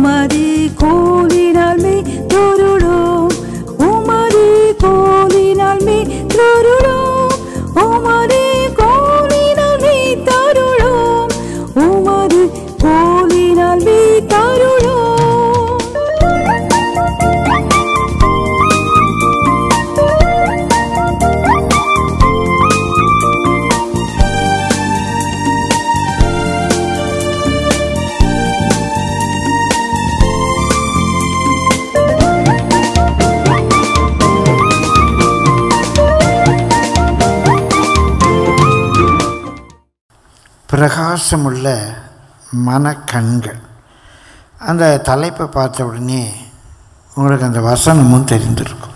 உமது கோலினால் மே தொருளோம் உமது கோலினால் மே தொருளோம் உமது கோலினால் மே தருளோம் உமது கோலினால் மே தருளோம் பிரகாசமுள்ள மனக்கண்கள் அந்த தலைப்பை பார்த்த உடனே உங்களுக்கு அந்த வசனமும் தெரிந்திருக்கும்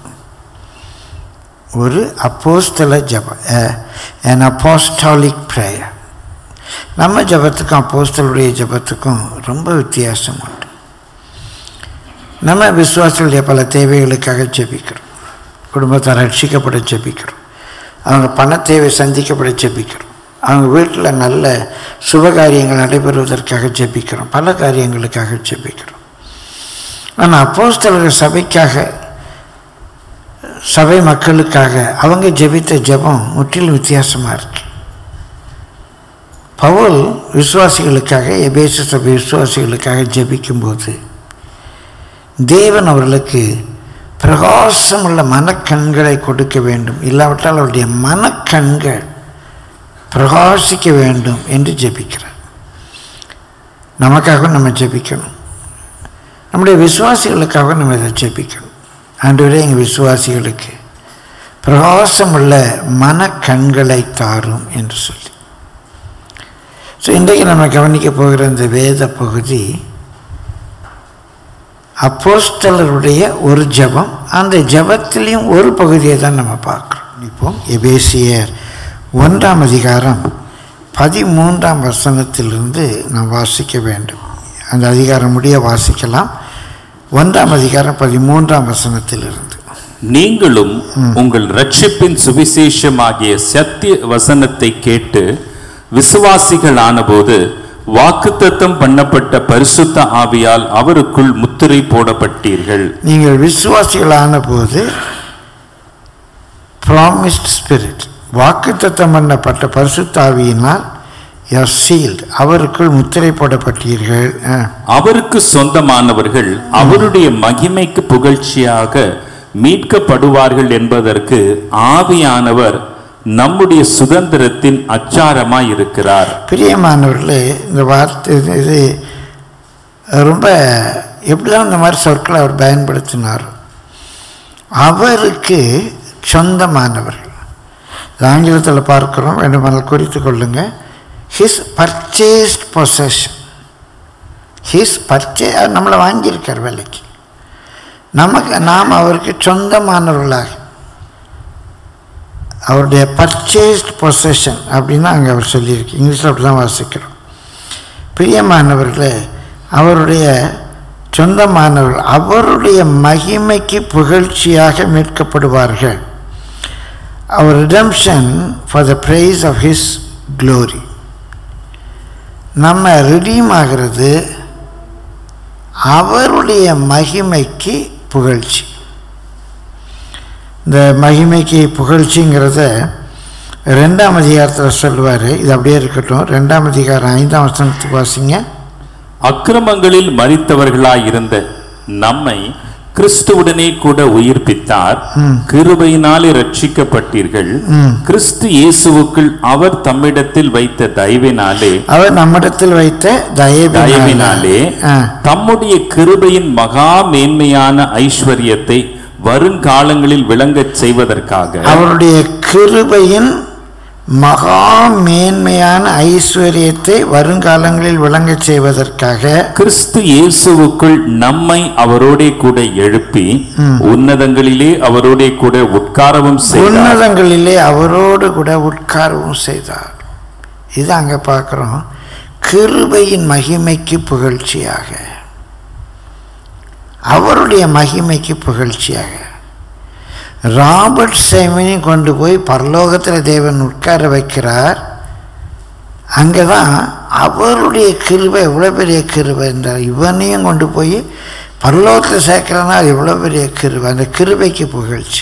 ஒரு அப்போஸ்தல ஜபம் an apostolic prayer நம்ம ஜபத்துக்கும் அப்போஸ்தலுடைய ஜபத்துக்கும் ரொம்ப வித்தியாசம் உண்டு நம்ம விசுவாசிகளுடைய பல தேவைகளுக்காக ஜெபிக்கிறோம் குடும்பத்தை ரட்சிக்கப்பட ஜெபிக்கிறோம் அவங்க பண தேவை சந்திக்கப்பட ஜெபிக்கிறோம் அவங்க வீட்டில் நல்ல சுபகாரியங்கள் நடைபெறுவதற்காக ஜெபிக்கிறோம் பல காரியங்களுக்காக ஜெபிக்கிறோம் ஆனால் அப்போஸ்தலர்கள் சபைக்காக சபை மக்களுக்காக அவங்க ஜெபித்த ஜெபம் முற்றிலும் வித்தியாசமாக இருக்கு பவுல் விசுவாசிகளுக்காக எபேச சபை விசுவாசிகளுக்காக ஜெபிக்கும்போது தேவன் அவர்களுக்கு பிரகாசமுள்ள மனக்கண்களை கொடுக்க வேண்டும் இல்லாவிட்டால் அவருடைய மனக்கண்கள் பிரகாசிக்க வேண்டும் என்று ஜெபிக்கிறார் நமக்காக நம்ம ஜெபிக்கணும் நம்முடைய விசுவாசிகளுக்காக நம்ம இதை ஜெபிக்கணும் ஆண்டவரே எங்கள் விசுவாசிகளுக்கு பிரகாசமுள்ள மனக்கண்களை தாரும் என்று சொல்லி ஸோ இன்றைக்கு நம்ம கவனிக்க போகிற இந்த வேத பகுதி அப்போஸ்தலருடைய ஒரு ஜெபம் அந்த ஜெபத்திலையும் ஒரு பகுதியை தான் நம்ம பார்க்குறோம் இப்போ எபேசியர் ஒன்றாம் அதிகாரம் பதிமூன்றாம் வசனத்திலிருந்து நாம் வாசிக்க வேண்டும் அந்த அதிகாரம் முடிய வாசிக்கலாம் ஒன்றாம் அதிகாரம் பதிமூன்றாம் வசனத்திலிருந்து நீங்களும் உங்கள் ரட்சிப்பின் சுவிசேஷமாகிய சத்திய வசனத்தை கேட்டு விசுவாசிகளானபோது வாக்குத்தத்தம் பண்ணப்பட்ட பரிசுத்த ஆவியால் அவருக்குள் முத்திரை போடப்பட்டீர்கள் நீங்கள் விசுவாசிகளான போது ப்ராமிஸ்ட் ஸ்பிரிட் வாக்குத்தத்தம் பண்ணப்பட்ட பரிசுத்தாவியினால் யர் சீல்ட் அவருக்குள் முத்திரை போடப்பட்டீர்கள் ஆ. அவருக்கு சொந்தமானவர்கள் அவருடைய மகிமைக்கு புகழ்ச்சியாக மீட்கப்படுவார்கள் என்பதற்கு ஆவியானவர் நம்முடைய சுதந்திரத்தின் அச்சாரமாய் இருக்கிறார் பிரியமானவர்களே இந்த வார்த்தை இது- இது ரொம்ப எப்படிதான் இந்த மாதிரி சொற்களை அவர் பயன்படுத்தினார் அவருக்கு சொந்தமானவர்கள் இது ஆங்கிலத்தில் பார்க்குறோம் வேண்டுமானால் குறித்து கொள்ளுங்க his purchased possession his purchase நம்மளை வாங்கியிருக்கார் விலைக்கு நமக்கு நாம் அவருக்கு சொந்தமானவர்களாக அவருடைய பர்ச்சேஸ்ட் பொசஷன் அப்படின்னு அங்கே அவர் சொல்லியிருக்கு இங்கிலீஷில் அப்படி தான் வாசிக்கிறோம் பிரியமானவர்களே அவருடைய சொந்தமானவர்கள் அவருடைய மகிமைக்கு புகழ்ச்சியாக மீட்கப்படுவார்கள் அவர் redemption for the praise of his glory நம்ம ரிடீம் ஆகிறது அவருடைய மகிமைக்கு புகழ்ச்சி இந்த மகிமைக்கு புகழ்ச்சிங்கிறத ரெண்டாம் அதிகாரத்தில் சொல்லுவார் இது அப்படியே இருக்கட்டும் ரெண்டாம் அதிகாரம் ஐந்தாம் வசனத்துக்கு வாசிங்க அக்கிரமங்களில் மரித்தவர்களாய் இருந்த நம்மை கிறிஸ்துவுடனே கூட உயிர்ப்பித்தார் கிருபையினாலே ரட்சிக்கப்பட்டீர்கள் கிறிஸ்து இயேசுவுக்குள் அவர் தம்மிடத்தில் வைத்த தயவினாலே அவர் நம்மிடத்தில் வைத்த தயவினாலே தயவினாலே ஆ. தம்முடைய கிருபையின் மகா மேன்மையான ஐஸ்வர்யத்தை வருங்காலங்களில் விளங்கச் செய்வதற்காக அவருடைய கிருபையின் மகா மேன்மையான ஐஸ்வர்யத்தை வருங்காலங்களில் விளங்கச் செய்வதற்காக கிறிஸ்து இயேசுவுக்குள் நம்மை அவரோடே கூட எழுப்பி உன்னதங்களிலே அவரோடே கூட உட்காரவும் செய்தார் உன்னதங்களிலே அவரோடு கூட உட்காரவும் செய்தார் இது அங்கே பார்க்குறோம் கிருபையின் மகிமைக்கு புகழ்ச்சியாக அவருடைய மகிமைக்கு புகழ்ச்சியாக ராபர்ட் சேமினி கொண்டு போய் பரலோகத்தில் தேவன் உட்கார வைக்கிறார் அங்கே தான் அவருடைய கிருபை எவ்வளோ பெரிய கிருபை என்றார் இவனையும் கொண்டு போய் பரலோகத்தில் சேர்க்கிறனா அது எவ்வளோ பெரிய கிருபை அந்த கிருபைக்கு புகழ்ச்சி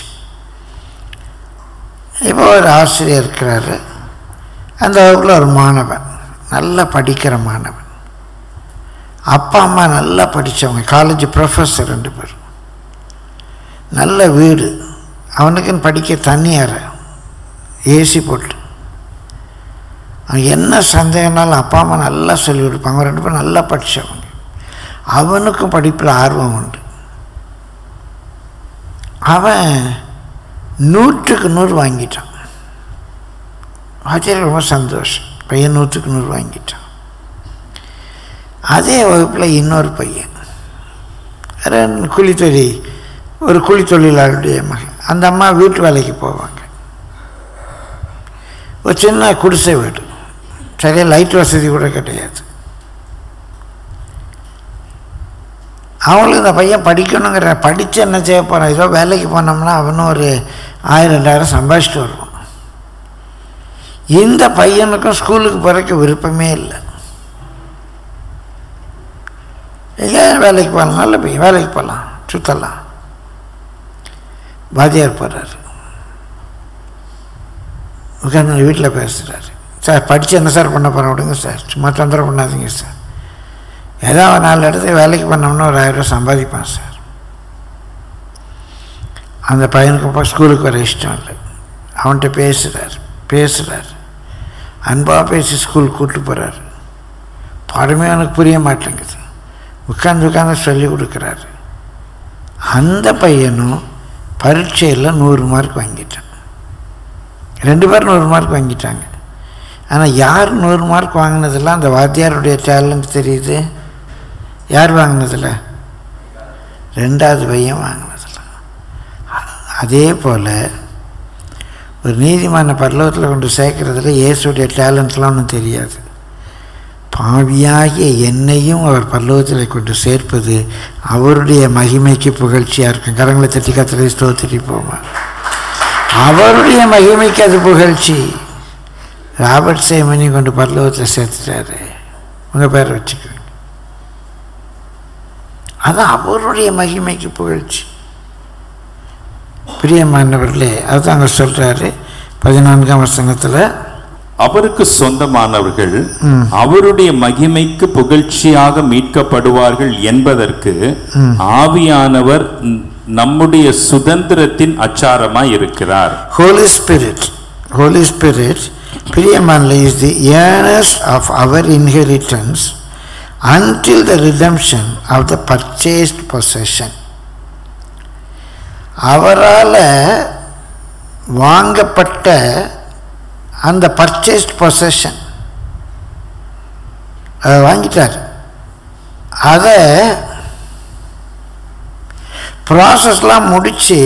இப்போ ஒரு ஆசிரியர் இருக்கிறாரு அந்த வகுப்பில் ஒரு மாணவன் நல்லா படிக்கிற மாணவன் அப்பா அம்மா நல்லா படித்தவங்க காலேஜ் ப்ரொஃபஸர் ரெண்டு பேரும் நல்ல வீடு அவனுக்குன்னு படிக்க தண்ணி அறை ஏசி போட்டு அவன் என்ன சந்தேகம்னாலும் அப்பா அம்மா நல்லா சொல்லி கொடுப்பாங்க ரெண்டு பேரும் நல்லா படித்தவங்க அவனுக்கும் படிப்பில் ஆர்வம் உண்டு அவன் நூற்றுக்கு நூறு வாங்கிட்டான் ஆச்சரியம் ரொம்ப சந்தோஷம் பையன் நூற்றுக்கு நூறு வாங்கிட்டான் அதே வகுப்பில் இன்னொரு பையன் ரெண்டு கூலித்தொழி ஒரு கூலி தொழிலாளருடைய மகன் அந்த அம்மா வீட்டு வேலைக்கு போவாங்க ஒரு சின்ன குடிசை வீடு சரியாக லைட் வசதி கூட கிடையாது அவங்களுக்கு இந்த பையன் படிக்கணுங்கிற படித்து என்ன செய்ய போகிறான் ஏதோ வேலைக்கு போனோம்னா அவனும் ஒரு ஆயிரம் ரெண்டாயிரம் சம்பாதிச்சுட்டு வருவான் இந்த பையனுக்கும் ஸ்கூலுக்கு போகிறக்கு விருப்பமே இல்லை ஏன் வேலைக்கு போகலாம் நல்ல பையன் வேலைக்கு போகலாம் சுற்றலாம் வாத்தியார் போகிறாரு உட்காந்து வீட்டில் பேசுகிறாரு சார் படித்து என்ன சார் பண்ண போகிறேன் விடுங்க சார் சும்மா தொந்தரவு பண்ணாதீங்க சார் ஏதோ ஒரு நாலு இடத்துல வேலைக்கு பண்ணோம்னா ஒரு ஆயிரம் ரூபாய் சம்பாதிப்பான் சார் அந்த பையனுக்கு இப்போ ஸ்கூலுக்கு வர இஷ்டம் இல்லை அவன்கிட்ட பேசுகிறார் பேசுகிறார் அன்பாக பேசி ஸ்கூல் கூப்பிட்டு போகிறாரு பாடமே அவனுக்கு புரிய மாட்டேங்குது உட்காந்து உட்காந்து சொல்லி கொடுக்குறாரு அந்த பையனும் பரீட்சையில் நூறு மார்க் வாங்கிட்டான் ரெண்டு பேரும் நூறு மார்க் வாங்கிட்டாங்க ஆனால் யார் நூறு மார்க் வாங்கினதில்ல அந்த வாத்தியாருடைய டேலண்ட் தெரியுது யார் வாங்கினதில்ல ரெண்டாவது பையன் வாங்கினதில்ல அதே போல் ஒரு நீதிமான பரலோகத்தில் கொண்டு சேர்க்கறதுல இயேசுடைய டேலண்ட்லாம் ஒன்றும் தெரியாது பாவியாகிய என்னையும் அவர் பரலோகத்தில் கொண்டு சேர்ப்பது அவருடைய மகிமைக்கு புகழ்ச்சியாக இருக்கும் கரங்களை தட்டி கத்திரை ஸ்தோத்திரி போமா அவருடைய மகிமைக்கு அது புகழ்ச்சி ராபர்ட் சேமனி கொண்டு பரலோகத்தில் சேர்த்துட்டாரு உங்கள் பேரை வச்சுக்கோங்க அது அவருடைய மகிமைக்கு புகழ்ச்சி பிரியமானவர்களே அதுதான் அங்கே சொல்கிறாரு பதினான்காம் வசனத்தில் அவருக்கு சொந்தமானவர்கள் அவருடைய மகிமைக்கு புகழ்ச்சியாக மீட்கப்படுவார்கள் என்பதற்கு ஆவியானவர் ந- நம்முடைய சுதந்திரத்தின் அச்சாரமாய் இருக்கிறார் Holy Spirit, Holy Spirit, Priyamanla is the earnest of our inheritance until the redemption of the purchased possession. அவரால் வாங்கப்பட்ட அந்த பர்ச்சேஸ்ட் பொசஷன் அதை வாங்கிட்டார் அதை ப்ராசஸ்லாம் முடித்து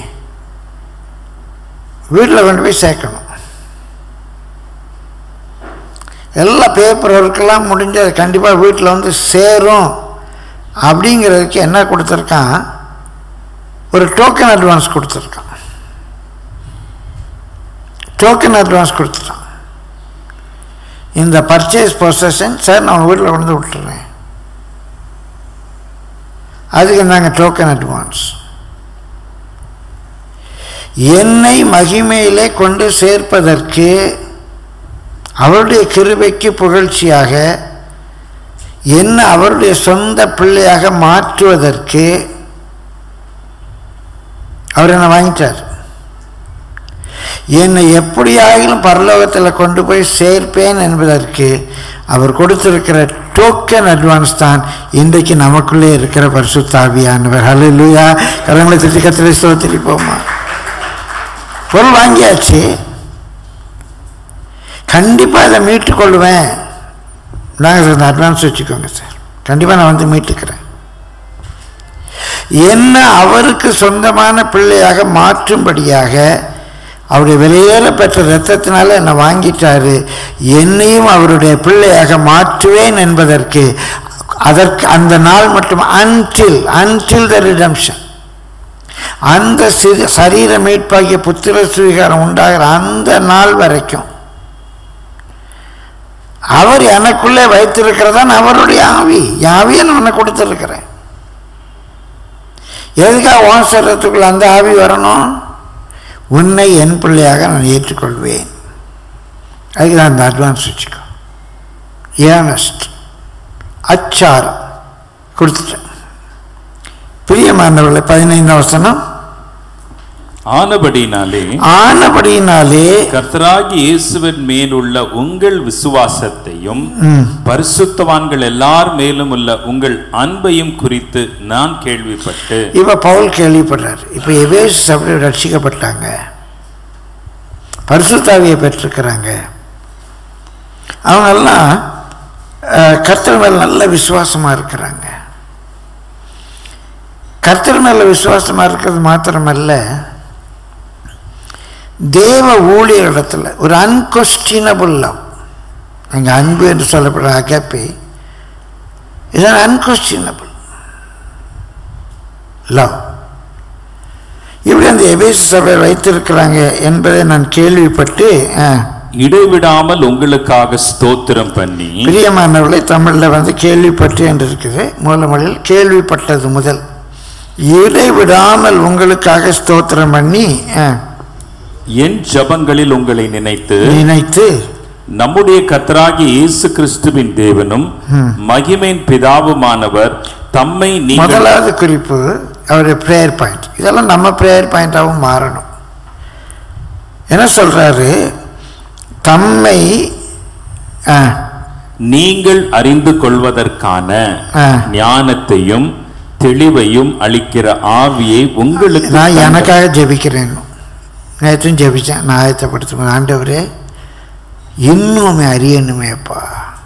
வீட்டில் கொண்டு போய் சேர்க்கணும் எல்லா பேப்பர் ஒர்க்கெல்லாம் முடிஞ்சு அது கண்டிப்பாக வீட்டில் வந்து சேரும் அப்படிங்கிறதுக்கு என்ன கொடுத்துருக்கான் ஒரு டோக்கன் அட்வான்ஸ் கொடுத்துருக்கான் டோக்கன் அட்வான்ஸ் கொடுத்துட்டான் இந்த பர்ச்சேஸ் பொசஷன் சார் நான் வீட்டில் கொண்டு வந்து விட்டுறேன் அதுக்கு நாங்கள் டோக்கன் அட்வான்ஸ் என்னை மகிமையிலே கொண்டு சேர்ப்பதற்கு அவருடைய கிருபைக்கு புகழ்ச்சியாக என்ன அவருடைய சொந்த பிள்ளையாக மாற்றுவதற்கு அவர் என்னை வாங்கிட்டார் என்னை எப்படியாகிலும் பரலோகத்தில் கொண்டு போய் சேர்ப்பேன் என்பதற்கு அவர் கொடுத்திருக்கிற டோக்கன் அட்வான்ஸ் தான் இன்றைக்கு நமக்குள்ளே இருக்கிற பரிசுத்தாவியானவர் ஹalleluya கரங்களை திட்டி கத்திரை ஸ்தோத்திரி போமா பொருள் வாங்கியாச்சு கண்டிப்பாக இதை மீட்டுக்கொள்வேன் நாங்கள் இந்த அட்வான்ஸ் வச்சுக்கோங்க சார் கண்டிப்பாக நான் வந்து மீட்டுக்கிறேன் என்ன அவருக்கு சொந்தமான பிள்ளையாக மாற்றும்படியாக அவருடைய வெளியேற பெற்ற இரத்தத்தினால என்னை வாங்கிட்டாரு என்னையும் அவருடைய பிள்ளையாக மாற்றுவேன் என்பதற்கு அதற்கு அந்த நாள் மட்டும் அன்டில் அன்டில் த ரிடம்ஷன் அந்த சிறு சரீர மீட்பாகிய புத்திர சுவீகாரம் உண்டாகிற அந்த நாள் வரைக்கும் அவர் எனக்குள்ளே வைத்திருக்கிறதான் அவருடைய ஆவி என் ஆவியை நான் உனக்கு கொடுத்துருக்கிறேன் எதுக்காக உன் சரீரத்துக்குள்ள அந்த ஆவி வரணும் உன்னை என் பிள்ளையாக நான் ஏற்றுக்கொள்வேன் அதுக்கு நான் அந்த அட்வான்ஸ் வச்சுக்கோ ஏனஸ்ட் அச்சாரம் கொடுத்துட்டேன் பிரியமானவர்களே பதினைந்தாம் வசனம் ஆனபடினாலே ஆனபடியினாலே கர்த்தராகி இயேசுவின் மேலுள்ள உங்கள் விசுவாசத்தையும் ம், பரிசுத்தவான்கள் எல்லார் மேலும் உள்ள உங்கள் அன்பையும் குறித்து நான் கேள்விப்பட்டு இப்ப பவுல் கேள்விப்படுறார் இப்ப எபேசு சபை ரட்சிக்கப்பட்டாங்க பரிசுத்தாவியை பெற்றிருக்கிறாங்க அவங்கெல்லாம் அஹ், கர்த்தர் மேல் நல்ல விசுவாசமா இருக்கிறாங்க கர்த்தர் மேல விசுவாசமா இருக்கிறது மாத்திரமல்ல தேவ ஊழியரிடத்துல ஒரு அன்கொஸ்டினபிள் லவ் அங்கே அன்பு என்று சொல்லப்படுற அகப்பே இது அன்கொஸ்டினபிள் லவ் இப்படி அந்த எபேசு சபை வைத்திருக்கிறாங்க என்பதை நான் கேள்விப்பட்டு ஆ, இடைவிடாமல் உங்களுக்காக ஸ்தோத்திரம் பண்ணி பிரியமானவர்களை தமிழில் வந்து கேள்விப்பட்டு என்று இருக்குது மூலமொழியில் கேள்விப்பட்டது முதல் இடைவிடாமல் உங்களுக்காக ஸ்தோத்திரம் பண்ணி ஆ, என் ஜபங்களில் உங்களை நினைத்து நினைத்து நம்முடைய கர்த்தராகிய இயேசு கிறிஸ்துவின் தேவனும் மகிமையின் பிதாவுமானவர் தம்மை நீங்கள் முதலாவது குறிப்பு அவருடைய ப்ரேயர் பாயிண்ட் இதெல்லாம் நம்ம ப்ரேயர் பாயிண்டாகவும் மாறணும் என்ன சொல்றாரு தம்மை ஆ, நீங்கள் அறிந்து கொள்வதற்கான ஆ. ஞானத்தையும் தெளிவையும் அளிக்கிற ஆவியை உங்களுக்கு நான் தந்த- எனக்காக ஜெபிக்கிறேன் நேற்றும் ஜெபிச்சேன் நான் ஆயத்தப்படுத்துவேன் ஆண்டவரே இன்னுமே அறியணுமேப்பா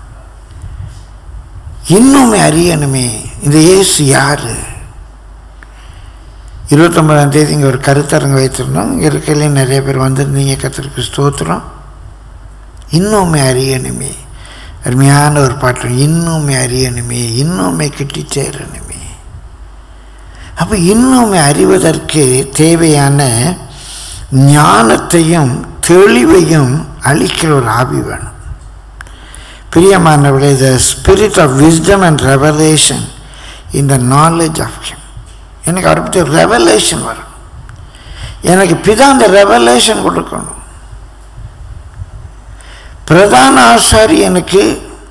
இன்னுமே அறியணுமே இந்த இயேசு யாரு இருபத்தொன்பதாம் தேதி இங்கே ஒரு கருத்தரங்கு வைத்திருந்தோம் இங்கே இருக்கையிலே நிறைய பேர் வந்திருந்தீங்க கத்திரிக்கு ஸ்தோத்திரம் இன்னுமே அறியணுமே அருமையான ஒரு பாட்டு இன்னுமே அறியணுமே இன்னுமே கிட்டி சேரணுமே அப்போ இன்னுமே அறிவதற்கு தேவையான ஞானத்தையும் தெளிவையும் அளிக்கிற ஒரு ஆவி வேணும் பிரியமானவர்களே the spirit of wisdom and revelation in the knowledge of him எனக்கு அவரை பற்றி ரெவலேஷன் வரும் எனக்கு பிதா அந்த ரெவலேஷன் கொடுக்கணும் பிரதான ஆசாரியனுக்கு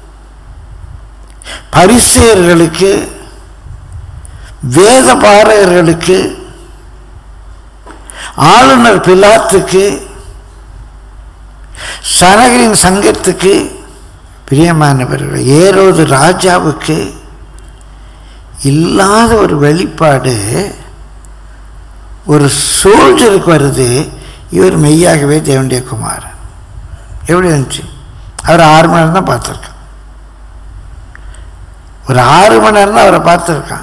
பரிசேயர்களுக்கு வேத பாரகர்களுக்கு ஆளுநர் பிலாத்துக்கு சனகரின் சங்கத்துக்கு பிரியமானவர்கள் ஏரோது ராஜாவுக்கு இல்லாத ஒரு வெளிப்பாடு ஒரு சோல்ஜருக்கு வருது இவர் மெய்யாகவே தேவனுடைய குமாரன் எப்படி இருந்துச்சு அவர் ஆறு மணி நேரம் தான் பார்த்துருக்கான் ஒரு ஆறு மணி நேரம் தான் அவரை பார்த்துருக்கான்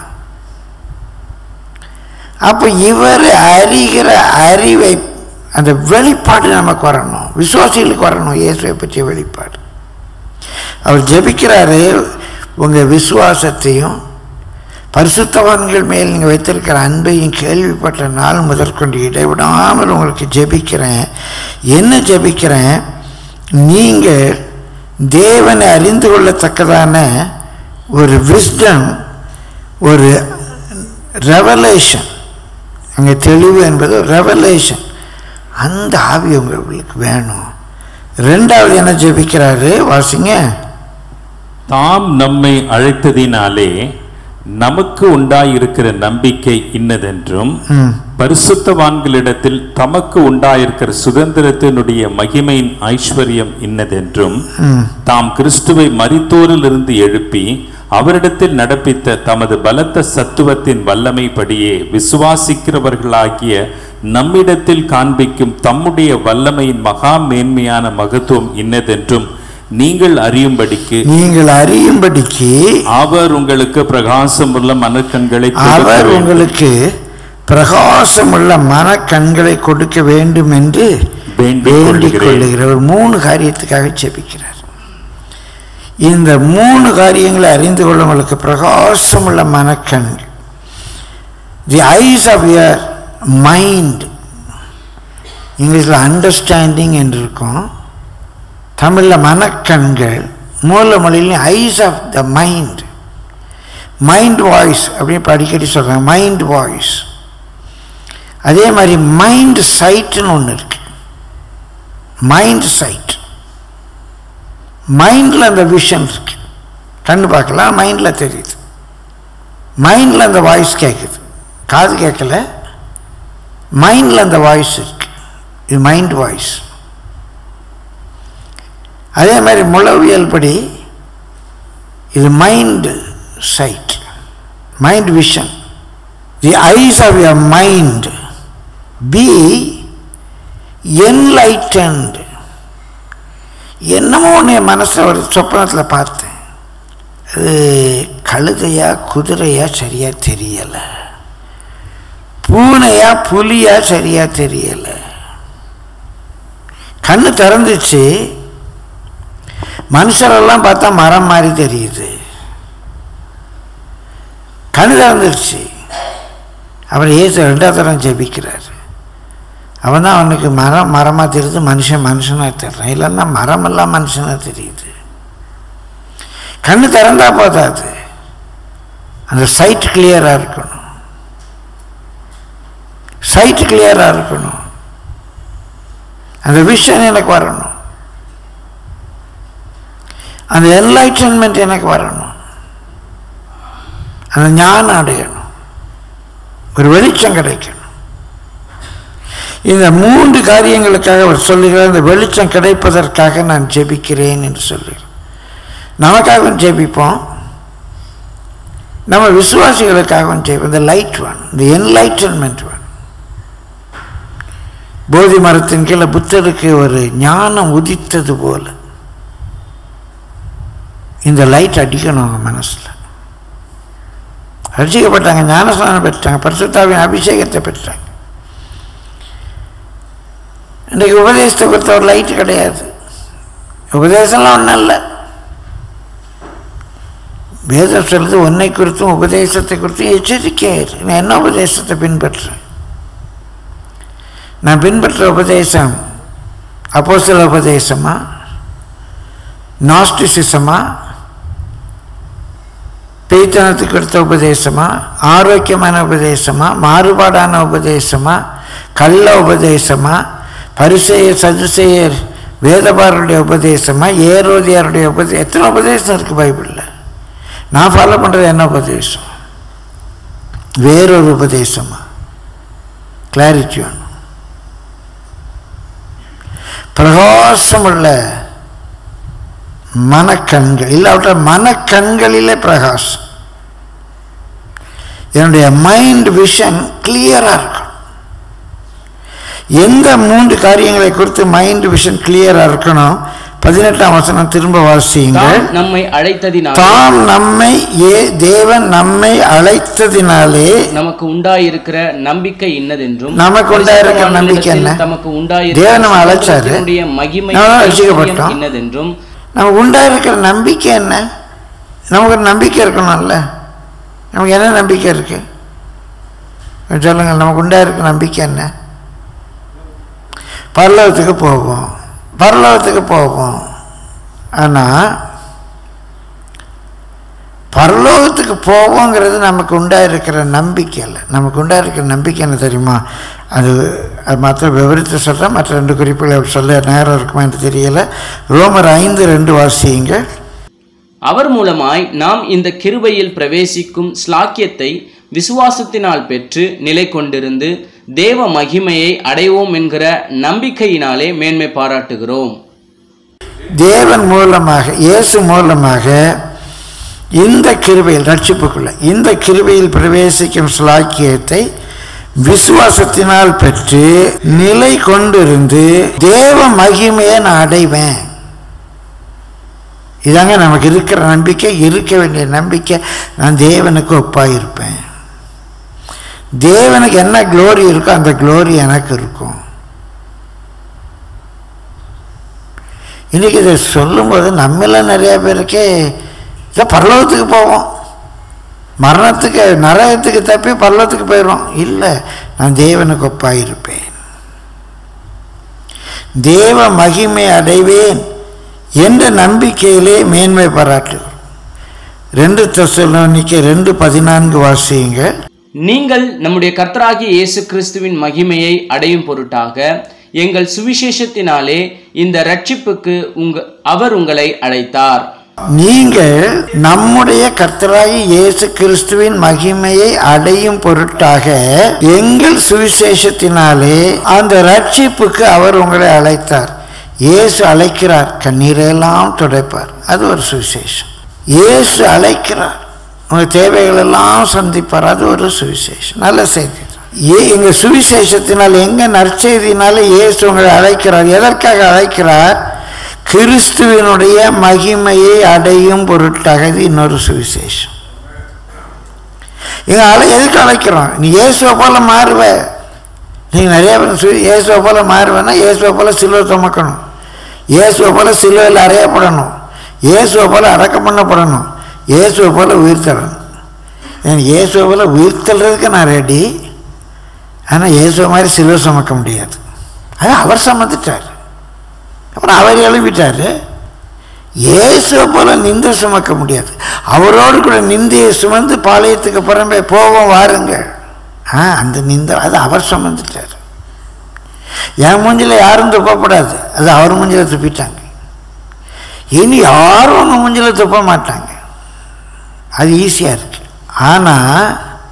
அப்போ இவர் அறிகிற அறிவை அந்த வெளிப்பாடு நமக்கு வரணும் விசுவாசிகளுக்கு வரணும் இயேசுவை பற்றிய வெளிப்பாடு அவர் ஜெபிக்கிறாரு உங்கள் விசுவாசத்தையும் பரிசுத்தவான்கள் மேல் நீங்கள் வைத்திருக்கிற அன்பையும் கேள்விப்பட்ட நாள் முதற்கொண்டு இடைவிடாமல் உங்களுக்கு ஜெபிக்கிறேன் என்ன ஜெபிக்கிறேன் நீங்கள் தேவனை அறிந்து கொள்ளத்தக்கதான ஒரு விஸ்டம் ஒரு ரெவலேஷன் அங்கே தெளிவு என்பது ரெவலேஷன் அந்த ஆவி உங்களுக்கு வேணும் ரெண்டாவது என்ன ஜெபிக்கிறாரு வாசிங்க தாம் நம்மை அழைத்ததினாலே நமக்கு உண்டாயிருக்கிற நம்பிக்கை இன்னதென்றும் ம் பரிசுத்தவான்களிடத்தில் தமக்கு உண்டாயிருக்கிற சுதந்திரத்தினுடைய மகிமையின் ஐஸ்வர்யம் இன்னதென்றும் ம் தாம் கிறிஸ்துவை மரித்தோரிலிருந்து எழுப்பி அவரிடத்தில் நடப்பித்த தமது பலத்த சத்துவத்தின் வல்லமைப்படியே விசுவாசிக்கிறவர்களாகிய நம்மிடத்தில் காண்பிக்கும் தம்முடைய வல்லமையின் மகா மேன்மையான மகத்துவம் இன்னதென்றும் நீங்கள் அறியும்படிக்கு நீங்கள் அறியும்படிக்கு அவர் உங்களுக்கு பிரகாசமுள்ள மனக்கண்களை கொடுக்க அவர் வேண்டும். உங்களுக்கு பிரகாசமுள்ள மனக்கண்களை கொடுக்க வேண்டும் என்று வேண்டிக் வேண்டிக் கொள்கிறேன். கொள்ளுகிறவர் மூணு காரியத்துக்காக ஜெபிக்கிறார் இந்த மூணு காரியங்களை அறிந்து கொள்ள உங்களுக்கு பிரகாசமுள்ள மனக்கண்கள் the eyes of your mind இங்கிலீஷில் அண்டர்ஸ்டாண்டிங் என்று இருக்கும் தமிழில் மனக்கண்கள் மூல மொழியிலையும் eyes of the mind mind voice அப்படின்னு இப்ப அடிக்கடி சொல்கிறாங்க மைண்ட் வாய்ஸ் அதே மாதிரி மைண்ட் சைட்டுன்னு ஒன்று இருக்கு மைண்ட் சைட் மைண்டில் அந்த விஷன் இருக்கு கண்ணு பார்க்கலாம் மைண்டில் தெரியுது மைண்டில் அந்த வாய்ஸ் கேட்குது காது கேட்கல மைண்டில் அந்த வாய்ஸ் இருக்கு இது மைண்ட் வாய்ஸ் அதே மாதிரி முளவியல் படி இது mind sight mind vision the eyes of your mind be enlightened என்னமோ ஒன்று என் மனசில் ஒரு சொப்பனத்தில் பார்த்தேன் அது கழுதையா குதிரையா சரியா தெரியலை பூனையா புலியா சரியா தெரியல கண்ணு திறந்துச்சு மனுஷரெல்லாம் பார்த்தா மரம் மாதிரி தெரியுது கண்ணு திறந்துருச்சு அப்புறம் ஏசு ரெண்டாவது தரம் ஜெபிக்கிறார் அவன் தான் அவனுக்கு மரம் மரமாக தெரியுது மனுஷன் மனுஷனாக தெரிறான் இல்லைன்னா மரமெல்லாம் மனுஷனாக தெரியுது கண்ணு திறந்தா போதாது அந்த சைட் கிளியராக இருக்கணும் சைட் கிளியராக இருக்கணும் அந்த விஷன் எனக்கு வரணும் அந்த என்லைட்டன்மெண்ட் எனக்கு வரணும் அந்த ஞானம் அடையணும் ஒரு வெளிச்சம் கிடைக்கணும் இந்த மூன்று காரியங்களுக்காக அவர் சொல்லுகிறார் இந்த வெளிச்சம் கிடைப்பதற்காக நான் ஜெபிக்கிறேன் என்று சொல்லுகிறேன் நமக்காகவும் ஜெபிப்போம் நம்ம விசுவாசிகளுக்காகவும் ஜெபிப்போம் இந்த லைட் ஒன் இந்த என்லைட்டன்மெண்ட் ஒன் போதி மரத்தின் கீழே புத்தருக்கு ஒரு ஞானம் உதித்தது போல இந்த லைட் அடிக்கணும் அவங்க மனசில் ரசிக்கப்பட்டாங்க ஞானஸ்நானம் பெற்றாங்க பரிசுத்தாவின் அபிஷேகத்தை பெற்றாங்க இன்றைக்கு உபதேசத்தை கொடுத்த ஒரு லைட் கிடையாது உபதேசம்லாம் ஒன்றும் இல்லை வேதம் சொல்லுது உன்னை குறித்தும் உபதேசத்தை குறித்தும் எச்சரிக்கையாயிரு நான் என்ன உபதேசத்தை பின்பற்றுறேன் நான் பின்பற்ற உபதேசம் அப்போ சில உபதேசமா நாஸ்டிசிசமா பேய்த்தனத்துக்கு எடுத்த உபதேசமா ஆரோக்கியமான உபதேசமா மாறுபாடான உபதேசமா கள்ள உபதேசமா பரிசெய சதுசெயர் வேதபாரருடைய உபதேசமா ஏரோதியாருடைய உபதேசம் எத்தனை உபதேசம் இருக்குது பைபிளில் நான் ஃபாலோ பண்ணுறது என்ன உபதேசம் வேறொரு உபதேசமா கிளாரிட்டி வேணும் பிரகாசமுள்ள மனக்கண்கள் இல்லாவிட்டால் மனக்கண்களிலே பிரகாசம் என்னுடைய மைண்ட் விஷன் கிளியராக இருக்கும் எந்த மூன்று காரியங்களை குறித்து மைண்ட் விஷன் கிளியராக இருக்கணும் பதினெட்டாம் வசனம் திரும்ப வாசியுங்கள் தாம் நம்மை அழைத்ததினால் தாம் நம்மை ஏ தேவன் நம்மை அழைத்ததினாலே நமக்கு உண்டாயிருக்கிற நம்பிக்கை இன்னதென்றும் நமக்கு உண்டாயிருக்கிற நம்பிக்கை என்ன? தமக்கு தேவன் நம்ம அழைச்சாரு. உண்டாயிருக்கிற மகிமை நாம ரட்சிக்கப்பட்டோம். ஐஸ்வர்யம் இன்னதென்றும் நமக்கு உண்டாயிருக்கிற நம்பிக்கை என்ன நமக்கு ஒரு நம்பிக்கை இருக்கணும்ல நமக்கு என்ன நம்பிக்கை இருக்கு கொஞ்சம் சொல்லுங்க நமக்கு உண்டாயிருக்க நம்பிக்கை என்ன பரலோகத்துக்கு போவோம் பரலோகத்துக்கு போவோம் ஆனால் பரலோகத்துக்கு போவோங்கிறது நமக்கு உண்டாயிருக்கிற நம்பிக்கை இல்லை நமக்கு உண்டாயிருக்கிற நம்பிக்கை என்ன தெரியுமா அது அது மாத்திரம் விவரித்து சொல்கிறேன் மற்ற ரெண்டு குறிப்புகளை சொல்ல நேரம் இருக்குமா என்று தெரியல ரோமர் ஐந்து ரெண்டு வாசியுங்க அவர் மூலமாய் நாம் இந்த கிருபையில் பிரவேசிக்கும் ஸ்லாக்கியத்தை விசுவாசத்தினால் பெற்று நிலை கொண்டிருந்து தேவ மகிமையை அடைவோம் என்கிற நம்பிக்கையினாலே மேன்மை பாராட்டுகிறோம் தேவன் மூலமாக இயேசு மூலமாக இந்த கிருபையில் ரட்சிப்புக்குள்ள இந்த கிருபையில் பிரவேசிக்கும் ஸ்லாக்கியத்தை விசுவாசத்தினால் பெற்று நிலை கொண்டிருந்து தேவ மகிமையை நான் அடைவேன் இதாங்க நமக்கு இருக்கிற நம்பிக்கை இருக்க வேண்டிய நம்பிக்கை நான் தேவனுக்கு ஒப்பாயிருப்பேன் தேவனுக்கு என்ன க்ளோரி இருக்கோ அந்த க்ளோரி எனக்கு இருக்கும் இன்றைக்கி இதை சொல்லும்போது நம்மள நிறைய பேருக்கே இதை பரலோகத்துக்கு போவோம் மரணத்துக்கு நரகத்துக்கு தப்பி பரலோகத்துக்கு போயிடுவோம் இல்லை நான் தேவனுக்கு ஒப்பாயிருப்பேன் தேவ மகிமை அடைவேன் என்ற நம்பிக்கையிலே மேன்மை பாராட்டுகிறோம் ரெண்டு தெசலோனிக்க ரெண்டு பதினான்கு வாசியுங்க நீங்கள் நம்முடைய கர்த்தராகிய இயேசு கிறிஸ்துவின் மகிமையை அடையும் பொருட்டாக எங்கள் சுவிசேஷத்தினாலே இந்த ரட்சிப்புக்கு உங்க அவர் உங்களை அழைத்தார் நீங்கள் நம்முடைய கர்த்தராகி இயேசு கிறிஸ்துவின் மகிமையை அடையும் பொருட்டாக எங்கள் சுவிசேஷத்தினாலே அந்த ரட்சிப்புக்கு அவர் உங்களை அழைத்தார் இயேசு அழைக்கிறார் கண்ணீரையெல்லாம் துடைப்பார் அது ஒரு சுவிசேஷம் இயேசு அழைக்கிறார் உங்கள் தேவைகள் எல்லாம் சந்திப்பார் அது ஒரு சுவிசேஷம் நல்ல செய்தி ஏ எங்க சுவிசேஷத்தினால் எங்க நற்செய்தினால இயேசு உங்களை அழைக்கிறார் எதற்காக அழைக்கிறார் கிறிஸ்துவினுடைய மகிமையை அடையும் பொருட்டாக இது இன்னொரு சுவிசேஷம் எங்க அழை எதுக்கு அழைக்கிறோம் நீ இயேசுவை போல மாறுவ நீங்க நிறைய பேர் சு இயேசுவை போல மாறுவேன்னா இயேசுவை போல சிலுவை சுமக்கணும் இயேசுவை போல சிலுவையில் அறையப்படணும் இயேசுவை போல அடக்கம் பண்ணப்படணும் இயேசுவை போல உயிர் தரணும் எனக்கு இயேசுவை போல உயிர் தள்ளுறதுக்கு நான் ரெடி ஆனால் இயேசுவை மாதிரி சிலுவை சுமக்க முடியாது அது அவர் சுமந்துட்டார் அப்புறம் அவர் எழுப்பிட்டார் இயேசுவை போல நிந்தை சுமக்க முடியாது அவரோடு கூட நிந்தையை சுமந்து பாளையத்துக்கு புறம்பே போவோம் வாருங்கள் ஆ அந்த நிந்தை அது அவர் சுமந்துட்டார் என் மூஞ்சில யாரும் துப்பப்படாது அது அவர் மூஞ்சில துப்பிட்டாங்க இனி யாரும் உங்கள் மூஞ்சில துப்ப மாட்டாங்க அது ஈஸியாக இருக்கு ஆனால்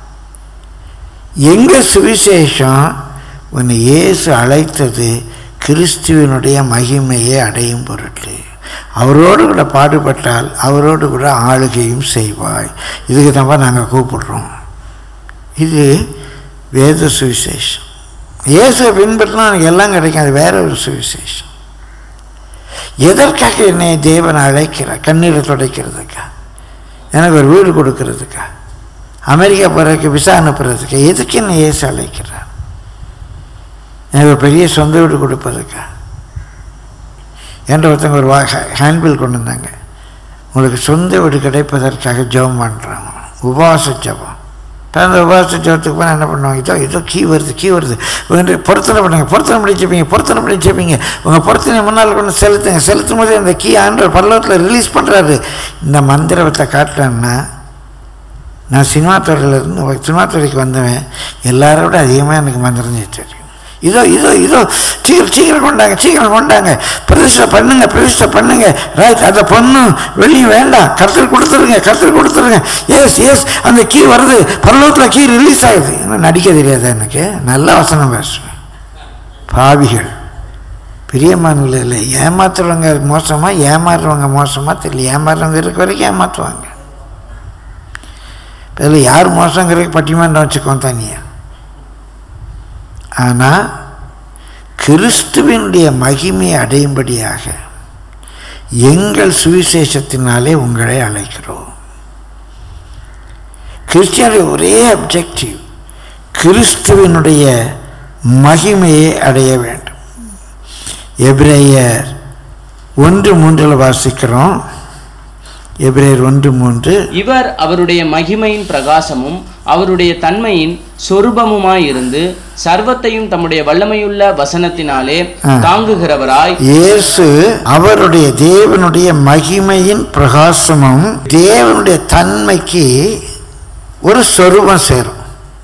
எங்கள் சுவிசேஷம் உன்னை இயேசு அழைத்தது கிறிஸ்துவனுடைய மகிமையை அடையும் பொருட்டு அவரோடு கூட பாடுபட்டால் அவரோடு கூட ஆளுகையும் செய்வாய் இதுக்கு தான் நாங்கள் கூப்பிடுறோம் இது வேத சுவிசேஷம் இயேசுவை பின்பற்றினா எனக்கு எல்லாம் கிடைக்கும் அது வேற ஒரு சுவிசேஷம் எதற்காக என்னை தேவன் அழைக்கிறார் கண்ணீரை துடைக்கிறதுக்கா எனக்கு ஒரு வீடு கொடுக்கறதுக்கா அமெரிக்கா போகிறதுக்கு விசா அனுப்புறதுக்கு எதுக்கு என்ன இயேசு அழைக்கிறார் எனக்கு ஒரு பெரிய சொந்த வீடு கொடுப்பதுக்கா என்ற ஒருத்தங்க ஒரு வா ஹேண்ட்பில் கொண்டு வந்தாங்க உங்களுக்கு சொந்த வீடு கிடைப்பதற்காக ஜெபம் பண்ணுறாங்க உபவாச ஜெபம் இப்போ அந்த உபவாச ஜெபத்துக்கு போனால் என்ன பண்ணுவாங்க இதோ இதோ கீ வருது கீ வருது உங்க பொருத்தனை பண்ணுங்க பொருத்தனை பண்ணி வச்சுப்பீங்க பொருத்தனை பண்ணி வச்சுப்பீங்க உங்கள் பொருத்தனை முன்னால் கொண்டு செலுத்துங்க செலுத்தும் போது அந்த கீ ஆண்டவர் பல்லவத்தில் ரிலீஸ் பண்ணுறாரு இந்த மந்திரத்தை காட்டுறேன்னா நான் சினிமா துறையிலேருந்து சினிமா துறைக்கு வந்தவன் எல்லாரோட விட அதிகமாக எனக்கு மந்திரம் தெரியும் இதோ இதோ இதோ சீக்கிரம் சீக்கிரம் கொண்டாங்க சீக்கிரம் கொண்டாங்க பிரதிஷ்டை பண்ணுங்க பிரதிஷ்டை பண்ணுங்க ரைட் அந்த பொண்ணு வெளியே வேண்டாம் கருத்தில் கொடுத்துருங்க கருத்தில் கொடுத்துருங்க எஸ் எஸ் அந்த கீ வருது பரலோகத்தில் கீ ரிலீஸ் ஆகுது இன்னும் நடிக்க தெரியாது எனக்கு நல்ல வசனம் பேசுவேன் பாவிகள் பிரியமான இல்லை ஏமாத்துறவங்க மோசமாக ஏமாறுறவங்க மோசமாக தெரியல ஏமாறுறவங்க இருக்க வரைக்கும் ஏமாற்றுவாங்க இதில் யார் மோசங்கிறதுக்கு பட்டிமன்றம் வச்சுக்கோம் தனியாக ஆனால் கிறிஸ்துவினுடைய மகிமையை அடையும்படியாக எங்கள் சுவிசேஷத்தினாலே உங்களை அழைக்கிறோம் கிறிஸ்டியனுடைய ஒரே அப்ஜெக்டிவ் கிறிஸ்துவினுடைய மகிமையை அடைய வேண்டும் எபிரேயர் ஒன்று மூன்றில் வாசிக்கிறோம் எபிரேயர் ஒன்று மூன்று இவர் அவருடைய மகிமையின் பிரகாசமும் அவருடைய தன்மையின் சொரூபமுமாயிருந்து சர்வத்தையும் தம்முடைய வல்லமையுள்ள வசனத்தினாலே தாங்குகிறவராய் இயேசு அவருடைய தேவனுடைய மகிமையின் பிரகாசமும் தேவனுடைய தன்மைக்கு ஒரு சொரூபம் சேரும்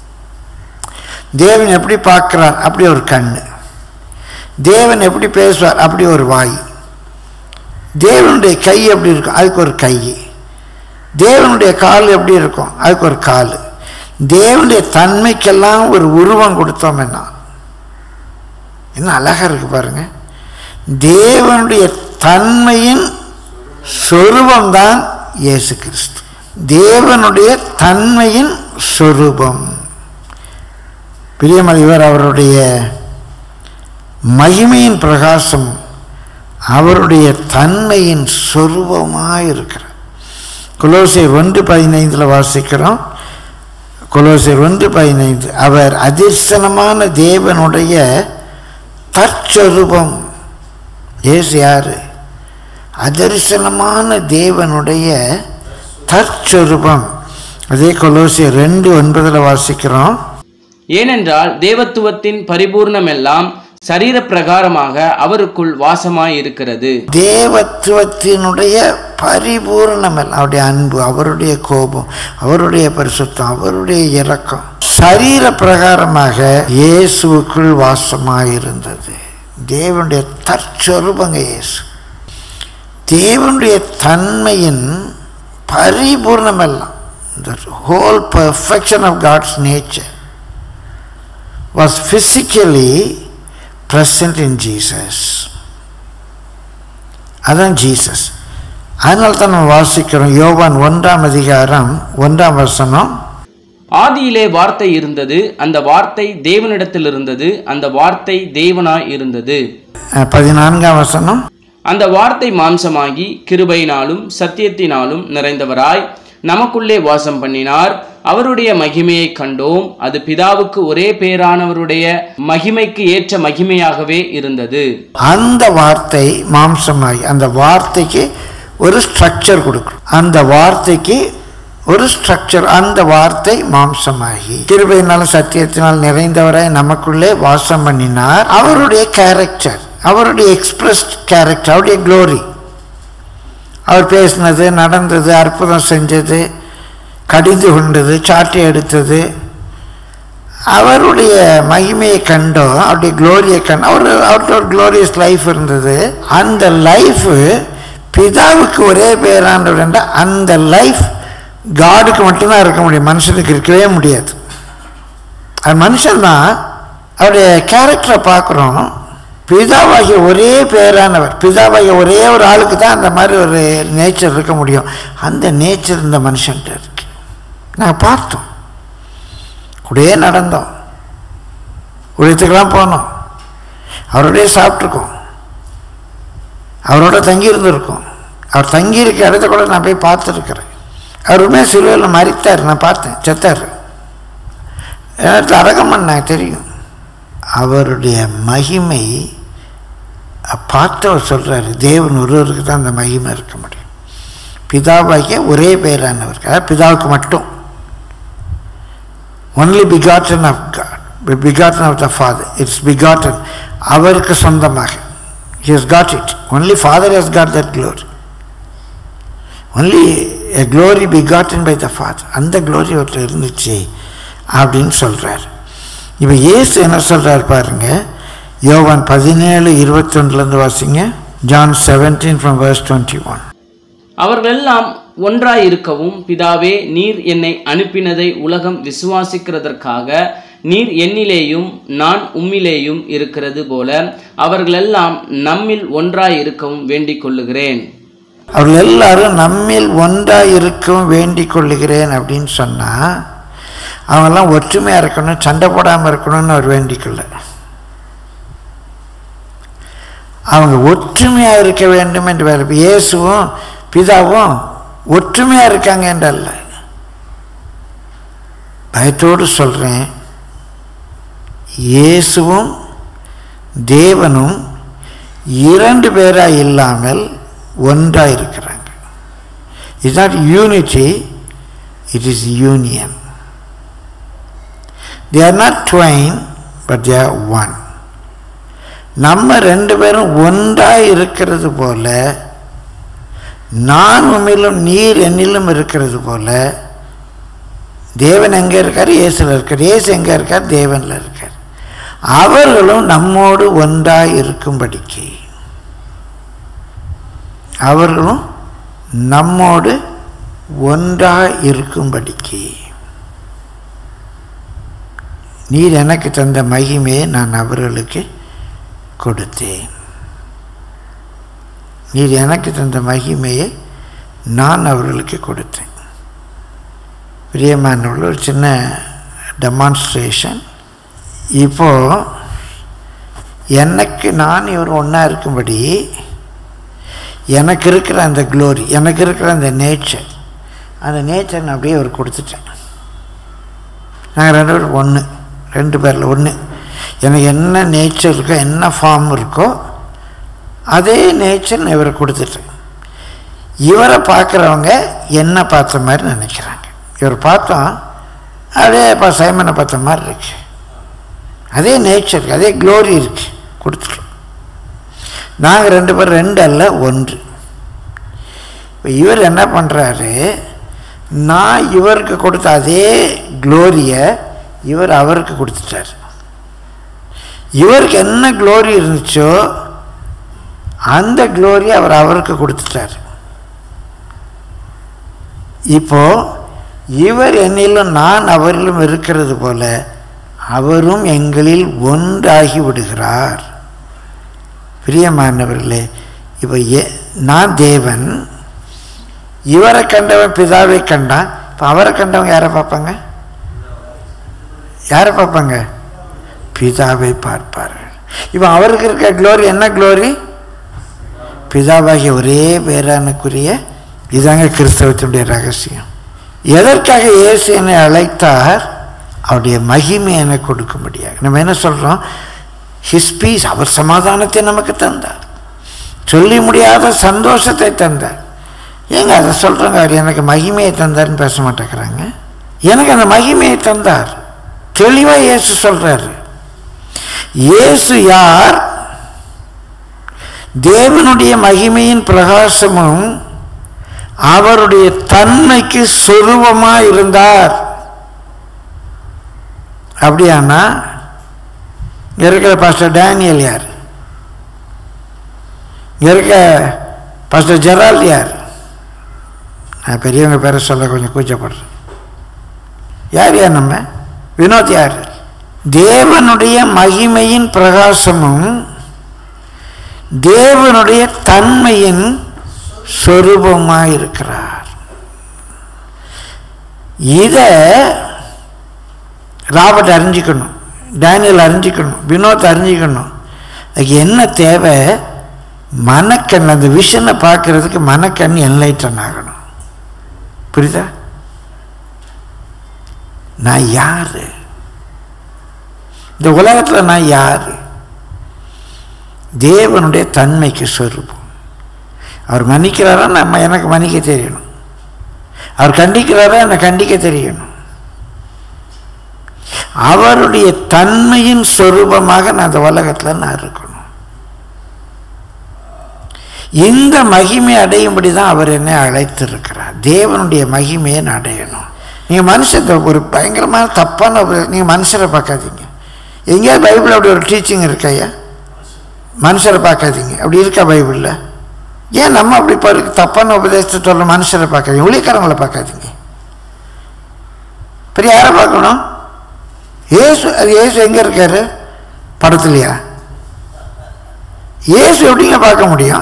தேவன் எப்படி பார்க்கிறார் அப்படி ஒரு கண்ணு தேவன் எப்படி பேசுவார் அப்படி ஒரு வாய் தேவனுடைய கை எப்படி இருக்கும் அதுக்கு ஒரு கை தேவனுடைய கால் எப்படி இருக்கும் அதுக்கு ஒரு கால் தேவனுடைய தன்மைக்கெல்லாம் ஒரு உருவம் கொடுத்தோம் என்ன என்ன அழகா இருக்கு பாருங்க தேவனுடைய தன்மையின் சொரூபம் தான் இயேசு கிறிஸ்து தேவனுடைய தன்மையின் சொரூபம் பிரியமலை இவர் அவருடைய மகிமையின் பிரகாசம் அவருடைய தன்மையின் சொரூபமாக இருக்கிறார் குலோசியர் ஒன்று பதினைந்தில் வாசிக்கிறோம் குலோசியர் ஒன்று பதினைந்து அவர் அதிர்சனமான தேவனுடைய தற்சொரூபம் ஏசு யாரு அதரிசனமான தேவனுடைய தற்சொரூபம் அதே கொலோசியர் ரெண்டு ஒன்பதில் வாசிக்கிறோம் ஏனென்றால் தேவத்துவத்தின் பரிபூர்ணமெல்லாம் சரீர பிரகாரமாக அவருக்குள் வாசமாய் இருக்கிறது தேவத்துவத்தினுடைய பரிபூர்ணமல் அவருடைய அன்பு அவருடைய கோபம் அவருடைய பரிசுத்தம் அவருடைய இரக்கம் சரீர பிரகாரமாக இயேசுவுக்குள் வாசமாயிருந்தது தேவனுடைய தற்சொருபங்க இயேசு தேவனுடைய தன்மையின் பரிபூர்ணமெல்லாம் the whole perfection of God's nature was physically present in Jesus. அதான் ஜீசஸ் அதனால தான் நம்ம வாசிக்கிறோம் யோவான் ஒன்றாம் அதிகாரம் ஒன்றாம் வசனம் ஆதியிலே வார்த்தை இருந்தது அந்த வார்த்தை தேவனிடத்தில் இருந்தது அந்த வார்த்தை தேவனாய் இருந்தது அஹ், பதினான்காம் வசனம் அந்த வார்த்தை மாம்சமாகி கிருபையினாலும் சத்தியத்தினாலும் நிறைந்தவராய் நமக்குள்ளே வாசம் பண்ணினார் அவருடைய மகிமையை கண்டோம் அது பிதாவுக்கு ஒரே பேரானவருடைய மகிமைக்கு ஏற்ற மகிமையாகவே இருந்தது அந்த வார்த்தை மாம்சமாகி அந்த வார்த்தைக்கு ஒரு ஸ்ட்ரக்சர் கொடுக்கும் அந்த வார்த்தைக்கு ஒரு ஸ்ட்ரக்சர் அந்த வார்த்தை மாம்சமாகி கிருபையினாலும் சத்தியத்தினால் நிறைந்தவராய் நமக்குள்ளே வாசம் பண்ணினார் அவருடைய கேரக்டர் அவருடைய எக்ஸ்பிரஸ்ட் கேரக்டர் அவருடைய க்ளோரி அவர் பேசினது நடந்தது அற்புதம் செஞ்சது கடிந்து கொண்டது சாட்டை எடுத்தது அவருடைய மகிமையை கண்டோம் அவருடைய க்ளோரியை கண்டோம் அவர் அவர்கிட்ட ஒரு க்ளோரியஸ் லைஃப் இருந்தது அந்த லைஃபு பிதாவுக்கு ஒரே பேரானவர் என்ற அந்த லைஃப் காடுக்கு மட்டும்தான் இருக்க முடியும் மனுஷனுக்கு இருக்கவே முடியாது அது மனுஷன்தான் அவருடைய கேரக்டரை பார்க்குறோம் பிதாவாகிய ஒரே பேரானவர் பிதாவாகிய ஒரே ஒரு ஆளுக்கு தான் அந்த மாதிரி ஒரு நேச்சர் இருக்க முடியும் அந்த நேச்சர் இந்த மனுஷன்ட்ட இருக்கு நாங்கள் பார்த்தோம் கூடயே நடந்தோம் உழைத்துக்கெல்லாம் போனோம் அவரோடய சாப்பிட்ருக்கோம் அவரோட தங்கி இருந்திருக்கோம் அவர் தங்கி இருக்க இடத்த கூட நான் போய் பார்த்துருக்குறேன் அவருமே சிலுவையில் மறித்தார் நான் பார்த்தேன் செத்தார் எனக்கு அரகம் பண்ணாங்க தெரியும் அவருடைய மகிமை பார்த்தவர் சொல்கிறாரு தேவன் ஒருவருக்கு தான் அந்த மகிமை இருக்க முடியும் பிதாவாகிய ஒரே பேரானவர் அதாவது பிதாவுக்கு மட்டும் only begotten of God begotten of the father it's begotten அவருக்கு சொந்தமாக he has got it only father has got that glory only a glory begotten by the father அந்த glory அவர்கிட்ட இருந்துச்சு அப்படின்னு சொல்கிறார் இப்போ இயேசு என்ன சொல்கிறார் பாருங்க யோவான் பதினேழு இருபத்தொன்னுலேருந்து வாசிங்க John seventeen from verse twenty one அவர்களெல்லாம் ஒன்றாய் இருக்கவும் பிதாவே நீர் என்னை அனுப்பினதை உலகம் விசுவாசிக்கிறதற்காக நீர் என்னிலேயும் நான் உம்மிலேயும் இருக்கிறது போல அவர்களெல்லாம் நம்மில் ஒன்றாய் இருக்கவும் வேண்டிக் கொள்ளுகிறேன் அவர்கள் எல்லாரும் நம்மில் ஒன்றாக இருக்கும் வேண்டிக் கொள்ளுகிறேன் அப்படின்னு சொன்னால் அவங்கெல்லாம் ஒற்றுமையாக இருக்கணும் சண்டை போடாமல் இருக்கணும்னு அவர் வேண்டிக்கொள்ள அவங்க ஒற்றுமையாக இருக்க வேண்டும் என்று வேறு இயேசுவும் பிதாவும் ஒற்றுமையாக இருக்காங்க என்றல்ல பயத்தோடு சொல்கிறேன் இயேசுவும் தேவனும் இரண்டு பேராக இல்லாமல் ஒன்றாக இருக்கிறாங்க it's not unity it is union they are not twain but they are one நம்ம ரெண்டு பேரும் ஒன்றாக இருக்கிறது போல நான் உண்மையிலும் நீர் என்னிலும் இருக்கிறது போல தேவன் எங்கே இருக்கார் இயேசுல இருக்கார் இயேசு எங்கே இருக்கார் தேவனில் இருக்கார் அவர்களும் நம்மோடு ஒன்றாக இருக்கும்படிக்கு அவர்களும் நம்மோடு ஒன்றாக இருக்கும்படிக்கு நீர் எனக்கு தந்த மகிமையை நான் அவர்களுக்கு கொடுத்தேன் நீர் எனக்கு தந்த மகிமையை நான் அவர்களுக்கு கொடுத்தேன் பிரியமானவர்கள் ஒரு சின்ன டெமான்ஸ்ட்ரேஷன் இப்போது எனக்கு நான் இவர் ஒன்றா இருக்கும்படி எனக்கு இருக்கிற அந்த க்ளோரி எனக்கு இருக்கிற அந்த நேச்சர் அந்த நேச்சர் நான் அப்படியே அவர் கொடுத்துட்டேன் நாங்கள் ரெண்டு பேரும் ஒன்று ரெண்டு பேரில் ஒன்று எனக்கு என்ன நேச்சர் இருக்கோ என்ன ஃபார்ம் இருக்கோ அதே நேச்சர் நான் இவரை கொடுத்துட்டேன் இவரை பார்க்குறவங்க என்ன பார்த்த மாதிரி நினைக்கிறாங்க இவர் பார்த்தோம் அப்படியே இப்போ சைமனை பார்த்த மாதிரி இருக்கு அதே நேச்சர் அதே க்ளோரி இருக்கு கொடுத்துட்டோம் நாங்கள் ரெண்டு பேரும் ரெண்டு அல்ல ஒன்று இப்போ இவர் என்ன பண்ணுறாரு நான் இவருக்கு கொடுத்த அதே க்ளோரியை இவர் அவருக்கு கொடுத்துட்டார் இவருக்கு என்ன க்ளோரி இருந்துச்சோ அந்த க்ளோரி அவர் அவருக்கு கொடுத்துட்டார் இப்போ இவர் என்னிலும் நான் அவரிலும் இருக்கிறது போல அவரும் எங்களில் ஒன்றாகி விடுகிறார் பிரியமானவர்களே இப்போ ஏ நான் தேவன் இவரை கண்டவன் பிதாவை கண்டான் இப்போ அவரை கண்டவங்க யாரை பார்ப்பாங்க யாரை பார்ப்பாங்க பிதாவை பார்ப்பார்கள் இப்போ அவருக்கு இருக்க க்ளோரி என்ன க்ளோரி பிதாவாகிய ஒரே பேரானுக்குரிய இதாங்க கிறிஸ்தவத்தினுடைய ரகசியம் எதற்காக இயேசு என்னை அழைத்தார் அவருடைய மகிமை எனக்கு கொடுக்க முடியாது நம்ம என்ன சொல்கிறோம் ஹிஸ் பீஸ் அவர் சமாதானத்தை நமக்கு தந்தார் சொல்லி முடியாத சந்தோஷத்தை தந்தார் ஏங்க அதை சொல்கிறாங்க அவர் எனக்கு மகிமையை தந்தார்னு பேச மாட்டேங்கிறாங்க எனக்கு அந்த மகிமையை தந்தார் தெளிவாக இயேசு சொல்கிறாரு இயேசு யார் தேவனுடைய மகிமையின் பிரகாசமும் அவருடைய தன்மைக்கு சொருபமாக இருந்தார் அப்படியானா இங்க இருக்கிற பாஸ்டர் டேனியல் யார் இங்க இருக்க பாஸ்டர் ஜெரால்ட் யார் நான் பெரியவங்க பேரை சொல்ல கொஞ்சம் கூச்சப்படுறேன் யார் யார் நம்ம வினோத் யார் தேவனுடைய மகிமையின் பிரகாசமும் தேவனுடைய தன்மையின் சொரூபமாக இருக்கிறார் இதை ராபர்ட் அறிஞ்சிக்கணும் டேனியல் அறிஞ்சிக்கணும் வினோத் அறிஞ்சிக்கணும் அதுக்கு என்ன தேவை மனக்கண் அந்த விஷனை பார்க்கறதுக்கு மனக்கண் என்லைட்டன் ஆகணும் புரியுதா நான் யாரு இந்த உலகத்தில் நான் யாரு தேவனுடைய தன்மைக்கு சொரூபம் அவர் மன்னிக்கிறாரா நம்ம எனக்கு மன்னிக்க தெரியணும் அவர் கண்டிக்கிறாரா என்னை கண்டிக்க தெரியணும் அவருடைய தன்மையின் சொரூபமாக நான் அந்த உலகத்தில் நான் இருக்கணும் இந்த மகிமை அடையும்படி தான் அவர் என்னை அழைத்திருக்கிறார் தேவனுடைய மகிமையை நான் அடையணும் நீங்கள் மனுஷன் ஒரு பயங்கரமான தப்பான ஒரு நீங்கள் மனுஷரை பார்க்காதீங்க எங்கேயாவது பைபிள் அப்படி ஒரு டீச்சிங் இருக்கையா மனுஷரை பார்க்காதீங்க அப்படி இருக்கா பைபிளில் ஏன் நம்ம அப்படி பாரு தப்பான உபதேசத்தை சொல்ல மனுஷரை பார்க்காதீங்க ஊழியக்காரங்களை பார்க்காதீங்க பெரிய யாரை பார்க்கணும் ஏசு அது ஏசு எங்கே இருக்காரு படத்துலையா ஏசு எப்படிங்க பார்க்க முடியும்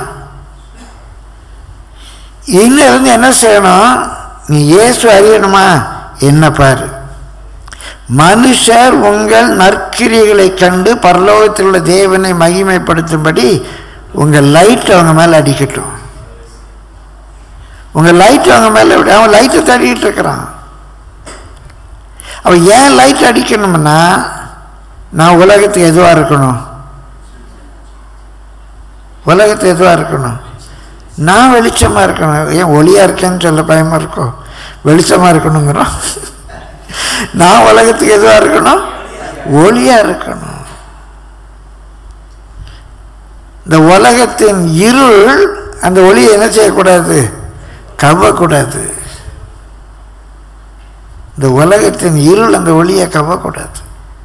இன்னும் இருந்து என்ன செய்யணும் நீ இயேசு அறியணுமா என்ன பாரு மனுஷர் உங்கள் நற்கிரிகளை கண்டு பரலோகத்தில் உள்ள தேவனை மகிமைப்படுத்தும்படி உங்கள் லைட் அவங்க மேலே அடிக்கட்டும் உங்கள் லைட் அவங்க மேலே அவன் லைட்டை தட்டிக்கிட்டு இருக்கிறான் அவன் ஏன் லைட் அடிக்கணும்னா நான் உலகத்துக்கு எதுவாக இருக்கணும் உலகத்துக்கு எதுவாக இருக்கணும் நான் வெளிச்சமாக இருக்கணும் ஏன் ஒளியாக இருக்கேன்னு சொல்ல பயமாக இருக்கும் வெளிச்சமாக இருக்கணுங்கிறோம் நான் உலகத்துக்கு எதுவாக இருக்கணும் ஒளியாக இருக்கணும் இந்த உலகத்தின் இருள் அந்த ஒளியை என்ன செய்யக்கூடாது கவ்வக்கூடாது இந்த உலகத்தின் இருள் அந்த ஒளியை கவ்வக்கூடாது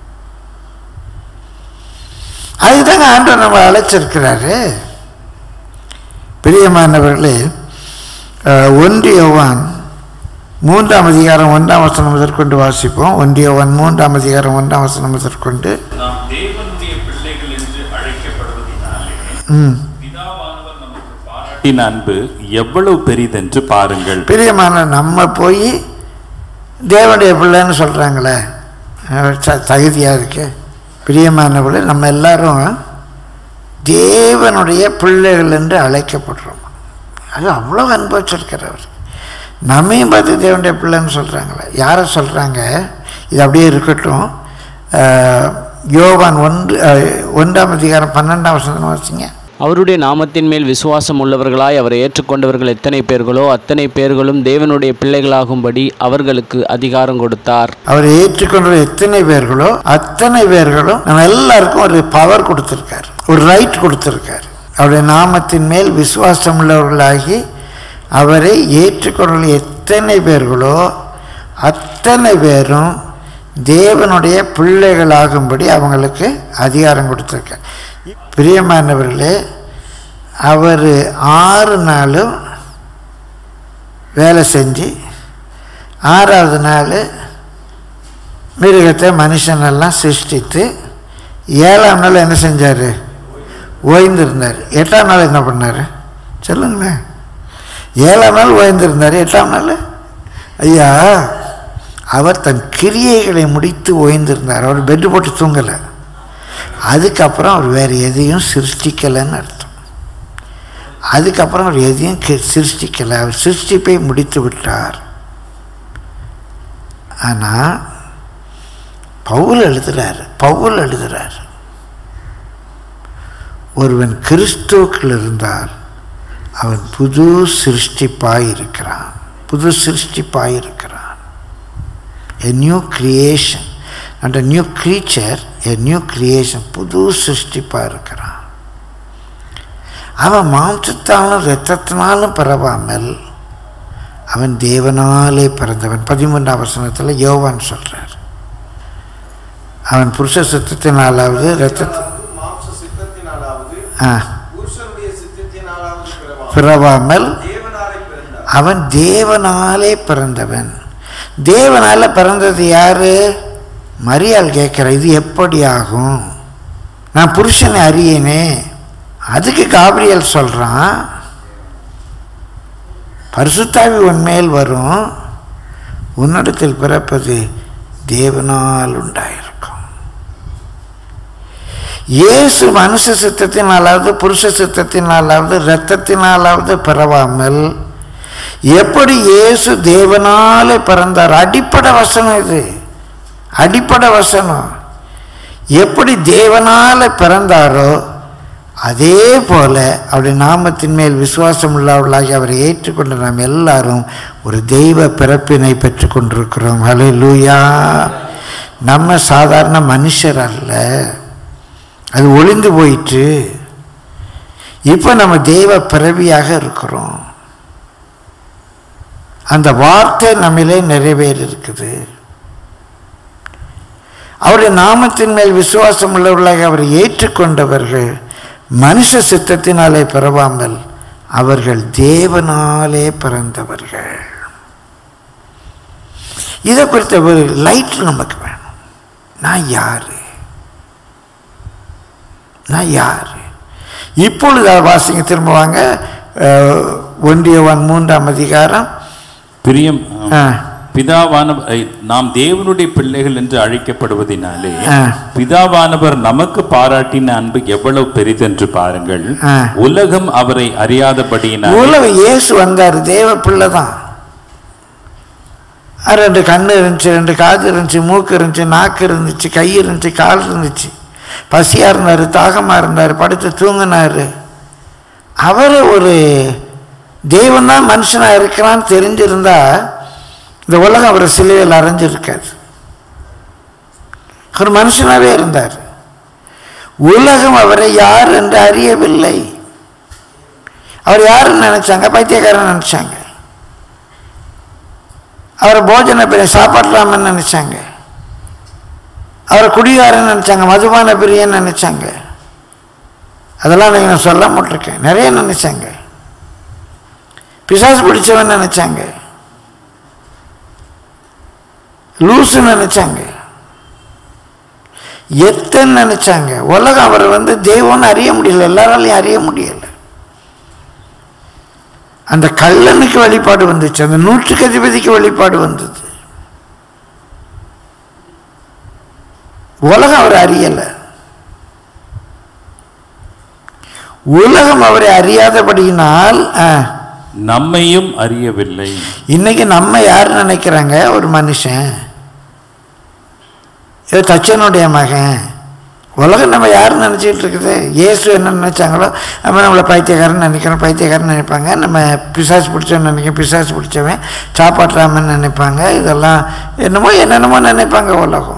அதுதாங்க ஆண்டவர் நம்ம அழைச்சிருக்கிறாரு பிரியமானவர்களே ஒன்றியவான் மூன்றாம் அதிகாரம் ஒன்றாம் வசனம் முதற்கொண்டு வாசிப்போம் ஒன்றியவான் மூன்றாம் அதிகாரம் ஒன்றாம் வசனம் முதற்கொண்டு நாம் தேவனுடைய பிள்ளைகள் என்று அழைக்கப்படுவதனாலே ம் பிதாவானவர் நமக்கு பாராட்டின அன்பு எவ்வளவு பெரிதென்று பாருங்கள் பிரியமான நம்ம போய் தேவனுடைய பிள்ளைன்னு சொல்கிறாங்களே தகுதியாக இருக்கு பிரியமானவர்களே நம்ம எல்லாரும் தேவனுடைய பிள்ளைகள் என்று அழைக்கப்படுறோம் அது அவ்வளோ அன்பு வச்சிருக்கிறவர் நம்மையும் பார்த்து தேவனுடைய பிள்ளைன்னு சொல்கிறாங்களே யாரை சொல்கிறாங்க இது அப்படியே இருக்கட்டும் அஹ், யோவான் ஒன்று அஹ், ஒன்றாம் அதிகாரம் பன்னெண்டாம் வசனம் வச்சிங்க அவருடைய நாமத்தின் மேல் விசுவாசம் உள்ளவர்களாய் அவரை ஏற்றுக்கொண்டவர்கள் எத்தனை பேர்களோ அத்தனை பேர்களும் தேவனுடைய பிள்ளைகளாகும்படி அவர்களுக்கு அதிகாரம் கொடுத்தார் அவரை ஏற்றுக்கொண்ட எத்தனை பேர்களோ அத்தனை பேர்களும் நம்ம எல்லாருக்கும் ஒரு பவர் கொடுத்துருக்காரு ஒரு ரைட் கொடுத்துருக்காரு அவருடைய நாமத்தின் மேல் விசுவாசம் உள்ளவர்களாகி அவரை ஏற்றுக்கொண்ட எத்தனை பேர்களோ அத்தனை பேரும் தேவனுடைய பிள்ளைகளாகும்படி அவங்களுக்கு அதிகாரம் கொடுத்துருக்கார் பிரியமானவர்களே அவர் ஆறு நாளும் வேலை செஞ்சு ஆறாவது நாள் மிருகத்தை மனுஷனெல்லாம் சிருஷ்டித்து ஏழாம் நாள் என்ன செஞ்சார் ஓய்ந்திருந்தார் எட்டாம் நாள் என்ன பண்ணார் சொல்லுங்களேன் ஏழாம் நாள் ஓய்ந்திருந்தார் எட்டாம் நாள் ஐயா அவர் தன் கிரியைகளை முடித்து ஓய்ந்திருந்தார் அவர் பெட்டு போட்டு தூங்கலை அதுக்கப்புறம் அவர் வேறு எதையும் சிருஷ்டிக்கலைன்னு அர்த்தம் அதுக்கப்புறம் அவர் எதையும் கி- சிருஷ்டிக்கலை அவர் சிருஷ்டிப்பை முடித்து விட்டார் ஆனால் பவுல் எழுதுறாரு பவுல் எழுதுறாரு ஒருவன் கிறிஸ்துவுக்குள் இருந்தால் அவன் புது சிருஷ்டிப்பாய் இருக்கிறான் புது சிருஷ்டிப்பாய் இருக்கிறான் a new creation and a new creature a new creation புது சிருஷ்டிப்பாக இருக்கிறான் அவன் மாம்சத்தாலும் இரத்தத்தினாலும் பரவாமல் அவன் தேவனாலே பிறந்தவன் பதிமூன்றாம் வசனத்தில் யோவான் சொல்றார் அவன் புருஷ சித்தத்தினாலாவது இரத்த மாம்ச சித்தத்தினாலாவது ஆ புருஷனுடைய சித்தத்தினாலாவது பிறவாமல் பிறவாமல் தேவனாலே பிறந்தார் அவன் தேவனாலே பிறந்தவன் தேவனால பிறந்தது யாரு மரியாள் கேட்குற இது எப்படி ஆகும் நான் புருஷனை அறியேனே அதுக்கு காபிரியல் சொல்கிறான் பரிசுத்தாவி உன்மேல் வரும் உன்னிடத்தில் பிறப்பது தேவனால் உண்டாயிருக்கும் இயேசு மனுஷ சித்தத்தினாலாவது புருஷ சித்தத்தினாலாவது இரத்தத்தினாலாவது பிறவாமல் எப்படி இயேசு தேவனாலே பிறந்தார் அடிப்படை வசனம் இது அடிப்படை வசனம் எப்படி தேவனால பிறந்தாரோ அதே போல அவருடைய நாமத்தின் மேல் விசுவாசம் உள்ளவர்களாகி அவரை ஏற்றுக்கொண்ட நாம் எல்லாரும் ஒரு தெய்வ பிறப்பினை பெற்றுக் கொண்டிருக்கிறோம் ஹலே லூயா நம்ம சாதாரண மனுஷர் அல்ல அது ஒளிந்து போயிற்று இப்போ நம்ம தெய்வ பிறவியாக இருக்கிறோம் அந்த வார்த்தை நம்மிலே நிறைவேறி இருக்குது அவருடைய நாமத்தின் மேல் விசுவாசம் உள்ளவர்களாக அவரை ஏற்றுக்கொண்டவர்கள் மனுஷ சித்தத்தினாலே பிறவாமல் அவர்கள் தேவனாலே பிறந்தவர்கள் இதை குறித்த ஒரு லைட் நமக்கு வேணும் நான் யாரு நான் யாரு இப்பொழுது அதை வாசிங்க திரும்ப வாங்க அஹ், ஒன்றியவன் மூன்றாம் அதிகாரம் பிரியம் ஆ. பிதாவானவர் நாம் தேவனுடைய பிள்ளைகள் என்று அழைக்கப்படுவதினாலே ஆ. பிதாவானவர் நமக்கு பாராட்டின அன்பு எவ்வளவு பெரிதென்று பாருங்கள் ஆ. உலகம் அவரை அறியாதபடியினால் உலகம் இயேசு வந்தார் தேவ பிள்ளை தான் அது ரெண்டு கண்ணு இருந்துச்சு ரெண்டு காது இருந்துச்சு மூக்கு இருந்துச்சு நாக்கு இருந்துச்சு கை இருந்துச்சு கால் இருந்துச்சு பசியாக இருந்தார் தாகமாக இருந்தார் படுத்து தூங்கினார் அவர் ஒரு தெய்வம் தான் மனுஷனாக இருக்கிறான்னு தெரிஞ்சிருந்தா இந்த உலகம் அவரை சிலுவையில் அரைஞ்சிருக்காது ஒரு மனுஷனாகவே இருந்தார் உலகம் அவரை யார் என்று அறியவில்லை அவர் யாருன்னு நினைச்சாங்க பைத்தியக்காரன் நினைச்சாங்க அவரை போஜன பிரிய சாப்பாடலாமன்னு நினைச்சாங்க அவரை குடிகாரன் நினைச்சாங்க மதுபான பிரியன்னு நினைச்சாங்க அதெல்லாம் நீங்க நான் சொல்ல மாட்டிருக்கேன் நிறைய நினைச்சாங்க பிசாசு பிடிச்சவன் நினைச்சாங்க லூசு நினைச்சாங்க எத்தனை நினைச்சாங்க உலகம் அவரை வந்து தெய்வம்னு அறிய முடியல எல்லாராலையும் அறிய முடியல அந்த கல்லனுக்கு வழிபாடு வந்துச்சு அந்த நூற்றுக்கு அதிபதிக்கு வழிபாடு வந்தது உலகம் அவரை அறியலை உலகம் அவரை அறியாதபடியினால் ஆ, நம்மையும் அறியவில்லை இன்னைக்கு நம்ம யார் நினைக்கிறாங்க ஒரு மனுஷன் ஏதோ தச்சனுடைய மகன் உலகம் நம்ம யாரும் நினச்சிக்கிட்டு இருக்குது இயேசு என்ன நினச்சாங்களோ நம்ம நம்மளை பைத்தியக்காரன் நினைக்கிறோம் பைத்தியக்காரன் நினைப்பாங்க நம்ம பிசாசு பிடிச்சவன் நினைக்க பிசாசு பிடிச்சவன் சாப்பாட்டுறாமன்னு நினைப்பாங்க இதெல்லாம் என்னமோ என்னென்னமோ நினைப்பாங்க உலகம்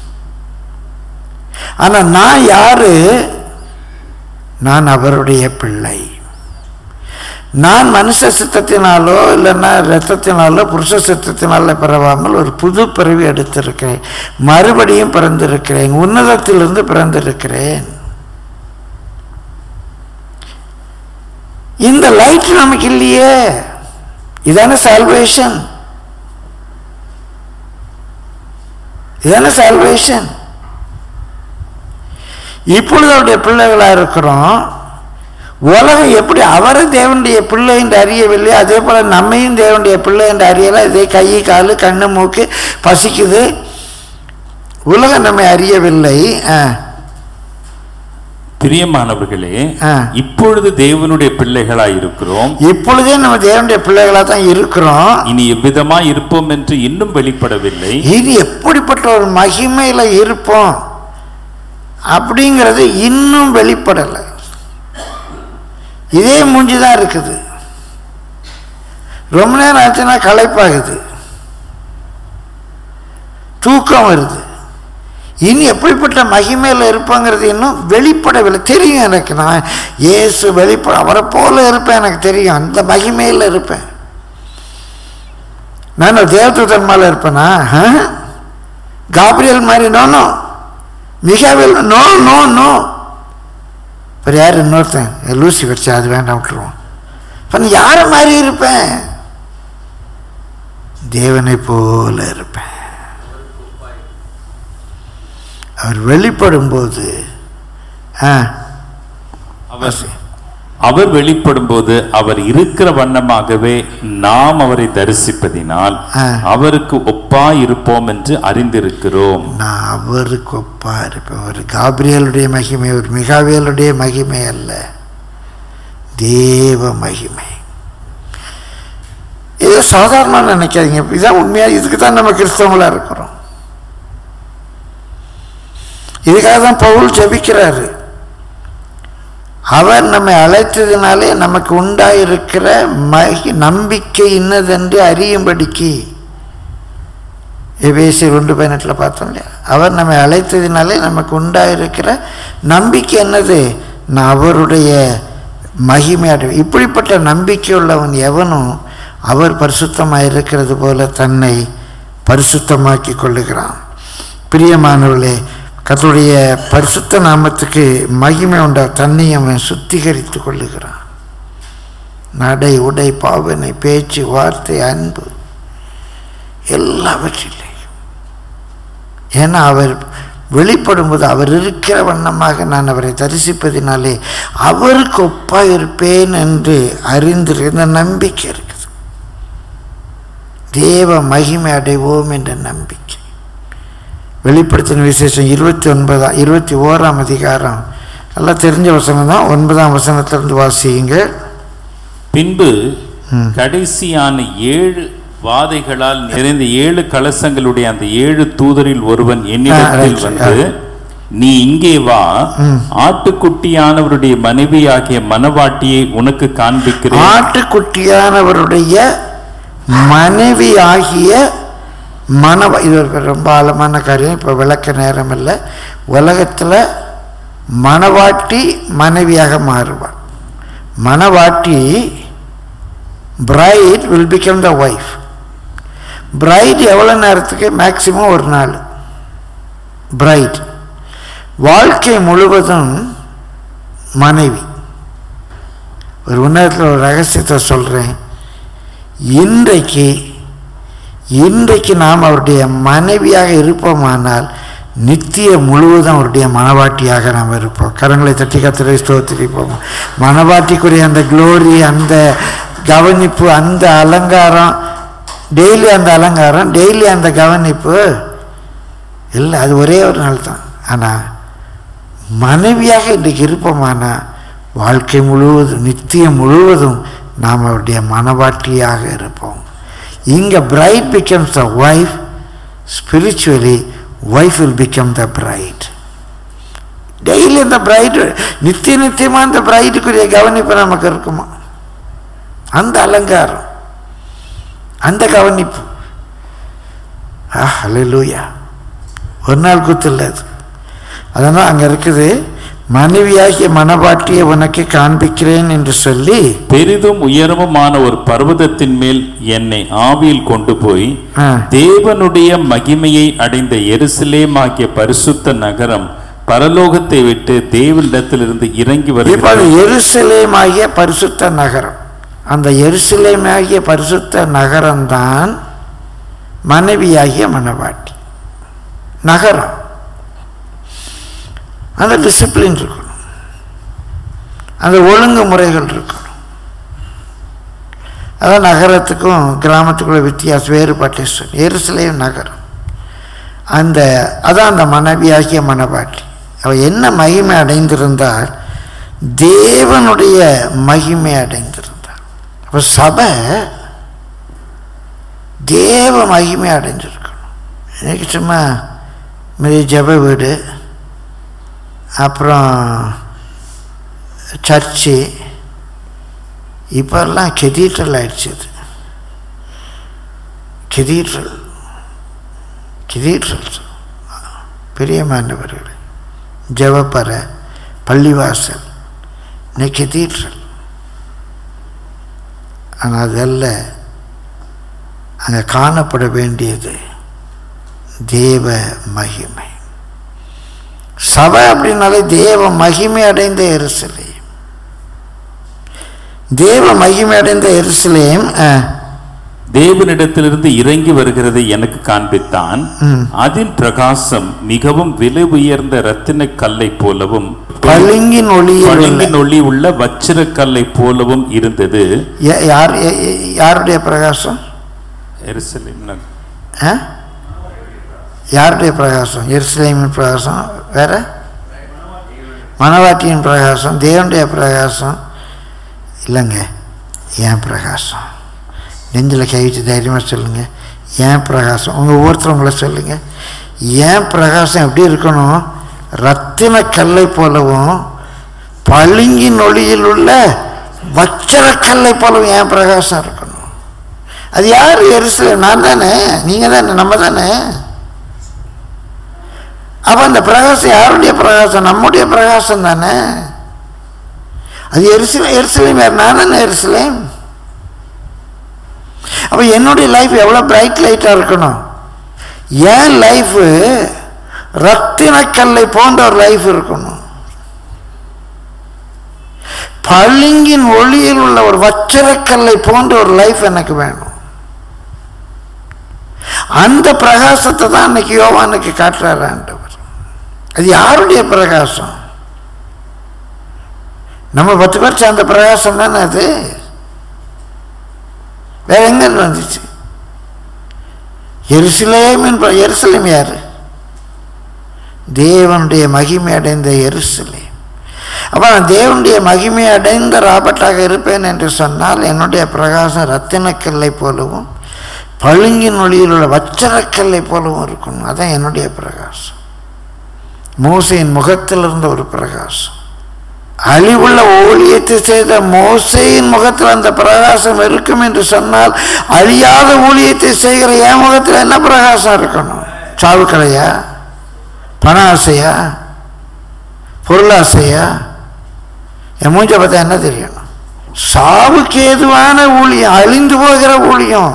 ஆனால் நான் யாரு நான் அவருடைய பிள்ளை நான் மனுஷ சித்தத்தினாலோ இல்லைன்னா ரத்தத்தினாலோ புருஷ சித்தத்தினால பிறவாமல் ஒரு புது பிறவி எடுத்திருக்கிறேன் மறுபடியும் பிறந்திருக்கிறேன் உன்னதத்திலிருந்து பிறந்திருக்கிறேன் இந்த லைட் நமக்கு இல்லையே இதான சால்வேஷன் இதான சால்வேஷன் இப்பொழுது அவருடைய பிள்ளைகளாக இருக்கிறோம் உலகம் எப்படி அவரை தேவனுடைய பிள்ளை என்று அறியவில்லை அதே போல் நம்மையும் தேவனுடைய பிள்ளை என்று அறியலாம் இதே கை கால் கண்ணு மூக்கு பசிக்குது உலகம் நம்மை அறியவில்லை ஆ, பிரியமானவர்களே ஆ. இப்பொழுது தேவனுடைய பிள்ளைகளாய் இருக்கிறோம் இப்பொழுதே நம்ம தேவனுடைய பிள்ளைகளாக தான் இருக்கிறோம் இனி எவ்விதமாய் இருப்போம் என்று இன்னும் வெளிப்படவில்லை இது எப்படிப்பட்ட ஒரு மகிமையில் இருப்போம் அப்படிங்கிறது இன்னும் வெளிப்படலை இதே மூஞ்சி தான் இருக்குது ரொம்ப நேரம் ஆச்சுன்னா களைப்பாகுது தூக்கம் வருது இனி எப்படிப்பட்ட மகிமையில் இருப்பாங்கிறது இன்னும் வெளிப்படவில்லை தெரியும் எனக்கு நான் இயேசு வெளிப்பட அவரை போல இருப்பேன் எனக்கு தெரியும் அந்த மகிமையில் இருப்பேன் நான் ஒரு தேவதூதன் மேலே இருப்பேனா ஆ? காப்ரியல் மாதிரி நோ நோ மிகாவில் நோ நோ நோ அப்புறம் யார் இன்னொருத்தன் லூசி வச்சு அது வேண்டாம் விட்டுருவோம் இப்போ நான் யாரை மாதிரி இருப்பேன் தேவனை போல இருப்பேன் அவர் வெளிப்படும் போது ஆ அவர் அவர் வெளிப்படும்போது அவர் இருக்கிற வண்ணமாகவே நாம் அவரை தரிசிப்பதினால் ஆ. அவருக்கு ஒப்பாய் இருப்போம் என்று அறிந்திருக்கிறோம் நான் அவருக்கு ஒப்பா இருப்பேன் ஒரு காப்ரியலுடைய மகிமை ஒரு மிகாவேலுடைய மகிமை அல்ல தேவ மகிமை இது சாதாரணமாக நினைக்காதீங்க இதான் உண்மையாக இதுக்கு தான் நம்ம கிறிஸ்தவங்களா இருக்கிறோம் இதுக்காக தான் பவுல் ஜெபிக்கிறாரு அவர் நம்மை அழைத்ததினாலே நமக்கு உண்டாயிருக்கிற மகி நம்பிக்கை இன்னதென்று அறியும்படிக்கு எபேசி ரெண்டு பதினெட்டில் பார்த்தோம் இல்லையா அவர் நம்மை அழைத்ததினாலே நமக்கு உண்டாயிருக்கிற நம்பிக்கை என்னது நான் அவருடைய மகிமை அடை இப்படிப்பட்ட நம்பிக்கை உள்ளவன் எவனும் அவர் பரிசுத்தமாக இருக்கிறது போல தன்னை பரிசுத்தமாக்கி கொள்ளுகிறான் பிரியமானவர்களே கர்த்தருடைய பரிசுத்த நாமத்துக்கு மகிமை உண்டா தன்னை அவன் சுத்திகரித்து கொள்ளுகிறான் நடை உடை பாவனை பேச்சு வார்த்தை அன்பு எல்லாவற்றிலே ஏன்னா அவர் வெளிப்படும்போது அவர் இருக்கிற வண்ணமாக நான் அவரை தரிசிப்பதினாலே அவருக்கு ஒப்பாக இருப்பேன் என்று அறிந்திருக்கிற நம்பிக்கை இருக்குது தேவ மகிமை அடைவோம் என்ற நம்பிக்கை வெளிப்படுத்தின விசேஷம் இருபத்தி ஒன்பதாம் இருபத்தி ஓராம் அதிகாரம் நல்லா தெரிஞ்ச வசனம் தான் ஒன்பதாம் வசனத்திலிருந்து வாசியுங்க பின்பு கடைசியான ஏழு வாதைகளால் நிறைந்த ஏழு கலசங்களுடைய அந்த ஏழு தூதரில் ஒருவன் என்னிடத்தில் right, வந்து நீ இங்கே வா ஆட்டுக்குட்டியானவருடைய மனைவியாகிய மனவாட்டியை உனக்கு காண்பிக்கிறேன் ஆட்டுக்குட்டியானவருடைய மனைவி ஆகிய மனவ இது ஒரு ரொம்ப ஆழமான காரியம் இப்போ விளக்க நேரம் இல்லை உலகத்தில் மணவாட்டி மனைவியாக மாறுவாள் மணவாட்டி bride will become the wife bride எவ்வளோ நேரத்துக்கு மேக்சிமம் ஒரு நாள் பிரைட் வாழ்க்கை முழுவதும் மனைவி ஒரு உன்னதத்தில் ஒரு ரகசியத்தை சொல்கிறேன் இன்றைக்கு இன்றைக்கு நாம் அவருடைய மனைவியாக இருப்போமானால் நித்திய முழுவதும் அவருடைய மனவாட்டியாக நாம் இருப்போம் கரங்களை தட்டி கத்திரை ஸ்தோத்திரிப்போம் மனவாட்டிக்குரிய அந்த க்ளோரி அந்த கவனிப்பு அந்த அலங்காரம் டெய்லி அந்த அலங்காரம் டெய்லி அந்த கவனிப்பு இல்லை அது ஒரே ஒரு நாள் தான் ஆனால் மனைவியாக இன்றைக்கு இருப்போமானா வாழ்க்கை முழுவதும் நித்தியம் முழுவதும் நாம் அவருடைய மனவாட்டியாக இருப்போம் இங்கே bride becomes the wife spiritually wife will become the bride daily இந்த பிரைடு நித்திய நித்தியமா அந்த பிரைடுக்குரிய கவனிப்பு நமக்கு இருக்குமா அந்த அலங்காரம் அந்த கவனிப்பு ஆ ஹalleluya ஒரு நாள் கூத்து இல்லை அது அதனால் அங்கே இருக்குது மனைவியாகிய மனவாட்டியை உனக்கு காண்பிக்கிறேன் என்று சொல்லி பெரிதும் உயரமுமான ஒரு பர்வதத்தின் மேல் என்னை ஆவியில் கொண்டு போய் ஆ, தேவனுடைய மகிமையை அடைந்த எருசலேம் ஆகிய பரிசுத்த நகரம் பரலோகத்தை விட்டு தேவனிடத்திலிருந்து இறங்கி இப்போது வருகிறது எருசலேமாகிய பரிசுத்த நகரம் அந்த எருசலேமாகிய பரிசுத்த நகரம்தான் மனைவியாகிய மனவாட்டி நகரம் அந்த டிசிப்ளின் இருக்கணும் அந்த ஒழுங்குமுறைகள் இருக்கணும் அதான் நகரத்துக்கும் கிராமத்துக்குள்ள வித்தியாசம் வேறுபாட்டை சொல்லி எருசலேம் நகரம் அந்த அதான் அந்த மனைவியாகிய மனவாட்டி அவள் என்ன மகிமை அடைந்திருந்தால் தேவனுடைய மகிமை அடைந்திருந்தாள் அப்போ சபை தேவ மகிமை அடைஞ்சிருக்கணும் எனக்கு சும்மா மாரி ஜெப வீடு அப்புறம் சர்ச்சு இப்போல்லாம் கெதீட்ரல் ஆயிடுச்சு அது கெதீட்ரல் கெதீட்ரல் பிரியமானவர்களே ஜெபப்பறை பள்ளிவாசல் இன்னைக்கு கெதீட்ரல் ஆனால் அதல்ல அங்கே காணப்பட வேண்டியது தேவ மகிமை சபை அப்படின்னாலே தேவ மகிமை அடைந்த எருசலேம் தேவ மகிமை அடைந்த எருசலேம் ஆ, தேவனிடத்திலிருந்து இறங்கி வருகிறதை எனக்கு காண்பித்தான் அதன் பிரகாசம் மிகவும் விலை உயர்ந்த ரத்தின கல்லை போலவும் பளிங்கின் ஒளியில் உள்ள பளிங்கின் ஒளி உள்ள வச்சிர கல்லை போலவும் இருந்தது யா- யார் யா- யா- யாருடைய பிரகாசம் எருசலேம் நகர். ஆ? யாருடைய பிரகாசம் எருசலேமின் பிரகாசம் வேற மணவாட்டியின் பிரகாசம் தேவனுடைய பிரகாசம் இல்லைங்க ஏன் பிரகாசம் நெஞ்சில் கழிச்சு தைரியமாக சொல்லுங்கள் ஏன் பிரகாசம் உங்கள் ஒவ்வொருத்தவங்கள சொல்லுங்கள் ஏன் பிரகாசம் எப்படி இருக்கணும் ரத்தின கல்லை போலவும் பளிங்கின் ஒளியில் உள்ள வச்சர கல்லை போலவும் ஏன் பிரகாசம் இருக்கணும் அது யார் எருசலேம் நான் தானே நீங்கள் தானே நம்ம தானே அப்போ அந்த பிரகாசம் யாருடைய பிரகாசம் நம்முடைய பிரகாசம் தானே அது எருசலேம் எருசலேம் யார் நான் தானே எருசலேம் அப்போ என்னுடைய லைஃப் எவ்வளோ பிரைட் லைட்டாக இருக்கணும் என் லைஃபு ரத்தினக்கல்லை போன்ற ஒரு லைஃப் இருக்கணும் பளிங்கின் ஒளியில் உள்ள ஒரு வச்சரக்கல்லை போன்ற ஒரு லைஃப் எனக்கு வேணும் அந்த பிரகாசத்தை தான் அன்னைக்கு யோவானுக்கு காட்டுறாரு ஆண்டவர் அது யாருடைய பிரகாசம் நம்ம பத்து பேர் சேர்ந்த பிரகாசம் தானே அது வேற எங்க இருந்து வந்துச்சு எருசலேமின் பிர- எருசலேம் யாரு தேவனுடைய மகிமை அடைந்த எருசலேம் அப்போ நான் தேவனுடைய மகிமை அடைந்த ராபர்ட்டாக இருப்பேன் என்று சொன்னால் என்னுடைய பிரகாசம் ரத்தினக்கல்லை போலவும் பளிங்கின் ஒளியில் உள்ள வச்சரக்கல்லை போலவும் இருக்கணும் அதான் என்னுடைய பிரகாசம் மோசையின் முகத்தில் இருந்த ஒரு பிரகாசம் அழிவுள்ள ஊழியத்தை செய்த மோசையின் முகத்தில் அந்த பிரகாசம் இருக்கும் என்று சொன்னால் அழியாத ஊழியத்தை செய்கிற என் முகத்தில் என்ன பிரகாசம் இருக்கணும் சாவுக்கலையா பண ஆசையா பொருளாசையா என் மூஞ்ச பார்த்தா என்ன தெரியணும் சாவுக்கு ஏதுவான ஊழியம் அழிந்து போகிற ஊழியம்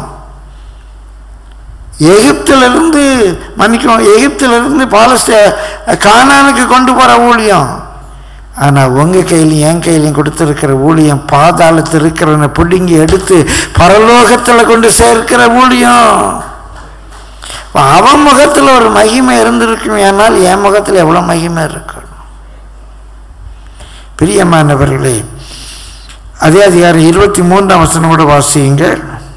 எகிப்திலிருந்து மன்னிக்கும் எகிப்திலிருந்து பாலஸ்த கானானுக்கு கொண்டு போகிற ஊழியம் ஆனால் உங்கள் கையிலையும் என் கையிலையும் கொடுத்துருக்கிற ஊழியம் பாதாளத்தில் இருக்கிறவனை பிடுங்கி எடுத்து பரலோகத்தில் கொண்டு சேர்க்கிற ஊழியம் அப்ப அவன் முகத்தில் ஒரு மகிமை இருந்திருக்கும் ஆனால் என் முகத்தில் எவ்வளோ மகிமை இருக்கணும் பிரியமானவர்களே அதே அதிகாரம் இருபத்தி மூன்றாம் வசனம் கூட வாசியுங்கள்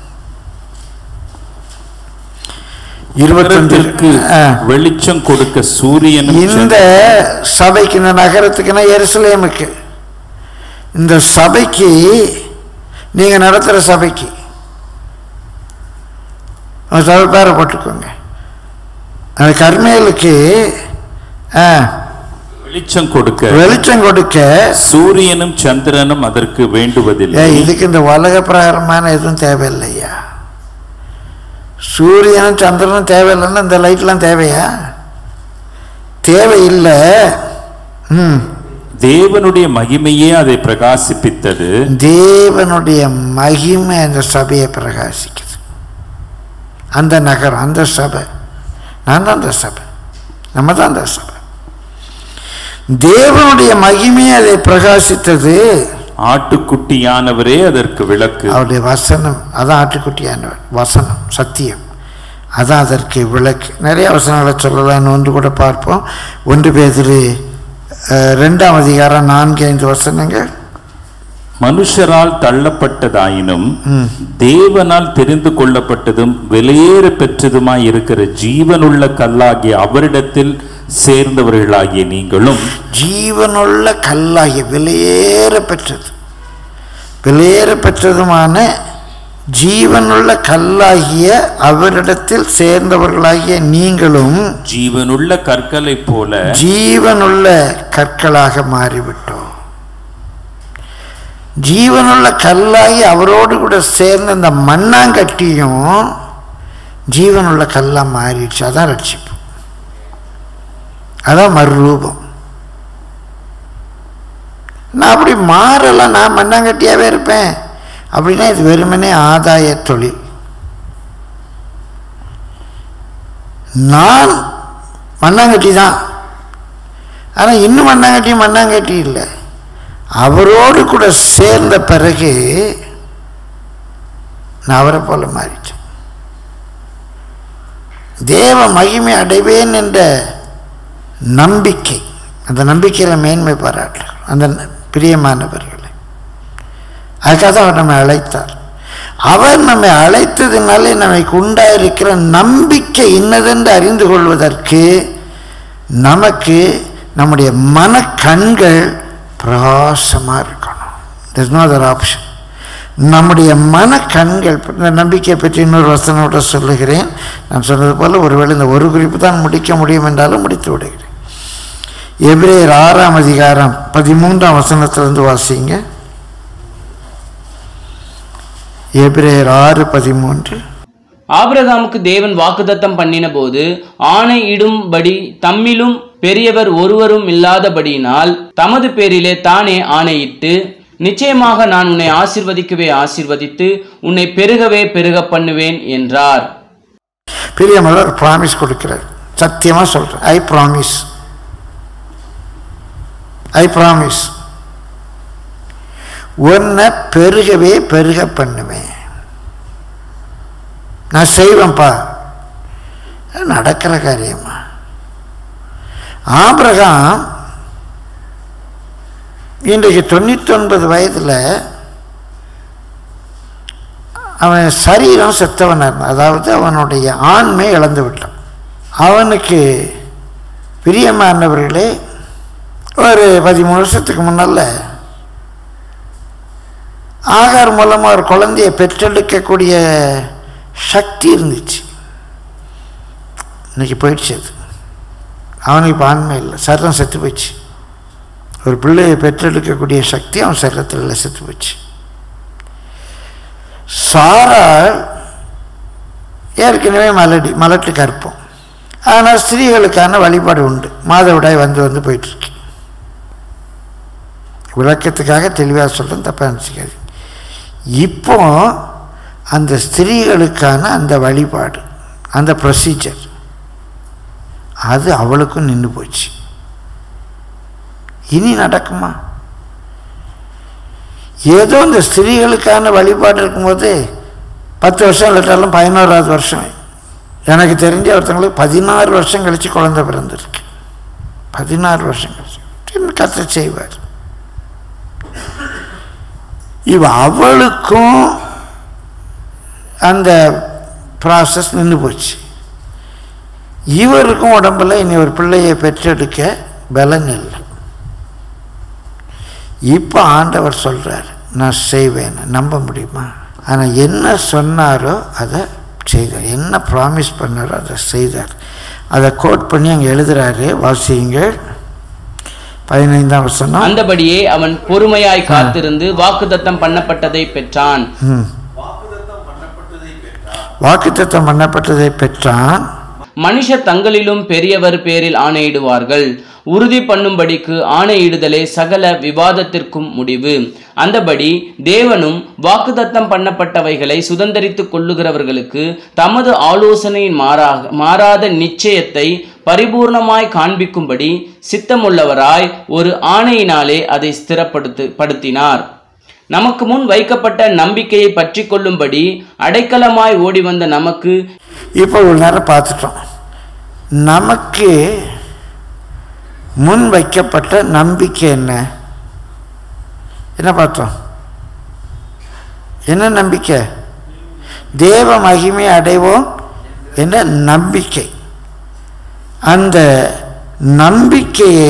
இருபத்தொன்று நகரத்திற்கு ஆ. வெளிச்சம் கொடுக்க சூரியனும் இந்த சபைக்கு இந்த நகரத்துக்குன்னா எருசலேமுக்கு இந்த சபைக்கு நீங்கள் நடத்துகிற சபைக்கு அந்த சபை பேரை போட்டுக்கோங்க அந்த கர்மேலுக்கு ஆ வெளிச்சம் கொடுக்க வெளிச்சம் கொடுக்க சூரியனும் சந்திரனும் அதற்கு வேண்டுவதில்லை ஏய், இதுக்கு இந்த உலக பிரகாரமான எதுவும் தேவையில்லையா சூரியனும் சந்திரனும் தேவையில்லைன்னா இந்த லைட்லாம் தேவையா தேவையில்லை ம் தேவனுடைய மகிமையே அதை பிரகாசிப்பித்தது தேவனுடைய மகிமை அந்த சபையை பிரகாசிக்குது அந்த நகரம் அந்த சபை நான் தான் அந்த சபை நம்ம தான் அந்த சபை தேவனுடைய மகிமையை அதை பிரகாசித்தது ஆட்டுக்குட்டியானவரே அதற்கு விளக்கு அவருடைய வசனம் அதான் ஆட்டுக்குட்டியானவர் வசனம் சத்தியம் அதான் அதற்கு விளக்கு நிறைய வசனங்களை சொல்லலாம் ஒன்று கூட பார்ப்போம் ஒன்று பேதிரு ரெண்டாம் அதிகாரம் நான்கு ஐந்து வசனங்கள் மனுஷரால் தள்ளப்பட்டதாயினும் தேவனால் தெரிந்து கொள்ளப்பட்டதும் வெளியேற பெற்றதுமாய் இருக்கிற ஜீவனுள்ள கல்லாகிய அவரிடத்தில் சேர்ந்தவர்களாகிய நீங்களும் ஜீவனுள்ள கல்லாகிய விலையேற பெற்றது விலையேற பெற்றதுமான ஜீவனுள்ள கல்லாகிய அவரிடத்தில் சேர்ந்தவர்களாகிய நீங்களும் ஜீவனுள்ள கற்களைப் போல ஜீவனுள்ள கற்களாக மாறிவிட்டோம் ஜீவனுள்ள கல்லாகி அவரோடு கூட சேர்ந்த இந்த மண்ணாங்கட்டியும் ஜீவனுள்ள கல்லாக மாறிடுச்சு அதான் ரட்சிப்பு அதான் மறுரூபம் நான் அப்படி மாறலாம் நான் மண்ணாங்கட்டியாகவே இருப்பேன் அப்படின்னா இது வெறுமனே ஆதாய தொழில் நான் மண்ணாங்கட்டி தான் ஆனால் இன்னும் மண்ணாங்கட்டி மண்ணாங்கட்டி இல்லை அவரோடு கூட சேர்ந்த பிறகு நான் அவரை போல மாறிட்டேன் தேவ மகிமை அடைவேன் என்ற நம்பிக்கை அந்த நம்பிக்கையில் மேன்மை பாராட்டுறோம் அந்த ந- பிரியமானவர்களை அதுக்காக தான் அவர் நம்மை அழைத்தார் அவர் நம்மை அழைத்ததினாலே நமக்கு உண்டாயிருக்கிற நம்பிக்கை இன்னதென்று அறிந்து கொள்வதற்கு நமக்கு நம்முடைய மனக்கண்கள் பிரகாசமாக இருக்கணும் there's no other ஆப்ஷன் நம்முடைய மனக்கண்கள் இந்த நம்பிக்கையை பற்றி இன்னொரு வசனோட சொல்லுகிறேன் நான் சொன்னது போல் ஒருவேளை இந்த ஒரு குறிப்பு தான் முடிக்க முடியும் என்றாலும் முடித்து விடுகிறேன் எபிரேயர் ஆறாம் அதிகாரம் பதிமூன்றாம் வசனத்திலிருந்து வாசிங்க எபிரேயர் ஆறு பதிமூன்று ஆபிரகாமுக்கு தேவன் வாக்குத்தத்தம் பண்ணின போது ஆணை இடும்படி தம்மிலும் பெரியவர் ஒருவரும் இல்லாதபடியினால் தமது பேரிலே தானே ஆணையிட்டு நிச்சயமாக நான் உன்னை ஆசிர்வதிக்கவே ஆசிர்வதித்து உன்னை பெருகவே பெருக பண்ணுவேன் என்றார் பெரியமலர் ப்ராமிஸ் கொடுக்கிறார் சத்தியமாக சொல்கிறேன் ஐ ப்ராமிஸ் ஐ ப்ராமிஸ் உன்னை பெருகவே பெருக பண்ணுவேன் நான் செய்வேன்ப்பா அது நடக்கிற காரியமா ஆபிரகாம் இன்றைக்கு தொண்ணூத்தொன்பது வயதில் அவன் சரீரம் செத்தவனாக இருந்தான் அதாவது அவனுடைய ஆண்மை இழந்து விட்டான் அவனுக்கு பிரியமானவர்களே ஒரு பதிமூணு வருஷத்துக்கு முன்னால் ஆகார் மூலமாக ஒரு குழந்தையை பெற்றெடுக்கக்கூடிய சக்தி இருந்துச்சு இன்னைக்கு போயிடுச்சு அது அவனுக்கு இப்போ ஆண்மை இல்லை சரீரம் செத்து போயிடுச்சு ஒரு பிள்ளையை பெற்றெடுக்கக்கூடிய சக்தி அவன் சரீரத்தில் இல்லை செத்து போச்சு சாராள் ஏற்கனவே மலடி மலட்டு கற்போம் ஆனால் ஸ்திரீகளுக்கான வழிபாடு உண்டு மாதவிடாய் வந்து வந்து போயிட்டுருக்கு விளக்கத்துக்காக தெளிவாக சொல்கிறேன் தப்பாக நினச்சிக்காது இப்போ அந்த ஸ்திரீகளுக்கான அந்த வழிபாடு அந்த ப்ரொசீஜர் அது அவளுக்கும் நின்று போச்சு இனி நடக்குமா ஏதோ இந்த ஸ்திரீகளுக்கான வழிபாடு இருக்கும்போது பத்து வருஷம் இல்லாட்டாலும் பதினோராவது வருஷம் எனக்கு தெரிஞ்ச ஒருத்தவங்களுக்கு பதினாறு வருஷம் கழித்து குழந்தை பிறந்திருக்கு பதினாறு வருஷம் கழிச்சு கத்த செய்வார் இவ அவளுக்கும் அந்த ப்ராசஸ் நின்று போச்சு இவருக்கும் உடம்புல இனி ஒரு பிள்ளையை பெற்றெடுக்க பலன் இல்லை இப்போ ஆண்டவர் சொல்கிறார் நான் செய்வேன் நம்ப முடியுமா ஆனால் என்ன சொன்னாரோ அதை செய்தார் என்ன ப்ராமிஸ் பண்ணாரோ அதை செய்தார் அதை கோட் பண்ணி அங்கே எழுதுகிறாரு வாசியுங்கள் பதினைந்தாம் வசனம் அந்தபடியே அவன் பொறுமையாய் காத்திருந்து வாக்குத்தத்தம் பண்ணப்பட்டதை பெற்றான் ம் வாக்குதத்தம் பண்ணப்பட்டதை பெற்றார் வாக்குத்தத்தம் பண்ணப்பட்டதை பெற்றான் மனுஷர் தங்களிலும் பெரியவர் பேரில் ஆணையிடுவார்கள் உறுதி பண்ணும்படிக்கு ஆணையிடுதலே சகல விவாதத்திற்கும் முடிவு அந்தபடி தேவனும் வாக்குத்தத்தம் பண்ணப்பட்டவைகளை சுதந்தரித்துக் கொள்ளுகிறவர்களுக்கு தமது ஆலோசனையின் மாறாக மாறாத நிச்சயத்தை பரிபூர்ணமாய் காண்பிக்கும்படி சித்தமுள்ளவராய் ஒரு ஆணையினாலே அதை ஸ்திரப்படுத்து படுத்தினார் நமக்கு முன் வைக்கப்பட்ட நம்பிக்கையை பற்றி கொள்ளும்படி அடைக்கலமாய் ஓடி வந்த நமக்கு இப்போ ஒரு நேரம் பார்த்துட்டோம் நமக்கு முன் வைக்கப்பட்ட நம்பிக்கை என்ன என்ன பார்த்தோம் என்ன நம்பிக்கை தேவ மகிமை அடைவோம் என்ற நம்பிக்கை அந்த நம்பிக்கையை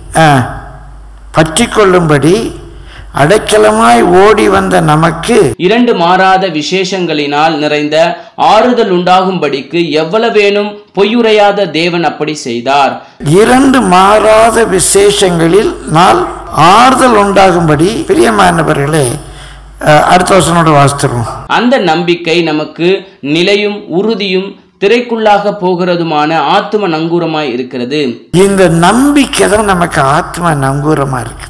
பற்றி கொள்ளும்படி அடைக்கலமாய் ஓடி வந்த நமக்கு இரண்டு மாறாத விசேஷங்களினால் நிறைந்த ஆறுதல் உண்டாகும்படிக்கு எவ்வளவேனும் பொய்யுரையாத தேவன் அப்படி செய்தார் இரண்டு மாறாத விசேஷங்களில் நாள் ஆறுதல் உண்டாகும்படி பிரியமானவர்களே அஹ், அடுத்த வசனோட வாசித்துருவோம் அந்த நம்பிக்கை நமக்கு நிலையும் உறுதியும் திரைக்குள்ளாக போகிறதுமான ஆத்தும நங்கூரமாய் இருக்கிறது இந்த நம்பிக்கை தான் நமக்கு ஆத்ம நங்கூரமா இருக்குது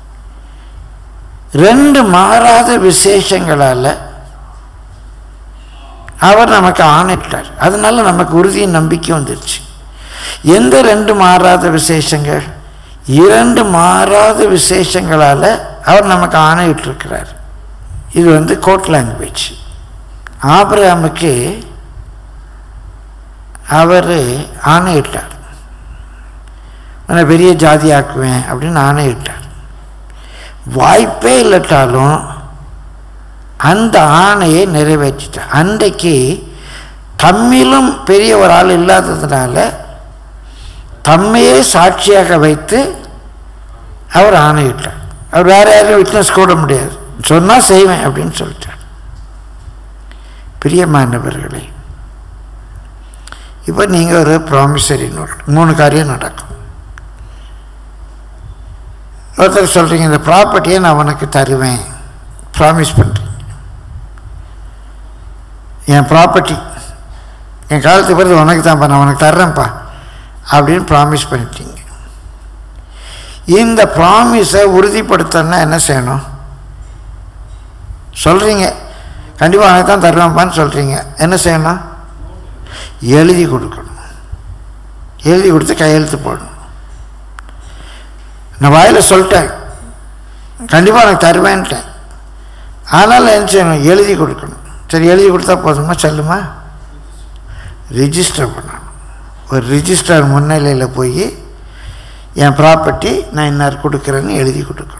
ரெண்டு மாறாத விசேஷங்களால அவர் நமக்கு ஆணையிட்டார் அதனால நமக்கு உறுதியும் நம்பிக்கை வந்துருச்சு எந்த ரெண்டு மாறாத விசேஷங்கள் இரண்டு மாறாத விசேஷங்களால அவர் நமக்கு ஆணையிட்டிருக்கிறார் இது வந்து கோட் லாங்குவேஜ் ஆபிரகாமுக்கு அவர் ஆணையிட்டார் உன்னை பெரிய ஜாதி ஆக்குவேன் அப்படின்னு ஆணையிட்டார் வாய்ப்பே இல்லட்டாலும் அந்த ஆணையை நிறைவேற்றிட்டார் அன்றைக்கு தம்மிலும் பெரிய ஒரு ஆள் இல்லாததுனால தம்மையே சாட்சியாக வைத்து அவர் ஆணையிட்டார் அவர் வேற யாரையும் விட்னஸ் கூட முடியாது சொன்னால் செய்வேன் அப்படின்னு சொல்லிட்டார் பிரியமானவர்களே இப்போ நீங்கள் ஒரு ப்ராமிசரி நோட் மூணு காரியம் நடக்கும் ஒருத்தர் சொல்கிறீங்க இந்த ப்ராப்பர்ட்டியை நான் உனக்கு தருவேன் ப்ராமிஸ் பண்ணுறீங்க என் ப்ராப்பர்ட்டி என் காலத்துக்கு பிறகு உனக்கு தான்ப்பா நான் உனக்கு தர்றேன்ப்பா அப்படின்னு ப்ராமிஸ் பண்ணிட்டீங்க இந்த ப்ராமிஸை உறுதிப்படுத்தணும்னா என்ன செய்யணும் சொல்கிறீங்க கண்டிப்பாக உனக்கு தான் தருவேன்ப்பான்னு சொல்கிறீங்க என்ன செய்யணும் எழுதி கொடுக்கணும் எழுதி கொடுத்து கையெழுத்து போடணும் நான் வாயில் சொல்லிட்டேன் கண்டிப்பாக எனக்கு தருவேன்ட்டேன் ஆனால் என்ன செய்யணும் எழுதி கொடுக்கணும் சரி எழுதி கொடுத்தா போதுமா சொல்லுமா ரிஜிஸ்டர் பண்ணணும் ஒரு ரிஜிஸ்டர் முன்னிலையில் போய் என் ப்ராப்பர்ட்டி நான் இன்னார் கொடுக்குறேன்னு எழுதி கொடுக்கணும்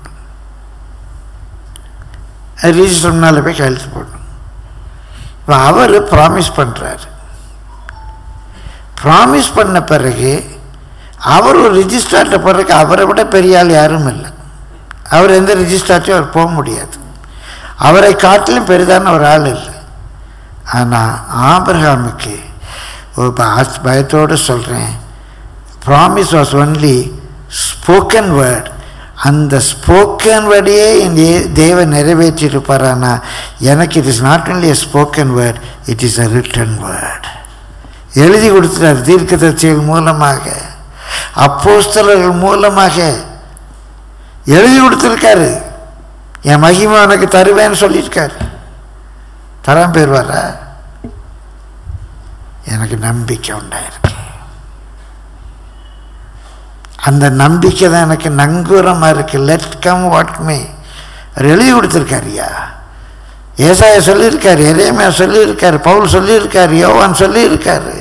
ரிஜிஸ்டர் முன்னால் போய் கையெழுத்து போடணும் இப்போ அவர் ப்ராமிஸ் பண்ணுறாரு ப்ராமிஸ் பண்ண பிறகு அவர் ஒரு ரிஜிஸ்ட்ரார்ட்ட பிறகு அவரை விட பெரிய ஆள் யாரும் இல்லை அவர் எந்த ரிஜிஸ்ட்ரார்ட்டையும் அவர் போக முடியாது அவரை காட்டிலும் பெரிதான ஒரு ஆள் இல்லை ஆனால் ஆபிரகாமுக்கு ஒரு ப- பயத்தோடு சொல்கிறேன் promise was only spoken word அந்த ஸ்போக்கன் வேர்டையே இந்த ஏ- தேவன் நிறைவேற்றியிருப்பார் ஆனால் எனக்கு it is not only a spoken word it is a written word எழுதி கொடுத்துட்டார் தீர்க்கதரிசிகள் மூலமாக அப்போஸ்தலர்கள் மூலமாக எழுதி கொடுத்துருக்காரு என் மகிமை உனக்கு தருவேன்னு சொல்லியிருக்காரு தராம போயிடுவாரா எனக்கு நம்பிக்கை உண்டாயிருக்கு அந்த நம்பிக்கை தான் எனக்கு நங்கூரமாக இருக்கு லெட் கம் வாட் மீ அவர் எழுதி கொடுத்துருக்காருயா ஏசாயா சொல்லியிருக்காரு எரேமியா சொல்லியிருக்காரு பவுல் சொல்லியிருக்காரு யோவான் சொல்லியிருக்காரு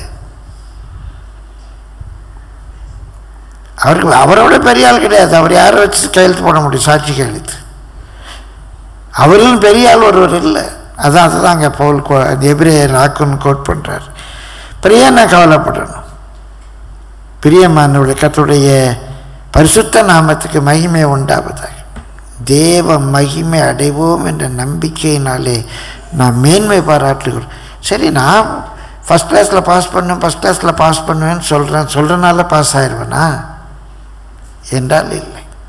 அவருக்கு அவரோட பெரிய ஆள் கிடையாது அவர் யாரை வச்சு கையெழுத்து போட முடியும் சாட்சி கையெழுத்து அவரும் பெரிய ஆள் ஒருவர் இல்லை அதான் அதுதான் அங்கே பவுல் கோ எபிரேயர் ஆக்குன்னு கோட் பண்ணுறார் பிரியா நான் கவலைப்படணும் பிரியமானவருடைய கத்துடைய பரிசுத்த நாமத்துக்கு மகிமை உண்டாவதாக தேவ மகிமை அடைவோம் என்ற நம்பிக்கையினாலே நான் மேன்மை பாராட்டுகிறோம் சரி நான் ஃபஸ்ட் கிளாஸில் பாஸ் பண்ணுவேன் ஃபஸ்ட் கிளாஸில் பாஸ் பண்ணுவேன்னு சொல்கிறேன் சொல்கிறனால பாஸ் ஆயிடுவேனா என்றால் இல்லை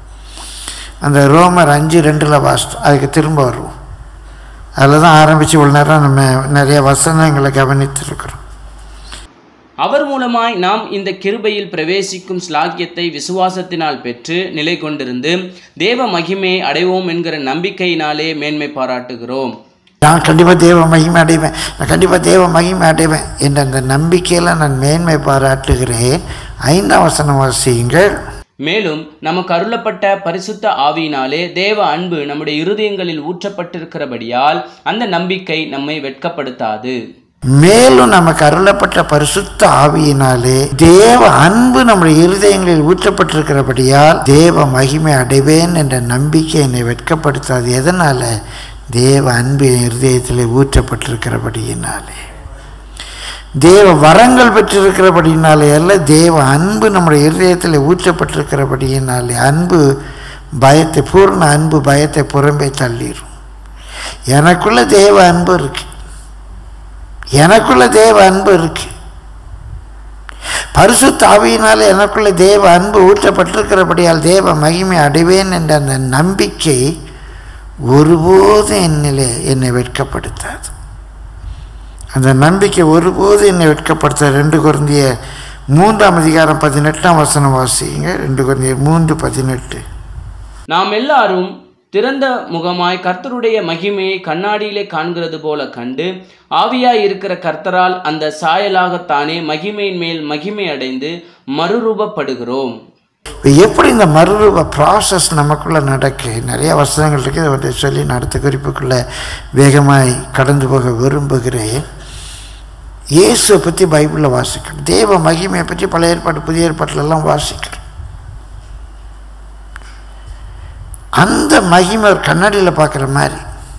அந்த ரோமர் அஞ்சு ரெண்டில் வாசித்தோம் அதுக்கு திரும்ப வருவோம் அதில் தான் ஆரம்பித்து இவ்வளோ நேரம் நம்ம நிறைய வசனங்களை கவனித்திருக்கிறோம் அவர் மூலமாய் நாம் இந்த கிருபையில் பிரவேசிக்கும் ஸ்லாக்கியத்தை விசுவாசத்தினால் பெற்று நிலை கொண்டிருந்து தேவ மகிமையை அடைவோம் என்கிற நம்பிக்கையினாலே மேன்மை பாராட்டுகிறோம் நான் கண்டிப்பாக தேவ மகிமை அடைவேன் நான் கண்டிப்பாக தேவ மகிமை அடைவேன் என்ற அந்த நம்பிக்கையில் நான் மேன்மை பாராட்டுகிறேன் ஐந்தாம் வசனம் வாசியுங்கள் மேலும் நமக்கு அருளப்பட்ட பரிசுத்த ஆவியினாலே தேவ அன்பு நம்முடைய இருதயங்களில் ஊற்றப்பட்டிருக்கிறபடியால் அந்த நம்பிக்கை நம்மை வெட்கப்படுத்தாது மேலும் நமக்கு அருளப்பட்ட பரிசுத்த ஆவியினாலே தேவ அன்பு நம்முடைய இருதயங்களில் ஊற்றப்பட்டிருக்கிறபடியால் தேவ மகிமை அடைவேன் என்ற நம்பிக்கை என்னை வெட்கப்படுத்தாது எதனால தேவ அன்பு என் இருதயத்தில் ஊற்றப்பட்டிருக்கிறபடியினாலே தேவ வரங்கள் பெற்றிருக்கிறபடினாலே அல்ல தேவ அன்பு நம்முடைய இருதயத்தில் ஊற்றப்பட்டிருக்கிறபடியினாலே அன்பு பயத்தை பூர்ண அன்பு பயத்தை புறம்பே தள்ளிடும் எனக்குள்ள தேவ அன்பு இருக்கு எனக்குள்ள தேவ அன்பு இருக்கு பரிசு தாவியினாலே எனக்குள்ள தேவ அன்பு ஊற்றப்பட்டிருக்கிறபடியால் தேவ மகிமை அடைவேன் என்ற அந்த நம்பிக்கை ஒருபோதும் என்னிலே என்னை வெட்கப்படுத்தாது அந்த நம்பிக்கை ஒருபோதும் என்னை வெட்கப்படுத்த ரெண்டு குருந்திய மூன்றாம் அதிகாரம் பதினெட்டாம் வசனம் வாசிங்க ரெண்டு குருந்திய மூன்று பதினெட்டு நாம் எல்லாரும் திறந்த முகமாய் கர்த்தருடைய மகிமையை கண்ணாடியிலே காண்கிறது போல கண்டு ஆவியாய் இருக்கிற கர்த்தரால் அந்த சாயலாகத்தானே மகிமையின் மேல் மகிமை அடைந்து மறுரூபப்படுகிறோம் இப்ப எப்படி இந்த மறுரூப ப்ராசஸ் நமக்குள்ளே நடக்கு நிறைய வசனங்கள் இருக்குது அதை சொல்லி நான் அடுத்த குறிப்புக்குள்ளே வேகமாய் கடந்து போக விரும்புகிறேன் இயேசுவை பற்றி பைபிளில் வாசிக்கிறோம் தேவ மகிமையை பற்றி பழைய ஏற்பாடு புதிய ஏற்பாட்டிலெல்லாம் வாசிக்கிறோம் அந்த மகிமை ஒரு கண்ணாடியில் பார்க்குற மாதிரி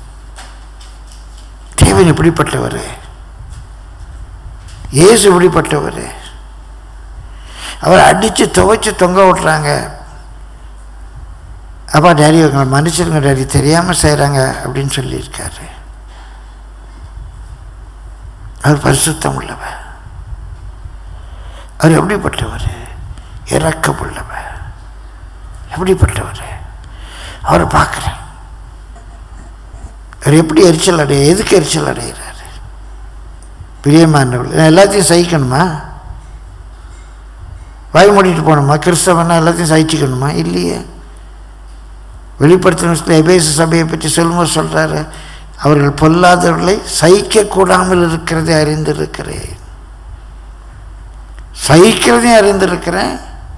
தேவன் இப்படிப்பட்டவர் இயேசு இப்படிப்பட்டவர் அவர் அடித்து துவைச்சு தொங்க விட்றாங்க அப்பா டேடி உங்களை மன்னிச்சிருங்க டேடி தெரியாமல் செய்கிறாங்க அப்படின்னு சொல்லியிருக்காரு அவர் பரிசுத்தம் உள்ளவர் அவர் எப்படிப்பட்டவர் இறக்கமுள்ளவர் எப்படிப்பட்டவர் அவரை பார்க்குறேன் அவர் எப்படி எரிச்சல் அடைய எதுக்கு எரிச்சல் அடைகிறாரு பிரியமானவர்கள் எல்லாத்தையும் சகிக்கணுமா வாய் மூடிட்டு போகணுமா கிறிஸ்தவனா எல்லாத்தையும் சகிச்சுக்கணுமா இல்லையே வெளிப்படுத்தின எபேச சபையை பற்றி சொல்லும்போது சொல்கிறாரு அவர்கள் பொல்லாதவர்களை சகிக்கக்கூடாமல் இருக்கிறதை அறிந்திருக்கிறேன் சகிக்கிறதையும் அறிந்திருக்கிறேன்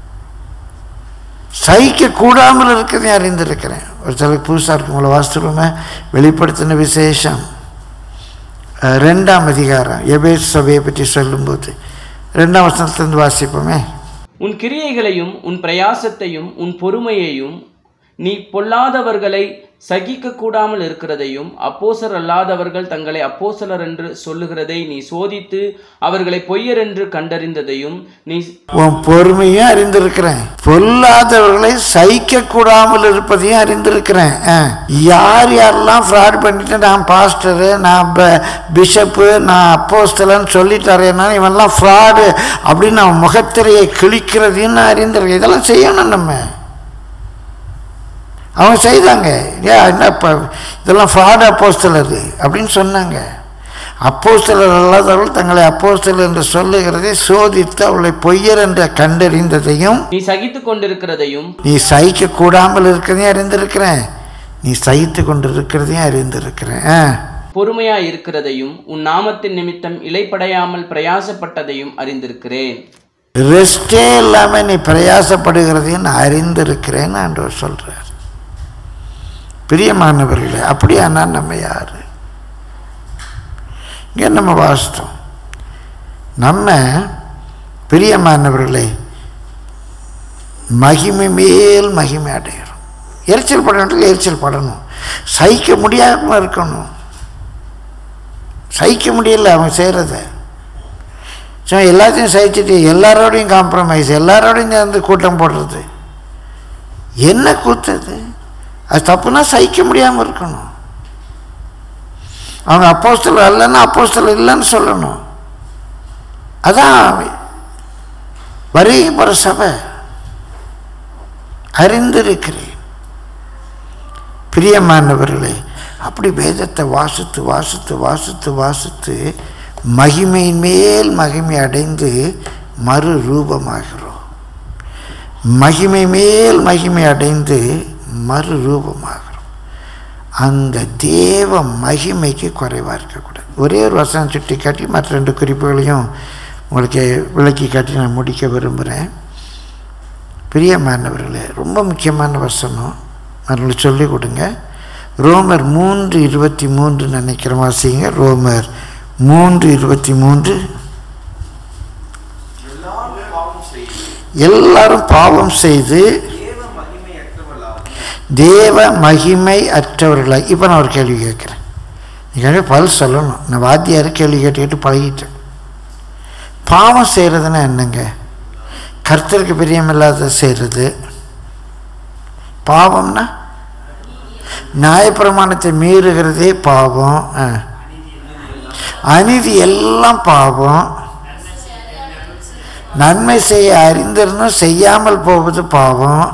சகிக்க கூடாமல் இருக்கிறதையும் அறிந்திருக்கிறேன் ஒரு சிலருக்கு புதுசாக இருக்கும் உங்களை வாஸ்துவமே வெளிப்படுத்தின விசேஷம் அஹ், ரெண்டாம் அதிகாரம் எபேஸ் சபையை பற்றி சொல்லும்போது ரெண்டாம் வசனத்துலேருந்து வாசிப்போமே உன் கிரியைகளையும் உன் பிரயாசத்தையும் உன் பொறுமையையும் நீ பொல்லாதவர்களை சகிக்க கூடாமல் இருக்கிறதையும் அப்போசர் அல்லாதவர்கள் தங்களை அப்போசலர் என்று சொல்லுகிறதை நீ சோதித்து அவர்களை பொய்யர் என்று கண்டறிந்ததையும் நீ உன் பொறுமையும் அறிந்திருக்கிறேன் பொல்லாதவர்களை சகிக்க கூடாமல் இருப்பதையும் அறிந்திருக்கிறேன் ஆ. யார் யாரெல்லாம் ஃப்ராட் பண்ணிட்டு நான் பாஸ்டரு நான் ப- பிஷப்பு நான் அப்போஸ்தலன்னு சொல்லிட்டாரேன்னா இவன்லாம் ஃப்ராடு அப்படின்னு அவன் முகத்திரையை கிழிக்கிறதையும் நான் அறிந்திருக்கேன் இதெல்லாம் செய்யணும் நம்ம அவங்க செய்தாங்க ஏன் என்ன இப்போ இதெல்லாம் ஃப்ராட் அப்போஸ்தலர் அப்படின்னு சொன்னாங்க அப்போஸ்தலர் அல்லாதவர்கள் தங்களை அப்போஸ்தலர் என்று சொல்லுகிறதை சோதித்து அவளை பொய்யர் என்று கண்டறிந்ததையும் நீ சகித்து கொண்டிருக்கிறதையும் நீ சகிக்க கூடாமல் இருக்கிறதையும் அறிந்திருக்கிறேன் நீ சகித்து கொண்டு இருக்கிறதையும் அறிந்திருக்கிறேன் ஆ. பொறுமையா இருக்கிறதையும் உன் நாமத்தின் நிமித்தம் இலைப்படையாமல் பிரயாசப்பட்டதையும் அறிந்திருக்கிறேன் ரெஸ்டே இல்லாமல் நீ பிரயாசப்படுகிறதையும் நான் அறிந்திருக்கிறேன்னு ஆண்டவர் சொல்கிறார் பிரியமானவர்களே அப்படியானா நம்ம யார் இங்கே நம்ம வாசித்தோம் நம்ம பிரியமானவர்களே மகிமை மேல் மகிமை அடைகிறோம் எரிச்சல் பட வேண்டிய எரிச்சல் படணும் சகிக்க முடியாமல் இருக்கணும் சகிக்க முடியல அவன் செய்கிறத ஸோ எல்லாத்தையும் சகிச்சுட்டு எல்லாரோடையும் காம்ப்ரமைஸ் எல்லாரோடையும் சேர்ந்து கூட்டம் போடுறது என்ன கூத்தது அது தப்புனா சகிக்க முடியாமல் இருக்கணும் அவங்க அப்போஸ்தலர் இல்லைன்னா அப்போஸ்தலர் இல்லைன்னு சொல்லணும் அதான் வருகை போகிற சபை அறிந்திருக்கிறேன் பிரியமானவர்களே அப்படி வேதத்தை வாசித்து வாசித்து வாசித்து வாசித்து மகிமையின் மேல் மகிமை அடைந்து மறு ரூபமாகிறோம் மகிமை மேல் மகிமை அடைந்து மறு ரூபமாகிறோம் அந்த தேவ மகிமைக்கு குறைவாக இருக்கக்கூடாது ஒரே ஒரு வசனம் சுட்டி காட்டி மற்ற ரெண்டு குறிப்புகளையும் உங்களுக்கு விளக்கி காட்டி நான் முடிக்க விரும்புகிறேன் பிரியமானவர்களே ரொம்ப முக்கியமான வசனம் அவர்களுக்கு சொல்லிக் கொடுங்க ரோமர் மூன்று இருபத்தி மூன்று நினைக்கிற வாசிங்க ரோமர் மூன்று இருபத்தி மூன்று எல்லாரும் பாவம் செய்து எல்லாரும் பாவம் செய்து தேவ மகிமையற்றவர்களாகி தேவ மகிமை அற்றவர்களாய் இப்போ நான் ஒரு கேள்வி கேட்குறேன் நீங்கள் பதில் சொல்லணும் நான் வாத்தியார் கேள்வி கேட்டு கேட்டு பழகிட்டேன் பாவம் செய்கிறதுனா என்னங்க கர்த்தருக்கு பிரியமில்லாத செய்கிறது பாவம்னா நியாயப்பிரமாணத்தை மீறுகிறதே பாவம் ஆ. அநீதி எல்லாம் பாவம் நன்மை செய்ய அறிந்திருந்தும் செய்யாமல் போவது பாவம்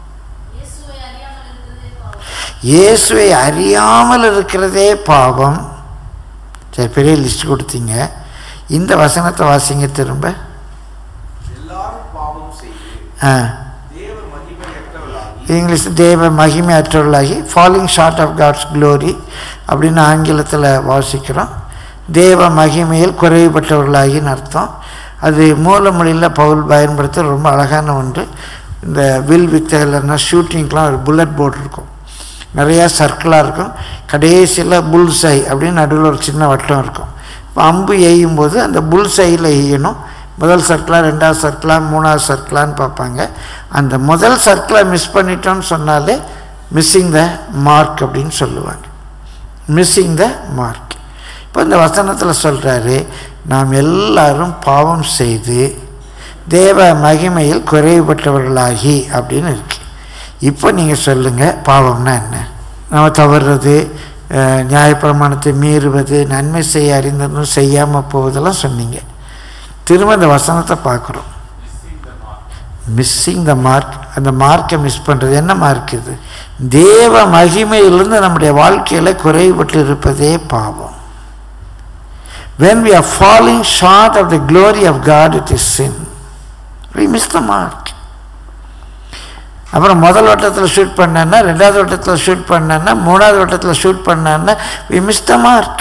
இயேசுவை அறியாமல் இருக்கிறதே பாவம் சரி பெரிய லிஸ்ட் கொடுத்தீங்க இந்த வசனத்தை வாசிங்க திரும்ப எல்லாரும் பாவம் செய்து ஆ தேவ மகிமையற்றவர்களாகி இங்கிலீஷ் தேவ மகிமை அற்றவர்களாகி falling short of God's glory அப்படின்னு ஆங்கிலத்தில் வாசிக்கிறோம் தேவ மகிமையில் குறைவுபட்டவர்களாகின்னு அர்த்தம் அது மூல மொழியில் பவுல் பயன்படுத்த ரொம்ப அழகான ஒன்று இந்த வில் வித்தைகள்னா ஷூட்டிங்க்கெலாம் ஒரு புல்லட் போர்டு இருக்கும் நிறையா சர்க்கிளாக இருக்கும் கடைசியில் புல்சை அப்படின்னு நடுவில் ஒரு சின்ன வட்டம் இருக்கும் இப்போ அம்பு எய்யும் போது அந்த புல்சையில் எய்யணும் முதல் சர்க்கிளா ரெண்டாவது சர்க்கிளா மூணாவது சர்க்கிளான்னு பார்ப்பாங்க அந்த முதல் சர்க்கிளை மிஸ் பண்ணிட்டோம்னு சொன்னாலே மிஸ்ஸிங் த மார்க் அப்படின்னு சொல்லுவாங்க மிஸ்ஸிங் த மார்க் இப்போ இந்த வசனத்தில் சொல்கிறாரு நாம் எல்லாரும் பாவம் செய்து தேவ மகிமையில் குறைவுபட்டவர்களாகி அப்படின்னு இருக்கு இப்போ நீங்கள் சொல்லுங்கள் பாவம்னா என்ன நம்ம தவறுறது அஹ், நியாயப்பிரமாணத்தை மீறுவது நன்மை செய்ய அறிந்ததும் செய்யாமல் போவதெல்லாம் சொன்னீங்க திரும்ப இந்த வசனத்தை பார்க்குறோம் மிஸ்ஸிங் த மார்க் அந்த மார்க்கை மிஸ் பண்ணுறது என்ன மார்க் இது தேவ மகிமையிலிருந்து நம்முடைய வாழ்க்கையில் குறைபட்டு இருப்பதே பாவம் when we are falling short of the glory of God it is sin we miss the mark அப்புறம் முதல் வட்டத்தில் ஷூட் பண்ணேன்னா ரெண்டாவது வட்டத்தில் ஷூட் பண்ணேன்னா மூணாவது வட்டத்தில் ஷூட் பண்ணேன்னா we miss the mark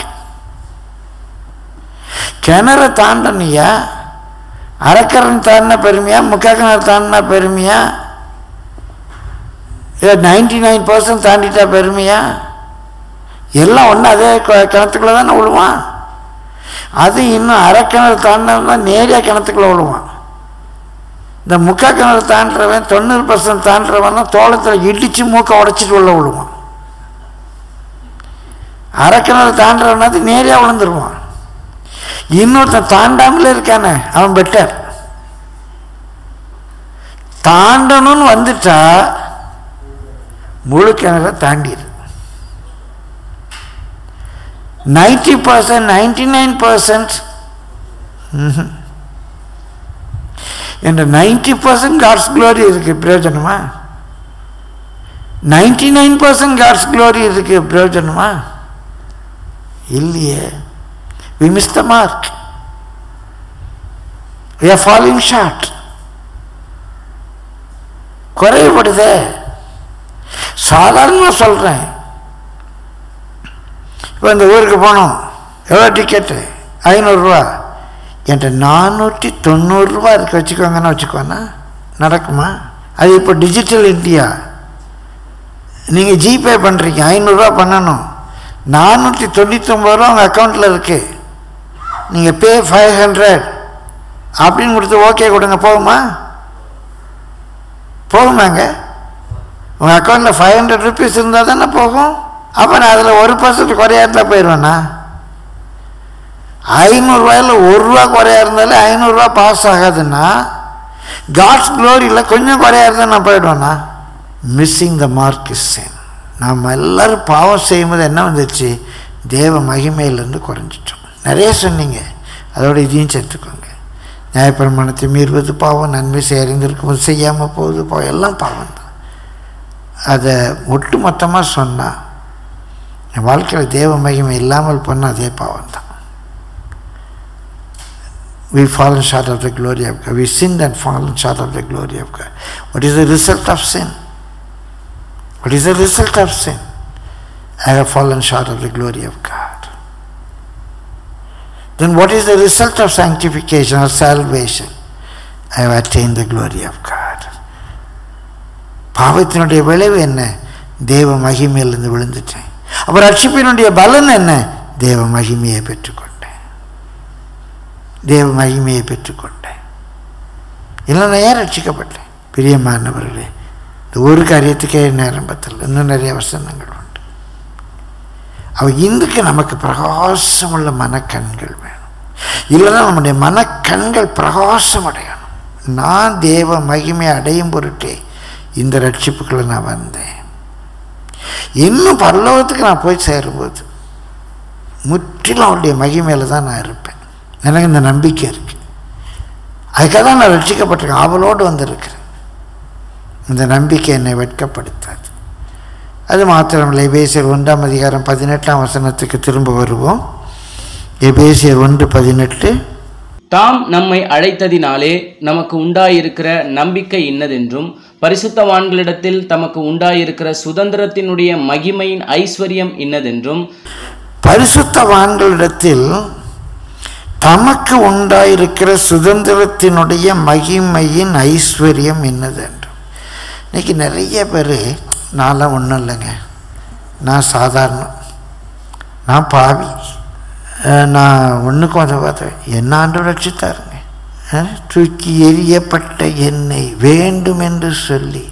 கிணறு தாண்டனியா அரைக்கரன் தாண்டின பெருமையா முக்கா கிணறு தாண்டினா பெருமையா இல்லை நைன்டி நைன் பர்சன்ட் தாண்டிட்டா பெருமையா எல்லாம் ஒன்று அதே க- கிணத்துக்குள்ள தானே விழுவான் அது இன்னும் அரை கிணறு தாண்டினா நேரடியாக கிணத்துக்குள்ள விழுவான் இந்த முக்கா கிணறு தாண்டுறவன் தொண்ணூறு பர்சன்ட் தாண்டுறவன் தோளத்தில் இடித்து மூக்கை உடைச்சிட்டு உள்ள விழுவான் அரை கிணறு தாண்டுறவனா நேரடியாக விழுந்துருவான் இன்னொருத்தன் தாண்டாமலே இருக்கானே அவன் பெட்டர் தாண்டணும்னு வந்துட்டா முழு கிணற தாண்டிடு ninety percent ninety nine percent என்ற நைன்டி பர்சன்ட் காட்ஸ் க்ளோரி இருக்கு பிரயோஜனமா ninety nine percent God's glory இருக்கு பிரயோஜனமா இல்லையே we miss the mark we are falling short குறைபடுதே சாதாரணமாக சொல்கிறேன் இப்போ இந்த ஊருக்கு போனோம் எவ்வளோ டிக்கெட்டு ஐநூறுரூவா என்கிட்ட நானூற்றி தொண்ணூறுரூவா இருக்கு வச்சுக்கோங்கன்னு வச்சுக்கோண்ணா நடக்குமா அது இப்போ டிஜிட்டல் இந்தியா நீங்கள் ஜிபே பண்ணுறீங்க ஐநூறுரூவா பண்ணணும் நானூற்றி தொண்ணூற்றொம்பது ரூபா உங்கள் அக்கௌண்ட்டில் இருக்குது நீங்கள் பே ஃபைவ் ஹண்ட்ரட் அப்படின்னு கொடுத்து ஓகே கொடுங்க போகுமா போகுமாங்க உங்கள் அக்கௌண்ட்டில் ஃபைவ் ஹண்ட்ரட் ருபீஸ் இருந்தால் தானே போகும் அப்போ நான் அதில் ஒரு பர்சன்ட் குறையா இருந்தால் போயிடுவேண்ணா ஐநூறுரூவாயில் ஒரு ரூபா குறையா இருந்தாலே ஐநூறுரூவா பாஸ் ஆகாதுன்னா காட்ஸ் க்ளோரியில் கொஞ்சம் குறையா இருந்தால் நான் போயிடுவேண்ணா missing the mark is same நாம் எல்லாரும் பாவம் செய்யும்போது என்ன வந்துச்சு தேவ மகிமையிலேருந்து குறைஞ்சிட்டோம் நிறைய சொன்னீங்க அதோட இதையும் சேர்த்துக்கோங்க நியாயப்பிரமாணத்தை மீறுவது பாவம் நன்மை செய்ய அறிந்திருக்கும் போது செய்யாமல் போவது பாவம் எல்லாம் பாவம் தான் அதை ஒட்டு மொத்தமாக சொன்னால் என் வாழ்க்கையில் தேவ மகிமை இல்லாமல் பண்ண அதே பாவம் தான் we fallen short of the glory of God. We sinned and fallen short of the glory of God. What is the result of sin? What is the result of sin? I have fallen short of the glory of God. Then what is the result of sanctification or salvation? I have attained the glory of God. பாவத்தினுடைய விளைவு என்ன தேவ மகிமையிலிருந்து விழுந்துட்டேன் அப்போ ரட்சிப்பினுடைய பலன் என்ன தேவ மகிமையை பெற்றுக்கொண்டேன் தேவ மகிமையை பெற்றுக்கொண்டேன் இல்லை நான் ஏன் ரட்சிக்கப்பட்டேன் பிரியமானவர்களே இந்த ஒரு காரியத்துக்கே நேரம் பத்தல இன்னும் நிறைய வசனங்கள் உண்டு அவ இன்றைக்கு நமக்கு பிரகாசமுள்ள மனக்கண்கள் வேணும் இல்லைன்னா நம்முடைய மனக்கண்கள் பிரகாசம் அடையணும் நான் தேவ மகிமை அடையும் பொருட்டே இந்த ரட்சிப்புக்குள்ள நான் வந்தேன் இன்னும் பரலோகத்துக்கு நான் போய் சேரும்போது முற்றிலும் அவருடைய மகிமையில் தான் நான் இருப்பேன் எனக்கு இந்த நம்பிக்கை இருக்கு அதுக்காக தான் நான் ரட்சிக்கப்பட்டிருக்கேன் ஆவலோடு வந்திருக்கிறேன் இந்த நம்பிக்கை என்னை வெட்கப்படுத்தாது அது மாத்திரமில்லை எபேசியர் ஒன்றாம் அதிகாரம் பதினெட்டாம் வசனத்துக்கு திரும்ப வருவோம் எபேசியர் ஒன்று பதினெட்டு தாம் நம்மை அழைத்ததினாலே நமக்கு உண்டாயிருக்கிற நம்பிக்கை இன்னதென்றும் பரிசுத்தவான்களிடத்தில் தமக்கு உண்டாயிருக்கிற சுதந்திரத்தினுடைய மகிமையின் ஐஸ்வர்யம் இன்னதென்றும் பரிசுத்தவான்களிடத்தில் தமக்கு உண்டாயிருக்கிற சுதந்திரத்தினுடைய மகிமையின் ஐஸ்வர்யம் என்னதென்றும் இன்னைக்கு நிறைய பேர் நான்லாம் ஒன்றும் இல்லைங்க நான் சாதாரணம் நான் பாவி அஹ் நான் ஒன்றுக்கும் அதை பார்த்தேன் என்ன ஆண்டு ரட்சித்தாருங்க அஹ் தூக்கி எரியப்பட்ட என்னை வேண்டும் என்று சொல்லி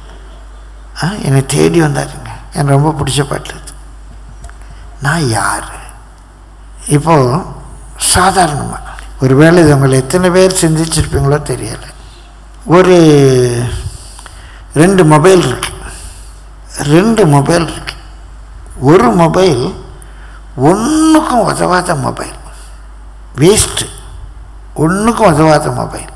அஹ் என்னை தேடி வந்தாருங்க எனக்கு ரொம்ப பிடிச்ச பாட்டு அது. நான் யார் இப்போது சாதாரணமாக ஒருவேளை இது உங்களை எத்தனை பேர் சிந்திச்சிருப்பீங்களோ தெரியலை ஒரு ரெண்டு மொபைல் இருக்கு ரெண்டு மொபைல் இருக்கு ஒரு மொபைல் ஒன்றுக்கும் உதவாத மொபைல் வேஸ்ட்டு ஒன்றுக்கும் உதவாத மொபைல்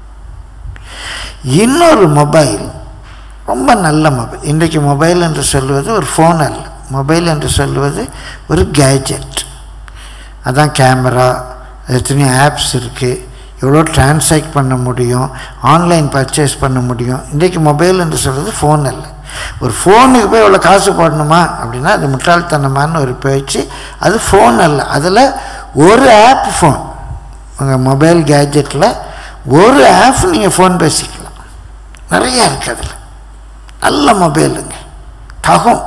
இன்னொரு மொபைல் ரொம்ப நல்ல மொபைல் இன்றைக்கு மொபைல் என்று சொல்லுவது ஒரு ஃபோன் அல்ல மொபைல் என்று சொல்லுவது ஒரு கேஜெட் அதான் கேமரா எத்தனையோ ஆப்ஸ் இருக்குது எவ்வளோ டிரான்சாக்ட் பண்ண முடியும் ஆன்லைன் பர்ச்சேஸ் பண்ண முடியும் இன்றைக்கு மொபைல் என்று சொல்கிறது ஃபோன் அல்ல ஒரு ஃபோனுக்கு போய் இவ்வளோ காசு போடணுமா அப்படின்னா அது முட்டாள்தனமான ஒரு பேச்சு அது ஃபோன் அல்ல அதில் ஒரு ஆப் ஃபோன் உங்கள் மொபைல் கேஜெட்டில் ஒரு ஆப் நீங்கள் ஃபோன் பேசிக்கலாம் நிறையா இருக்குது அதில் நல்ல மொபைலுங்க தகும்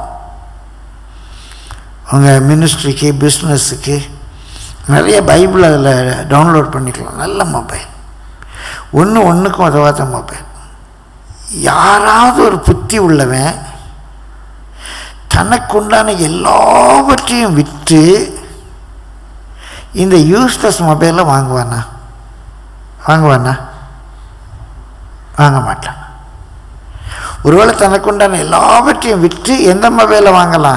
உங்கள் மினிஸ்ட்ரிக்கு பிஸ்னஸுக்கு நிறைய பைபிள் அதில் டவுன்லோட் பண்ணிக்கலாம் நல்ல மொபைல் ஒன்று ஒன்றுக்கும் உதவாத மொபைல் யாராவது ஒரு புத்தி உள்ளவன் தனக்குண்டான எல்லாவற்றையும் விற்று இந்த யூஸ்லெஸ் மொபைலை வாங்குவானா வாங்குவானா வாங்க மாட்டான் ஒருவேளை தனக்குண்டான எல்லாவற்றையும் விற்று எந்த மொபைலை வாங்கலாம்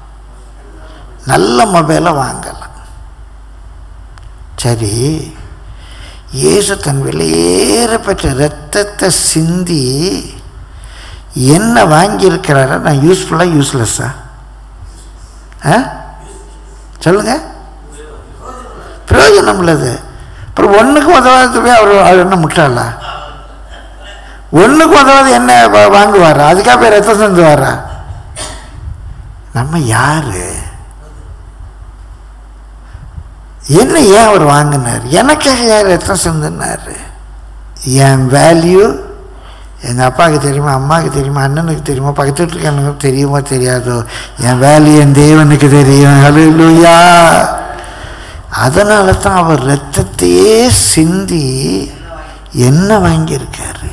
நல்ல மொபைலை வாங்கலாம் சரி இயேசு தன் வெளியேற பெற்ற ரத்தத்தை சிந்தி என்ன வாங்கியிருக்கிறாரா நான் யூஸ்ஃபுல்லாக யூஸ்லெஸ்ஸா ஆ சொல்லுங்க பிரயோஜனம் உள்ளது அப்புறம் ஒன்றுக்கும் உதவாது போய் அவர் அவர் என்ன முட்டாளா ஒன்றுக்கும் உதவாது என்ன வா- வாங்குவாரா அதுக்காக போய் ரத்தம் சிந்துவாரா நம்ம யாரு என்ன ஏன் அவர் வாங்கினார் எனக்காக யார் ரத்தம் சிந்தினார் என் வேல்யூ எங்கள் அப்பாவுக்கு தெரியுமா அம்மாவுக்கு தெரியுமா அண்ணனுக்கு தெரியுமா பக்கத்து வீட்டுக்காரனுக்கு தெரியுமோ தெரியாதோ என் வேல்யூ என் தேவனுக்கு தெரியும் ஹalleluya அதனால தான் அவர் ரத்தத்தையே சிந்தி என்ன வாங்கியிருக்காரு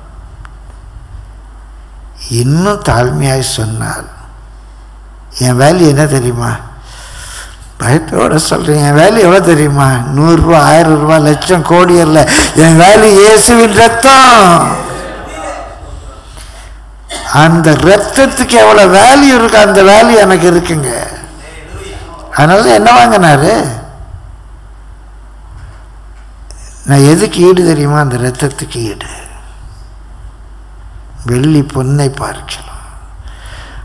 இன்னும் தாழ்மையாய் சொன்னால் என் வேல்யூ என்ன தெரியுமா பயத்தோட சொல்கிறேன் என் வேல்யூ எவ்வளோ தெரியுமா நூறுரூவா ஆயிரம் ரூபா லட்சம் கோடி அல்ல என் வேல்யூ இயேசுவின் ரத்தம் அந்த ரத்தத்துக்கு எவ்வளோ வேல்யூ இருக்கு அந்த வேல்யூ எனக்கு இருக்குங்க அதனால தான் என்ன வாங்கினாரு நான் எதுக்கு ஈடு தெரியுமா அந்த ரத்தத்துக்கு ஈடு வெள்ளி பொன்னை பார்க்கலாம்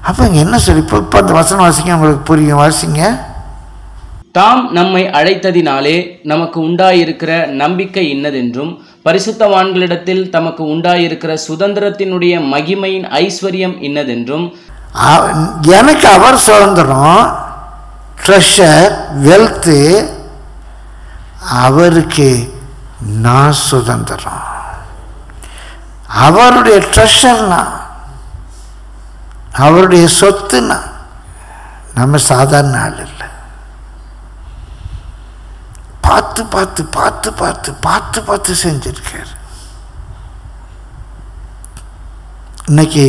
அப்போ இங்கே என்ன சொல்லி இப்போ இப்போ அந்த வசனம் வாசிக்க உங்களுக்கு புரியும் வாசிங்க தாம் நம்மை அழைத்ததினாலே நமக்கு உண்டாயிருக்கிற நம்பிக்கை இன்னதென்றும் பரிசுத்தவான்களிடத்தில் தமக்கு உண்டாயிருக்கிற சுதந்திரத்தினுடைய மகிமையின் ஐஸ்வர்யம் இன்னதென்றும் அவ- எனக்கு அவர் சுதந்திரம் ட்ரெஷர் வெல்த்து அவருக்கு நான் சுதந்திரம் அவருடைய ட்ரெஷர்னா அவருடைய சொத்துனா நம்ம சாதாரண ஆள் இல்லை பார்த்து பார்த்து பார்த்து பார்த்து பார்த்து பார்த்து செஞ்சிருக்காரு இன்னைக்கு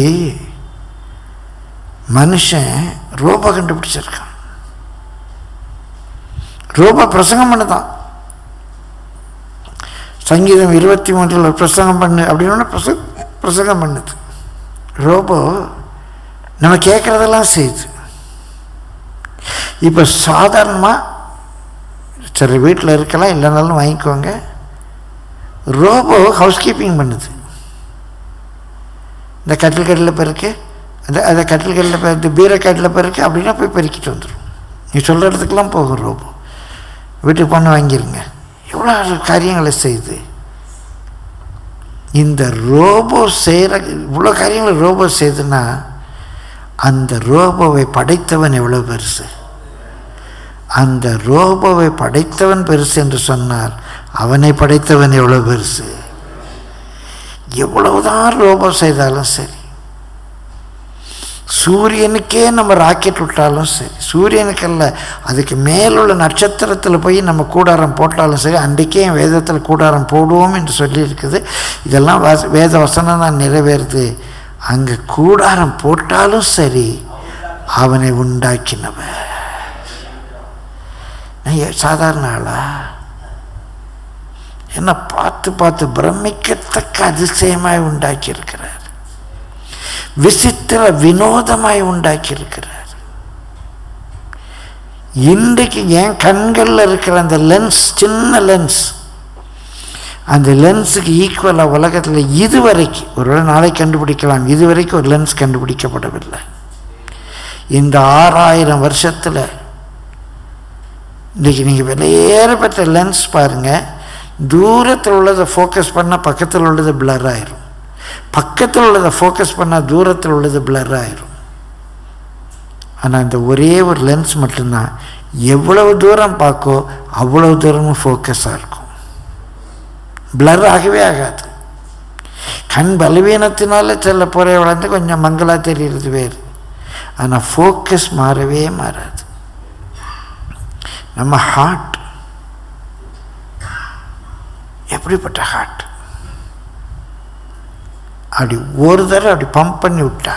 மனுஷன் ரோபோ கண்டுபிடிச்சிருக்கான் ரோபோ பிரசங்கம் பண்ணுதான் சங்கீதம் இருபத்தி மூன்றில் ஒரு பிரசங்கம் பண்ணு அப்படின்னா பிரச பிரசங்கம் பண்ணுது ரோபோ நம்ம கேட்குறதெல்லாம் செய்யுது இப்போ சாதாரணமாக சரி வீட்டில் இருக்கலாம் இல்லைனாலும் வாங்கிக்கோங்க ரோபோ ஹவுஸ் கீப்பிங் பண்ணுது இந்த கட்டில் கட்டில் பெருக்கு அந்த அந்த கட்டில் கட்டில் பெருக்கு பீரை கட்டில் பெருக்கு அப்படின்னா போய் பெருக்கிட்டு வந்துடும் நீ சொல்கிற இடத்துக்குலாம் போகும் ரோபோ வீட்டுக்கு பொண்ணு வாங்கிருங்க எவ்வளோ காரியங்களை செய்யுது இந்த ரோபோ செய்கிற இவ்வளோ காரியங்களை ரோபோ செய்யுதுன்னா அந்த ரோபோவை படைத்தவன் எவ்வளோ பெருசு அந்த ரோபோவை படைத்தவன் பெருசு என்று சொன்னார் அவனை படைத்தவன் எவ்வளோ பெருசு எவ்வளவுதான் ரோபோ செய்தாலும் சரி சூரியனுக்கே நம்ம ராக்கெட் விட்டாலும் சரி சூரியனுக்கல்ல அதுக்கு மேலுள்ள நட்சத்திரத்தில் போய் நம்ம கூடாரம் போட்டாலும் சரி அன்றைக்கே என் வேதத்தில் கூடாரம் போடுவோம் என்று சொல்லியிருக்குது இதெல்லாம் வச- வேத வசனம் தான் நிறைவேறுது அங்கே கூடாரம் போட்டாலும் சரி அவனை உண்டாக்கினவன் நான் ஏ- சாதாரண ஆளா என்ன பார்த்து பார்த்து பிரமிக்கத்தக்க அதிசயமாய் உண்டாக்கி இருக்கிறார் விசித்திர வினோதமாய் உண்டாக்கி இருக்கிறார் இன்றைக்கு என் கண்களில் இருக்கிற அந்த லென்ஸ் சின்ன லென்ஸ் அந்த லென்ஸுக்கு ஈக்குவலாக உலகத்தில் இதுவரைக்கும் ஒருவேளை நாளை கண்டுபிடிக்கலாம் இதுவரைக்கும் ஒரு லென்ஸ் கண்டுபிடிக்கப்படவில்லை இந்த ஆறாயிரம் வருஷத்தில் இன்றைக்கி நீங்கள் வெளியேறப்பட்ட லென்ஸ் பாருங்கள் தூரத்தில் உள்ளதை ஃபோக்கஸ் பண்ணால் பக்கத்தில் உள்ளது blur ஆயிரும் பக்கத்தில் உள்ளதை ஃபோக்கஸ் பண்ணால் தூரத்தில் உள்ளது blur ஆயிரும் ஆனால் இந்த ஒரே ஒரு லென்ஸ் மட்டும்தான் எவ்வளவு தூரம் பார்க்கோ அவ்வளவு தூரமும் ஃபோக்கஸாக இருக்கும் blur ஆகவே ஆகாது கண் பலவீனத்தினால சில புறை வளர்ந்து கொஞ்சம் மங்கலாக தெரிகிறது வேறு ஆனால் ஃபோக்கஸ் மாறவே மாறாது நம்ம ஹார்ட் எப்படிப்பட்ட ஹார்ட் அப்படி ஒரு தடவை அப்படி பம்ப் பண்ணி விட்டா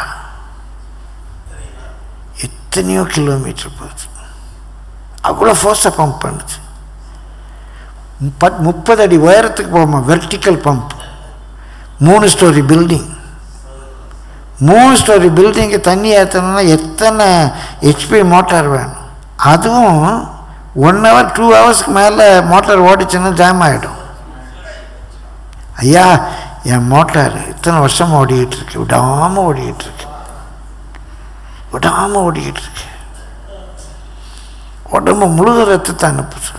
எத்தனையோ கிலோமீட்டர் போகுது அவ்வளோ ஃபோர்ஸாக பம்ப் பண்ணுது முப்பத் முப்பது அடி உயரத்துக்கு போகுமா வெர்டிக்கல் பம்ப் மூணு ஸ்டோரி பில்டிங் மூணு ஸ்டோரி பில்டிங்கு தண்ணி ஏற்றணும்னா எத்தனை ஹெச்பி மோட்டார் வேணும் அதுவும் ஒன் ஹவர் டூ ஹவர்ஸ்க்கு மேலே மோட்டார் ஓடிச்சுன்னா ஜாம் ஆகிடும் ஐயா என் மோட்டார் இத்தனை வருஷம் ஓடிக்கிட்டு இருக்கு விடாமல் ஓடிக்கிட்டு இருக்கு விடாமல் ஓடிக்கிட்டு இருக்கு உடம்பு முழுது ரத்தத்தை அனுப்புது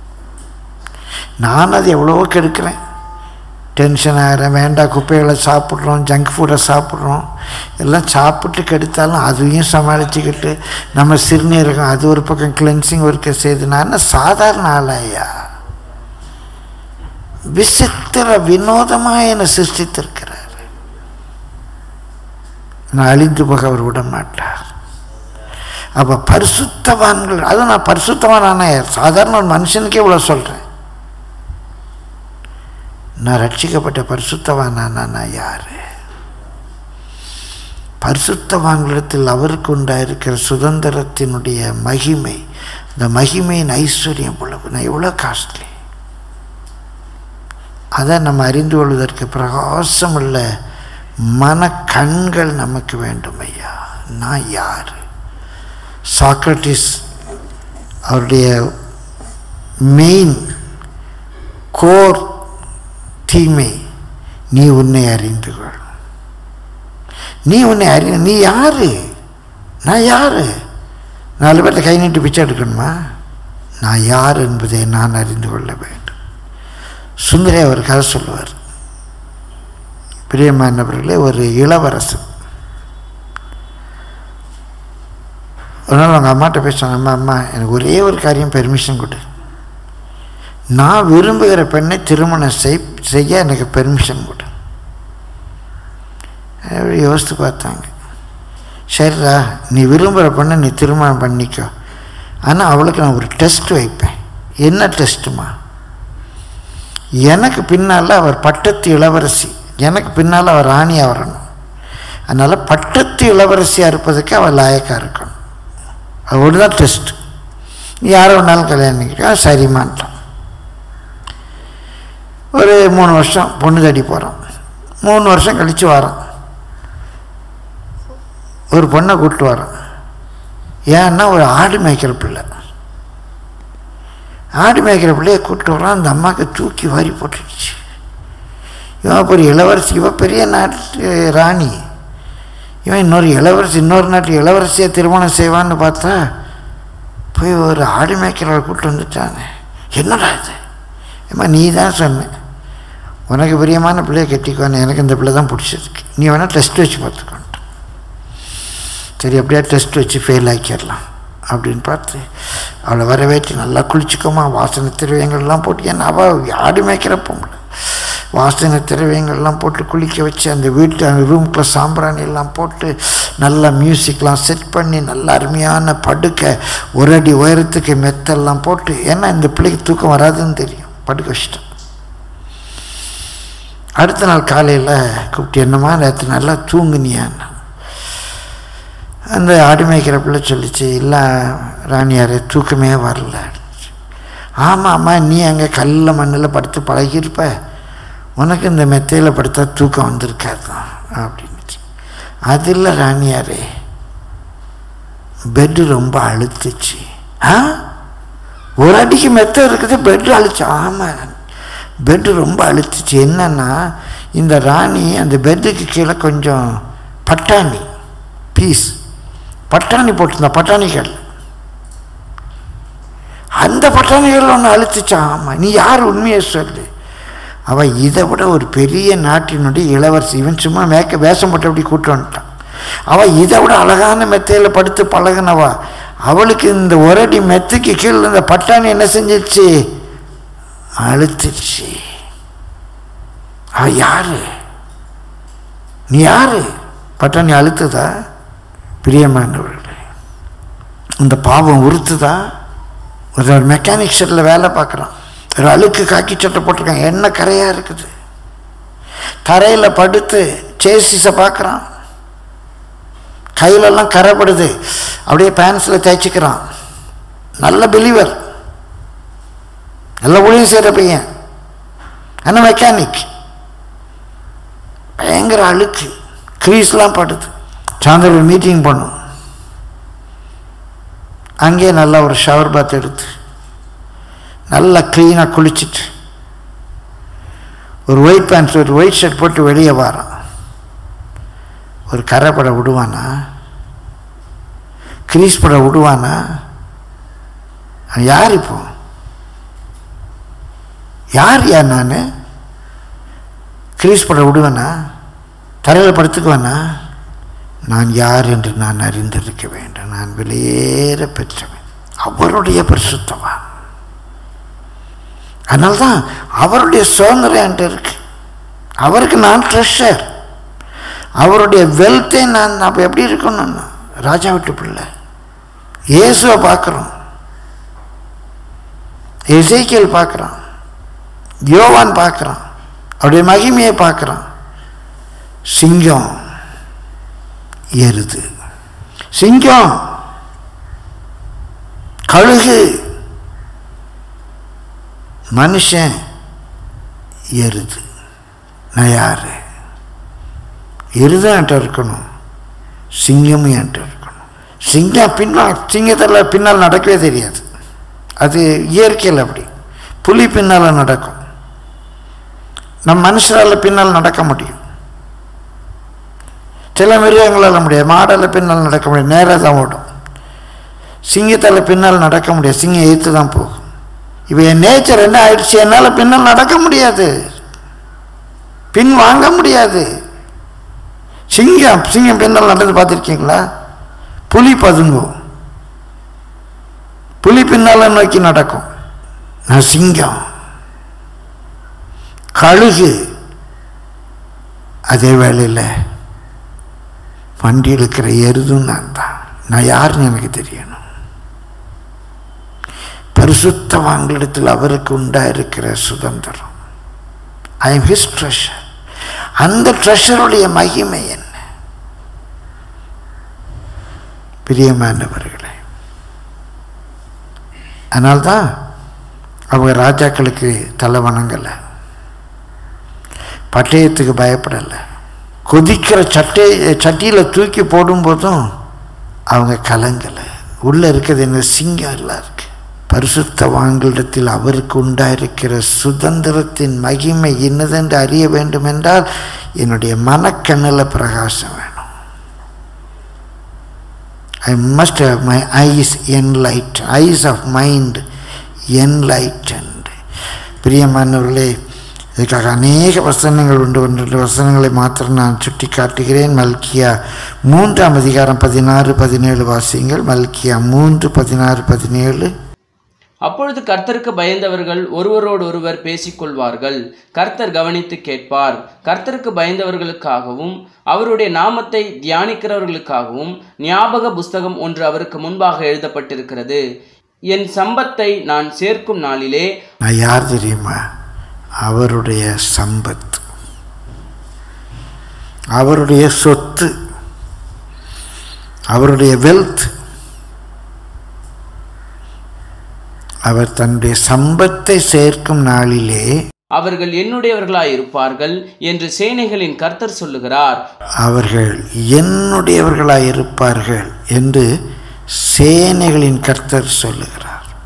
நான் அது எவ்வளவோ கெடுக்கிறேன் டென்ஷன் ஆகிறேன் வேண்டாம் குப்பைகளை சாப்பிட்றோம் ஜங்க் ஃபுட்டை சாப்பிட்றோம் எல்லாம் சாப்பிட்டு கெடுத்தாலும் அதையும் சமாளிச்சுக்கிட்டு நம்ம சிறுநீரகம் அது ஒரு பக்கம் கிளென்சிங் ஒர்க்கை செய்து நான் என்ன சாதாரண ஆளாயா விசித்திர வினோதமாக என்னை சிருஷ்டித்திருக்கிறார் நான் அழிந்து போக அவர் விட மாட்டார் அப்போ பரிசுத்தவான்கள் அதுவும் நான் பரிசுத்தவானான சாதாரண ஒரு மனுஷனுக்கே இவ்வளோ சொல்கிறேன் நான் ரட்சிக்கப்பட்ட பரிசுத்தவானானா நான் யார் பரிசுத்தவான்களிடத்தில் அவருக்கு உண்டாயிருக்கிற சுதந்திரத்தினுடைய மகிமை இந்த மகிமையின் ஐஸ்வர்யம் இவ்வளவு நான் எவ்வளோ காஸ்ட்லி அதை நம்ம அறிந்து கொள்வதற்கு பிரகாசமுள்ள மன கண்கள் நமக்கு வேண்டும் ஐயா நான் யார் சாக்ரட்டிஸ் அவருடைய மெயின் கோர் தீமை நீ உன்னை அறிந்து கொள் நீ உன்னை அறி நீ யாரு நான் யார் நாலு பேர்த்த கை நீட்டி பிச்சை எடுக்கணுமா நான் யார் என்பதை நான் அறிந்து கொள்ள வேண்டும் சுந்தரே அவர் கதை சொல்லுவார் பிரியமானவர்களே ஒரு இளவரசன் ஒரு நாள் அவங்க அம்மாட்ட பேசுவாங்க அம்மா அம்மா எனக்கு ஒரே ஒரு காரியம் பெர்மிஷன் கொடு நான் விரும்புகிற பெண்ணை திருமணம் செய் செய்ய எனக்கு பெர்மிஷன் கொடு அப்படி யோசித்து பார்த்தாங்க சரிடா நீ விரும்புகிற பொண்ணை நீ திருமணம் பண்ணிக்கோ ஆனால் அவளுக்கு நான் ஒரு டெஸ்ட் வைப்பேன் என்ன டெஸ்ட்டுமா எனக்கு பின்னால் அவர் பட்டத்து இளவரசி எனக்கு பின்னால் அவர் ராணியாக வரணும் அதனால் பட்டத்து இளவரசியாக இருப்பதுக்கு அவள் லாயக்காக இருக்கணும் அவரு தான் டெஸ்ட் யாரை வேணாலும் கல்யாணம் பண்ணிக்கிட்டா சரிமான்ட்டான் ஒரு மூணு வருஷம் பொண்ணு தேடி போகிறோம் மூணு வருஷம் கழித்து வரோம் ஒரு பொண்ணை கூப்பிட்டு வரோம் ஏன்னா ஒரு ஆடு மேய்க்கிற பிள்ளை ஆடு மேய்க்கிற பிள்ளைய கூப்பிட்டு வரோம் அந்த அம்மாவுக்கு தூக்கி வாரி போட்டுடுச்சு இவன் ஒரு இளவரசி இவன் பெரிய நாட்டு ராணி இவன் இன்னொரு இளவரசி இன்னொரு நாட்டு இளவரசியை திருமணம் செய்வான்னு பார்த்தா போய் ஒரு ஆடு மேய்க்கிறவரை கூப்பிட்டு வந்துட்டானே என்னடா இது ஏம்மா நீ தான் சொன்ன உனக்கு பிரியமான பிள்ளைய கட்டிக்கோன்னு எனக்கு இந்த பிள்ளை தான் பிடிச்சிருக்கு நீ வேணால் டெஸ்ட் வச்சு பார்த்துக்கோன்ட்டு சரி அப்படியே டெஸ்ட் வச்சு ஃபெயில் ஆக்கிடலாம் அப்படின்னு பார்த்து அவளை வரவேற்று நல்லா குளிச்சுக்கோமா வாசனை திரவியங்கள்லாம் போட்டு ஏன்னா அவள் ஆடு மேய்க்கிற பொம்பளை வாசனை திரவியங்கள்லாம் போட்டு குளிக்க வச்சு அந்த வீட்டு அந்த ரூம்குள்ளே சாம்பிராணி எல்லாம் போட்டு நல்லா மியூசிக்லாம் செட் பண்ணி நல்ல அருமையான படுக்கை ஒரு அடி உயரத்துக்கு மெத்தெல்லாம் போட்டு ஏன்னா இந்த பிள்ளைக்கு தூக்கம் வராதுன்னு தெரியும் படுக்க வச்சிட்டேன் அடுத்த நாள் காலையில் கூப்பிட்டு என்னம்மா நேற்று நல்லா தூங்குனியான்னு அந்த ஆடு மேய்க்கிற பிள்ளை சொல்லிச்சு இல்லை ராணியாரே தூக்கமே வரல ஆமாம் அம்மா நீ அங்கே கல்லில் மண்ணில் படுத்து பழகியிருப்ப உனக்கு இந்த மெத்தையில் படுத்தா தூக்கம் வந்திருக்காதான் அப்படின்னுச்சு அது இல்லை ராணியாரே பெட்டு ரொம்ப அழுத்துச்சு ஆ ஒரு அடிக்கு மெத்தை இருக்குது பெட்டு அழுச்சு ஆமாம் பெட்டு ரொம்ப அழுத்துச்சு என்னன்னா இந்த ராணி அந்த பெட்டுக்கு கீழே கொஞ்சம் பட்டாணி பீஸ் பட்டாணி போட்டிருந்தா பட்டாணிகள் அந்த பட்டாணிகள் ஒன்று அழுத்துச்சா ஆமாம் நீ யார் உண்மையை சொல்லு அவள் இதை விட ஒரு பெரிய நாட்டினுடைய இளவரசி இவன் சும்மா மேக்க வேஷம் போட்டு அப்படி கூட்டு வந்துட்டான் அவள் இதை விட அழகான மெத்தையில் படுத்து பழகினவா அவளுக்கு இந்த ஒரடி மெத்தைக்கு கீழே இந்த பட்டாணி என்ன செஞ்சிச்சு அழுத்துச்சு அவ யாரு நீ யாரு பட்டாணி அழுத்துதா பிரியமானவர்களே இந்த பாவம் உறுத்துதா ஒரு மெக்கானிக் ஷெட்டில் வேலை பார்க்குறான் ஒரு அழுக்கு காக்கி சட்டை போட்டிருக்கான் என்ன கரையாக இருக்குது தரையில் படுத்து சேசிஸை பார்க்குறான் கையிலெல்லாம் கரைப்படுது அப்படியே பேன்ஸில் தேய்ச்சிக்கிறான் நல்ல பிலீவர் நல்ல ஊழியம் செய்கிற பையன் ஆனால் மெக்கானிக் பயங்கர அழுக்கு க்ரீஸ்லாம் படுது சாயந்தரம் மீட்டிங் பண்ணும் அங்கேயே நல்லா ஒரு ஷவர் பாத் எடுத்து நல்லா க்ளீனாக குளிச்சுட்டு ஒரு ஒயிட் பேண்ட்ஸ் ஒரு ஒயிட் ஷர்ட் போட்டு வெளியே வரான் ஒரு கரை பட விடுவானா கிரீஸ் பட விடுவானா அவன் யார் இப்போ யார் யார் நான் கிரீஸ் பட விடுவேனா தரையில் படுத்துக்குவேனா நான் யார் என்று நான் அறிந்திருக்க வேண்டும் நான் வெளியேற பெற்றவன் அவருடைய பரிசுத்தவான் அதனால்தான் அவருடைய சுதந்திரம் என்கிட்ட இருக்கு அவருக்கு நான் ட்ரெஷர் அவருடைய வெல்த்தே நான் அப்போ எப்படி இருக்கணும் ராஜா விட்டு பிள்ளை இயேசுவை பார்க்குறோம் எசைக்கியல் பார்க்குறான் யோவான் பார்க்குறான் அவருடைய மகிமையை பார்க்குறான் சிங்கம் எருது சிங்கம் கழுகு மனுஷன் எருது நான் யாரு எருதும் என்கிட்ட இருக்கணும் சிங்கமும் என்கிட்ட இருக்கணும் சிங்கம் பின்னால் சிங்கத்தில் பின்னால் நடக்கவே தெரியாது அது இயற்கையில் அப்படி புலி பின்னால் நடக்கும் நம் மனுஷரால் பின்னால் நடக்க முடியும் சில மிருகங்களால் முடியாது மாடால் பின்னால் நடக்க முடியாது நேராக தான் ஓடும் சிங்கத்தால் பின்னால் நடக்க முடியாது சிங்கம் எதிர்த்து தான் போகும் இப்போ என் நேச்சர் என்ன ஆயிடுச்சு என்னால் பின்னால் நடக்க முடியாது பின் வாங்க முடியாது சிங்கம் சிங்கம் பின்னால் நடந்து பார்த்துருக்கீங்களா புலி பதுங்கும் புலி பின்னால் நோக்கி நடக்கும் நான் சிங்கம் கழுகு அதே வேளையில் வண்டி இருக்கிற எருதும் நான் தான் நான் யாருன்னு எனக்கு தெரியணும் பரிசுத்தவான்களிடத்தில் அவருக்கு உண்டாயிருக்கிற சுதந்திரம் ஐ எம் ஹிஸ் ட்ரெஷர் அந்த ட்ரெஷருடைய மகிமை என்ன பிரியமானவர்களே அதனால்தான் அவங்க ராஜாக்களுக்கு தலை வணங்கலை பட்டயத்துக்கு பயப்படலை கொதிக்கிற சட்டை சட்டியில் தூக்கி போடும்போதும் அவங்க கலங்கலை உள்ளே இருக்கிறது என்ன சிங்கம் எல்லாம் இருக்கு பரிசுத்தவான்களிடத்தில் அவருக்கு உண்டாயிருக்கிற சுதந்திரத்தின் மகிமை என்னதென்று அறிய வேண்டும் என்றால் என்னுடைய மனக்கண்ணில் பிரகாசம் வேணும் I must have my eyes enlight eyes of mind enlightened பிரியமானவர்களே இதுக்காக அநேக வசனங்கள் உண்டு ஒன்று வசனங்களை மாத்திரம் நான் சுட்டி காட்டுகிறேன் மல்கியா மூன்றாம் அதிகாரம் பதினாறு பதினேழு வாசியங்கள் மல்கியா மூன்று பதினாறு பதினேழு அப்பொழுது கர்த்தருக்கு பயந்தவர்கள் ஒருவரோடு ஒருவர் பேசிக்கொள்வார்கள் கர்த்தர் கவனித்து கேட்பார் கர்த்தருக்கு பயந்தவர்களுக்காகவும் அவருடைய நாமத்தை தியானிக்கிறவர்களுக்காகவும் ஞாபக புஸ்தகம் ஒன்று அவருக்கு முன்பாக எழுதப்பட்டிருக்கிறது என் சம்பத்தை நான் சேர்க்கும் நாளிலே நான் யார் தெரியுமா அவருடைய சம்பத் அவருடைய சொத்து அவருடைய வெல்த் அவர் தன்னுடைய சம்பத்தை சேர்க்கும் நாளிலே அவர்கள் என்னுடையவர்களாய் இருப்பார்கள் என்று சேனைகளின் கர்த்தர் சொல்லுகிறார் அவர்கள் என்னுடையவர்களாய் இருப்பார்கள் என்று சேனைகளின் கர்த்தர் சொல்லுகிறார்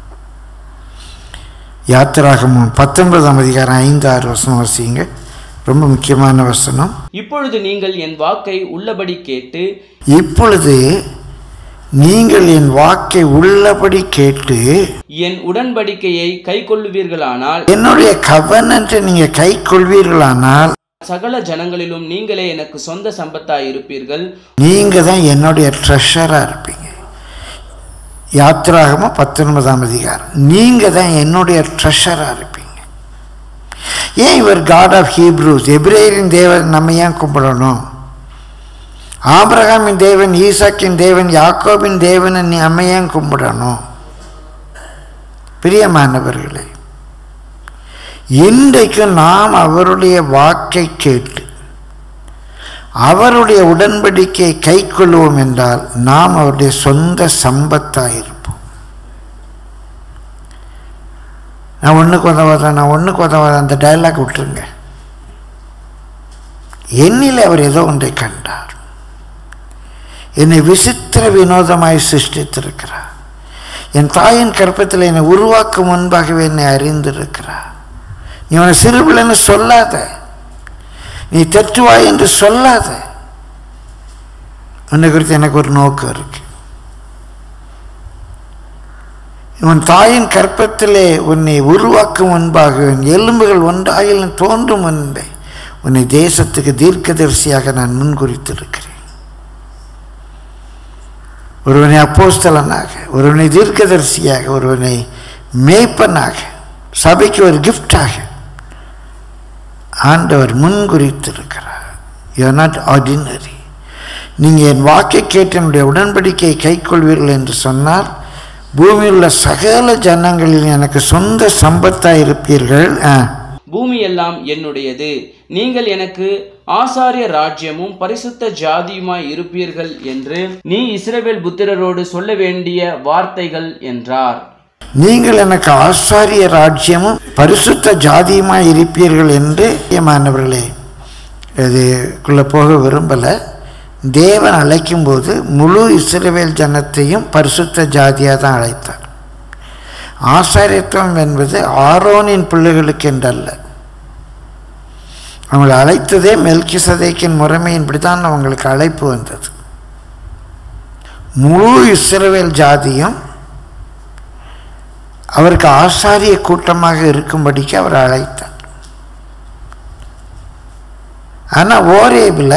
யாத்திராகமும் பத்தொன்பதாம் அதிகாரம் ஐந்து ஆறு வசனம் வாசிங்க ரொம்ப முக்கியமான வசனம் இப்பொழுது நீங்கள் என் வாக்கை உள்ளபடி கேட்டு இப்பொழுது நீங்கள் என் வாக்கை உள்ளபடி கேட்டு என் உடன்படிக்கையை கைக்கொள்ளுவீர்களானால் என்னுடைய கவனத்தை நீங்க கை கொள்வீர்களானால் சகல ஜனங்களிலும் நீங்களே எனக்கு சொந்த சம்பத்தாய் இருப்பீர்கள் நீங்க தான் என்னுடைய ட்ரெஷரா இருப்பீங்க யாத்திராகமா பத்தொன்பதாம் அதிகாரம் நீங்க தான் என்னுடைய ட்ரெஷரா இருப்பீங்க ஏன் இவர் காட் ஆஃப் ஹீப்ரூஸ் எப்ரேயரின் தேவன் நம்ம ஏன் கும்பிடணும் ஆபிரகாமின் தேவன் ஈசாக்கின் தேவன் யாக்கோபின் தேவனை நீ நம்ம ஏன் கும்பிடணும் பிரியமானவர்களே இன்றைக்கும் நாம் அவருடைய வாக்கை கேட்டு அவருடைய உடன்படிக்கை கை கொள்வோம் என்றால் நாம் அவருடைய சொந்த சம்பத்தாக இருப்போம் நான் ஒன்றுக்கு உதவாதான் நான் ஒன்றுக்கு உதவாதான் அந்த டயலாக் விட்டுருங்க என்னில் அவர் ஏதோ ஒன்றை கண்டார் என்னை விசித்திர வினோதமாய் சிருஷ்டித்திருக்கிறார் என் தாயின் கற்பத்தில் என்னை உருவாக்கும் முன்பாகவே என்னை அறிந்திருக்கிறார் நீ உன சிறுபிள்ளைன்னு சொல்லாத நீ தெற்றுவாய் என்று சொல்லாத உன்னை குறித்து எனக்கு ஒரு நோக்கம் இருக்கு உன் தாயின் கற்பத்திலே உன்னை உருவாக்கும் முன்பாக உன் எலும்புகள் ஒன்றாயில் தோன்றும் முன்பே உன்னை தேசத்துக்கு தீர்க்கதரிசியாக நான் முன்குறித்திருக்கிறேன் ஒருவனை அப்போஸ்தலனாக ஒருவனை தீர்க்கதரிசியாக ஒருவனை மேய்ப்பனாக சபைக்கு ஒரு கிஃப்டாக ஆண்டவர் முன்குறித்திருக்கிறார் யூ நாட் ஆர்டினரி நீங்கள் என் வாக்கை கேட்டு என்னுடைய உடன்படிக்கையை கைக்கொள்வீர்கள் என்று சொன்னால் பூமியில் உள்ள சகல ஜனங்களில் எனக்கு சொந்த சம்பத்தாக இருப்பீர்கள் ஆ பூமி எல்லாம் என்னுடையது நீங்கள் எனக்கு ஆசாரிய ராஜ்யமும் பரிசுத்த ஜாதியுமாய் இருப்பீர்கள் என்று நீ இஸ்ரவேல் புத்திரரோடு சொல்ல வேண்டிய வார்த்தைகள் என்றார் நீங்கள் எனக்கு ஆசாரிய ராஜ்யமும் பரிசுத்த ஜாதியுமாய் இருப்பீர்கள் என்று மாணவர்களே இதுக்குள்ளே போக விரும்பலை தேவன் அழைக்கும்போது முழு இஸ்ரவேல் ஜனத்தையும் பரிசுத்த ஜாதியாக தான் அழைத்தார் ஆசாரியத்துவம் என்பது ஆரோனின் பிள்ளைகளுக்கு என்றல்ல அவங்களை அழைத்ததே மெல்கி சதைக்கின் முறைமையின்படி தான் அவங்களுக்கு அழைப்பு வந்தது முழு இஸ்ரவேல் ஜாதியும் அவருக்கு ஆசாரிய கூட்டமாக இருக்கும்படிக்கு அவர் அழைத்தார் ஆனால் ஓரேபில்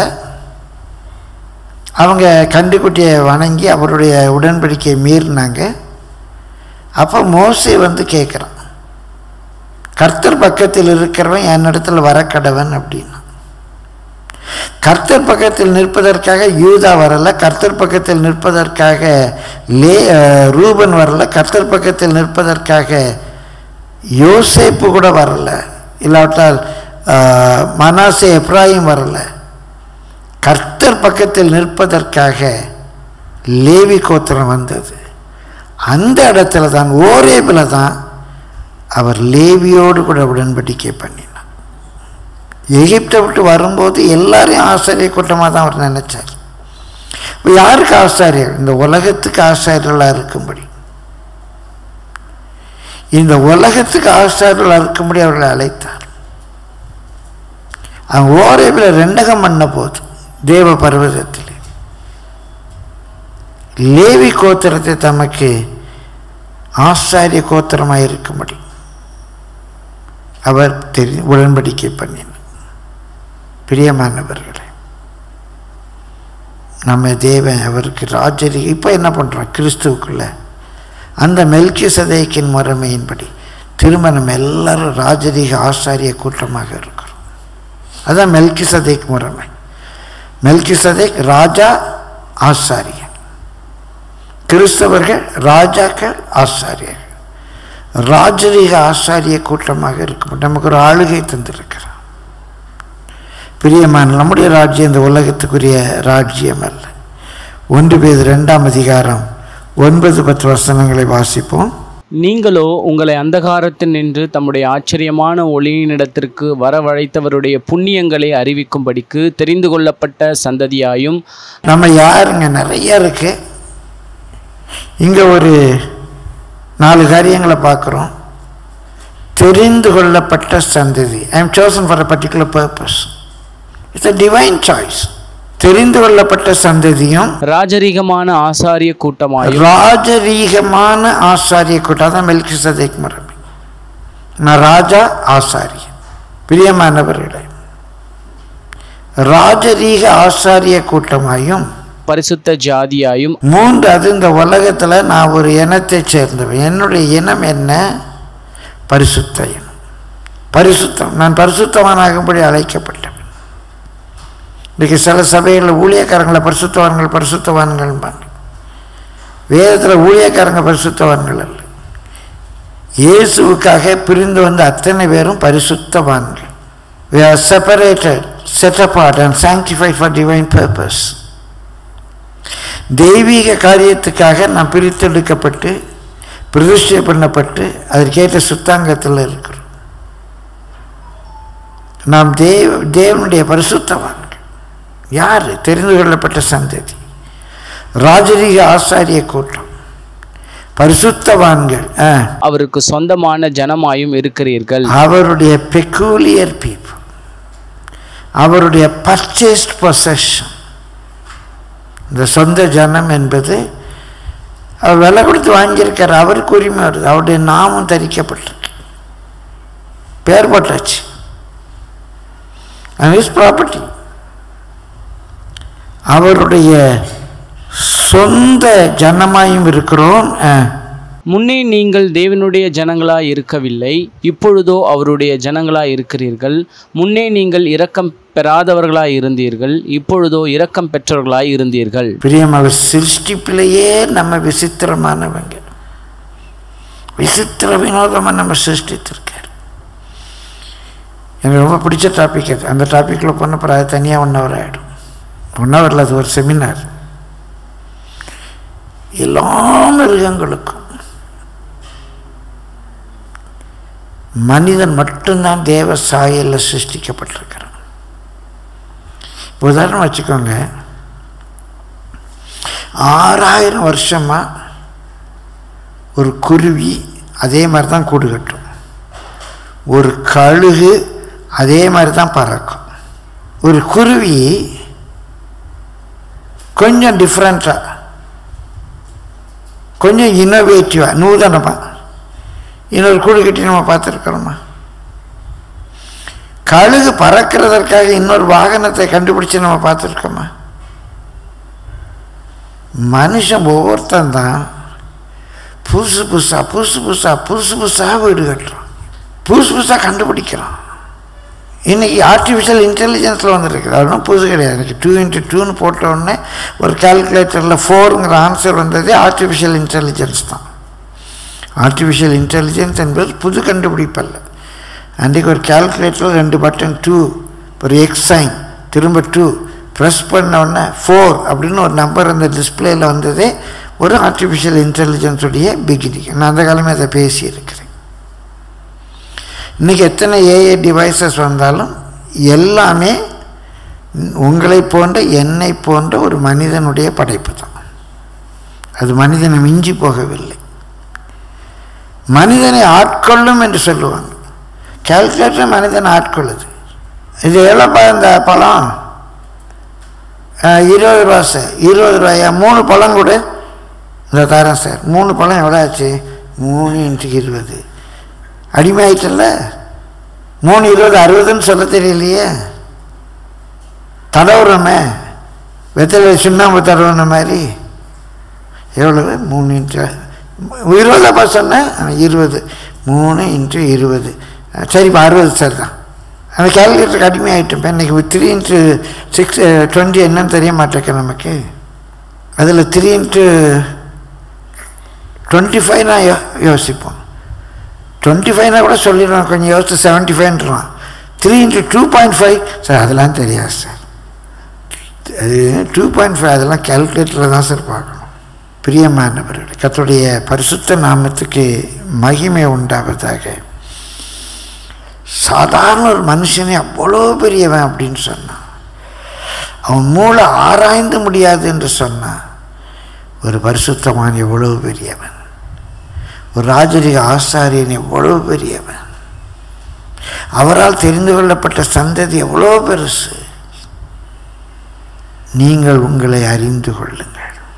அவங்க கண்டுக்குட்டியை வணங்கி அவருடைய உடன்படிக்கையை மீறினாங்க அப்போ மோசே வந்து கேட்குறான் கர்த்தர் பக்கத்தில் இருக்கிறவன் என்னிடத்தில் வரக்கடவன் அப்படின்னா கர்த்தர் பக்கத்தில் நிற்பதற்காக யூதா வரல கர்த்தர் பக்கத்தில் நிற்பதற்காக லே அஹ், ரூபன் வரல கர்த்தர் பக்கத்தில் நிற்பதற்காக யோசேப்பு கூட வரல இல்லாவிட்டால் அஹ், மனாசே எப்ராஹிம் வரல கர்த்தர் பக்கத்தில் நிற்பதற்காக லேவி கோத்திரம் வந்தது அந்த இடத்துல தான் ஓரேபில் தான் அவர் லேவியோடு கூட உடன்படிக்கை பண்ணினார் எகிப்தை விட்டு வரும்போது எல்லாரையும் ஆசாரிய கூட்டமாக தான் அவர் நினைச்சார் இப்ப யாருக்கு ஆசாரியர் இந்த உலகத்துக்கு ஆசாரியர்களாக இருக்கும்படி இந்த உலகத்துக்கு ஆசாரியர்களாக இருக்கும்படி அவர்களை அழைத்தார் அவங்க ஓரேபில் ரெண்டகம் பண்ண போது தேவ பர்வதத்தில் லேவி கோத்திரத்தை தமக்கு ஆசாரிய கோத்திரமாக இருக்கும்படி அவர் தெரி உடன்படிக்கை பண்ணினார் பிரியமானவர்களே நம்ம தேவன் அவருக்கு ராஜரி இப்போ என்ன பண்ணுறோம் கிறிஸ்துவுக்குள்ள அந்த மெல்கி சதைக்கின் முறைமையின்படி திரும்ப நம்ம எல்லாரும் ராஜரீக ஆசாரிய கூட்டமாக இருக்கிறோம் அதான் மெல்கி சதைக் முறைமை மெல்கி சதைக் ராஜா ஆசாரியன் கிறிஸ்தவர்கள் ராஜாக்கள் ஆசாரியர்கள் ராஜரீக ஆசாரிய கூட்டமாக இருக்கும் நமக்கு ஒரு ஆளுகை தந்திருக்கிறார் பிரியமான நம்முடைய ராஜ்யம் இந்த உலகத்துக்குரிய ராஜ்யம் அல்ல ஒன்று பேர் ரெண்டாம் அதிகாரம் ஒன்பது பத்து வசனங்களை வாசிப்போம் நீங்களோ உங்களை அந்தகாரத்தில் நின்று தம்முடைய ஆச்சரியமான ஒளியினிடத்திற்கு வரவழைத்தவருடைய புண்ணியங்களை அறிவிக்கும்படிக்கு தெரிந்து கொள்ளப்பட்ட சந்ததியாயும் நம்ம யாருங்க நிறைய இருக்கு இங்கே ஒரு நாலு காரியங்களை பார்க்குறோம் தெரிந்து கொள்ளப்பட்ட சந்ததி I am chosen for a particular purpose it's a divine choice தெரிந்து கொள்ளப்பட்ட சந்ததியும் ராஜரீகமான ஆசாரிய கூட்டமாயும் ராஜரீகமான ஆசாரிய கூட்டம் அதான் மெல்கி சதைக் முறைமை நான் ராஜா ஆசாரியன் பிரியமானவர்களே ராஜரீக ஆசாரிய கூட்டமாயும் பரிசுத்த ஜாதியாயும் மூன்று அது இந்த உலகத்தில் நான் ஒரு இனத்தை சேர்ந்தவன் என்னுடைய இனம் என்ன பரிசுத்த இனம் பரிசுத்தம் நான் பரிசுத்தவானாகும்படி அழைக்கப்பட்டவன் இன்றைக்கி சில சபைகளில் ஊழியக்காரங்களை பரிசுத்தவான்கள் பரிசுத்தவான்கள்பாங்க வேதத்தில் ஊழியக்காரங்க பரிசுத்தவான்கள் அல்ல இயேசுவுக்காக பிரிந்து வந்த அத்தனை பேரும் பரிசுத்தவான்கள் we are separated set apart and sanctified for divine purpose தெய்வீக காரியத்துக்காக நாம் பிரித்தெடுக்கப்பட்டு பிரதிஷ்டை பண்ணப்பட்டு அதற்கேற்ற சுத்தாங்கத்தில் இருக்கிறோம் நாம் தேவ தேவனுடைய பரிசுத்தவான்கள் யார் தெரிந்து கொள்ளப்பட்ட சந்ததி ராஜரீக ஆசாரிய கூட்டம் பரிசுத்தவான்கள் ஆ, அவருக்கு சொந்தமான ஜனமாயும் இருக்கிறீர்கள் அவருடைய பெக்கூலியர் பீப்புள் அவருடைய பர்ச்சேஸ்ட் பொசஷன் இந்த சொந்த ஜனம் என்பது அவர் விலை கொடுத்து வாங்கியிருக்கார் அவருக்கு உரிமை வருது அவருடைய நாமம் தரிக்கப்பட்டிருக்கு பேர் போட்டாச்சு இஸ் ப்ராப்பர்ட்டி அவருடைய சொந்த ஜனமாயும் இருக்கிறோம் ஆ. முன்னே நீங்கள் தேவனுடைய ஜனங்களாய் இருக்கவில்லை இப்பொழுதோ அவருடைய ஜனங்களாய் இருக்கிறீர்கள் முன்னே நீங்கள் இரக்கம் பெறாதவர்களாய் இருந்தீர்கள் இப்பொழுதோ இரக்கம் பெற்றவர்களாய் இருந்தீர்கள் பிரியம் அவர் சிருஷ்டிப்பிலேயே நம்ம விசித்திரமானவங்க விசித்திர வினோதமாக நம்ம சிருஷ்டித்திருக்கார் எனக்கு ரொம்ப பிடிச்ச டாபிக் அது அந்த டாப்பிக்கில் போன அப்புறம் அது தனியாக ஒன் ஹவர் ஆகிடும் ஒன் ஹவரில் அது ஒரு செமினார் எல்லா மிருகங்களுக்கும் மனிதன் மட்டும்தான் தேவ சாயலில் சிருஷ்டிக்கப்பட்டிருக்கிறான் இப்போ உதாரணம் வச்சுக்கோங்க ஆறாயிரம் வருஷமாக ஒரு குருவி அதே மாதிரி தான் கூடு கட்டும் ஒரு கழுகு அதே மாதிரி தான் பறக்கும் ஒரு குருவி கொஞ்சம் டிஃப்ரெண்ட்டாக கொஞ்சம் இன்னோவேட்டிவாக நூதனமாக இன்னொரு கூடு கட்டி நம்ம பார்த்துருக்குறோமா கழுகு பறக்கிறதற்காக இன்னொரு வாகனத்தை கண்டுபிடிச்சு நம்ம பார்த்துருக்கோமா மனுஷன் ஒவ்வொருத்தன் தான் புதுசு புதுசாக புதுசு புதுசாக புதுசு புதுசாக வீடு கட்டுறான் புதுசு புதுசாக கண்டுபிடிக்கிறான் இன்றைக்கி ஆர்டிஃபிஷியல் இன்டெலிஜென்ஸில் வந்துருக்குது அதெல்லாம் புதுசு கிடையாது எனக்கு டூ இன்ட்டு டூன்னு போட்ட உடனே ஒரு கால்குலேட்டரில் ஃபோருங்கிற ஆன்சர் வந்ததே ஆர்டிஃபிஷியல் இன்டெலிஜென்ஸ் தான் ஆர்டிஃபிஷியல் இன்டெலிஜென்ஸ் என்பது புது கண்டுபிடிப்பல்ல அன்றைக்கு ஒரு கால்குலேட்டரில் ரெண்டு பட்டன் டூ ஒரு எக்ஸ் சைன் திரும்ப டூ ப்ரெஸ் பண்ண உடனே ஃபோர் அப்படின்னு ஒரு நம்பர் அந்த டிஸ்பிளேயில் வந்ததே ஒரு ஆர்டிஃபிஷியல் இன்டெலிஜென்ஸுடைய பிகினிங் நான் அந்த காலமே அதை பேசியிருக்கிறேன் இன்றைக்கி எத்தனை ஏஐ டிவைசஸ் வந்தாலும் எல்லாமே உங்களை போன்ற என்னை போன்ற ஒரு மனிதனுடைய படைப்பு தான் அது மனிதனை மிஞ்சி போகவில்லை மனிதனை ஆட்கொள்ளும் என்று சொல்லுவாங்க கால்குலேட்டர் மனிதனை ஆட்கொள்ளுது இது எவ்வளோப்பா இந்த பழம் அஹ், இருபது ரூபா சார் இருபது ரூபாயா மூணு பழம் கொடு இந்த தரேன் சார் மூணு பழம் எவ்வளோ ஆச்சு மூணு இன்ட்டு இருபது அடிமையாயிட்டல்ல மூணு இருபது அறுபதுன்னு சொல்ல தெரியலையே தடவுறோமே வெத்தலை சுண்ணாம்பு தடவுன மாதிரி எவ்வளவு மூணு இன்ட்டு இருபதாப்பா சொன்னேன் ஆ, இருபது மூணு இன்ட்டு இருபது ஆ, சரிப்பா அறுபது சார் தான் அந்த கேல்குலேட்டருக்கு அடிமையாயிட்டோம் இன்னைக்கு த்ரீ இன்ட்டு சிக்ஸ் டுவெண்ட்டி என்னன்னு தெரிய மாட்டேங்க நமக்கு அதில் த்ரீ இன்ட்டு டுவெண்ட்டி ஃபைவ் நான் யோ யோசிப்போம் டுவெண்ட்டி ஃபைவ்னா கூட சொல்லிடுவோம் கொஞ்சம் யோசிச்சு செவன்ட்டி ஃபைவ்ன்றான் three into two point five sir அதெல்லாம் தெரியாது சார் அது டூ பாயிண்ட் ஃபைவ் அதெல்லாம் கேல்குலேட்டரில் தான் சார் பார்க்கணும் பிரியமானவர்கள் கர்த்தருடைய பரிசுத்த நாமத்துக்கு மகிமை உண்டாவதாக சாதாரண ஒரு மனுஷனே அவ்வளோ பெரியவன் அப்படின்னு சொன்னான் அவன் மூளை ஆராய்ந்து முடியாது என்று சொன்னான் ஒரு பரிசுத்தவான் எவ்வளவு பெரியவன் ஒரு ராஜரிக ஆசாரியன் எவ்வளவு பெரியவன் அவரால் தெரிந்து கொள்ளப்பட்ட சந்ததி எவ்வளோ பெருசு நீங்கள் உங்களை அறிந்து கொள்ளுங்கள்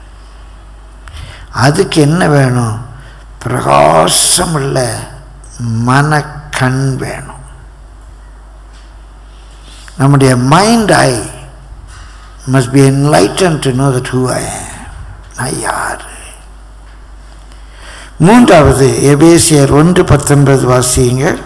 அதுக்கு என்ன வேணும் பிரகாசமுள்ள மனக்கண் வேணும் நம்முடைய mind I must be enlighten to know that who I நான் யார் மூன்றாவது எபேசியர் ஒன்று பத்தொன்பது வாசியுங்கள்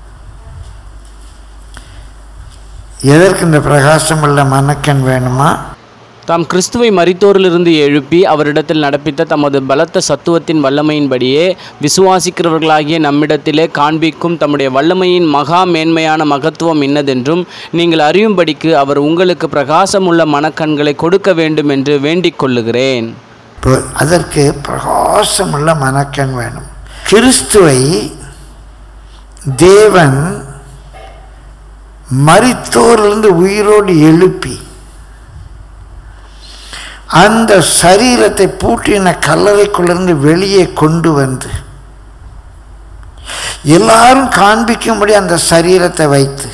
எதற்கு இந்த பிரகாசமுள்ள மனக்கண் வேணுமா தாம் கிறிஸ்துவை மரித்தோரிலிருந்து எழுப்பி அவரிடத்தில் நடப்பித்த தமது பலத்த சத்துவத்தின் வல்லமையின்படியே விசுவாசிக்கிறவர்களாகிய நம்மிடத்திலே காண்பிக்கும் தம்முடைய வல்லமையின் மகா மேன்மையான மகத்துவம் இன்னதென்றும் நீங்கள் அறியும்படிக்கு அவர் உங்களுக்கு பிரகாசமுள்ள மனக்கண்களை கொடுக்க வேண்டும் என்று வேண்டிக் கொள்ளுகிறேன் இப்போ அதற்கு பிரகாசமுள்ள மனக்கண் வேணும் கிறிஸ்துவை தேவன் மரித்தோரிலிருந்து உயிரோடு எழுப்பி அந்த சரீரத்தை பூட்டின கல்லறைக்குள்ளிருந்து வெளியே கொண்டு வந்து எல்லாரும் காண்பிக்கும்படி அந்த சரீரத்தை வைத்து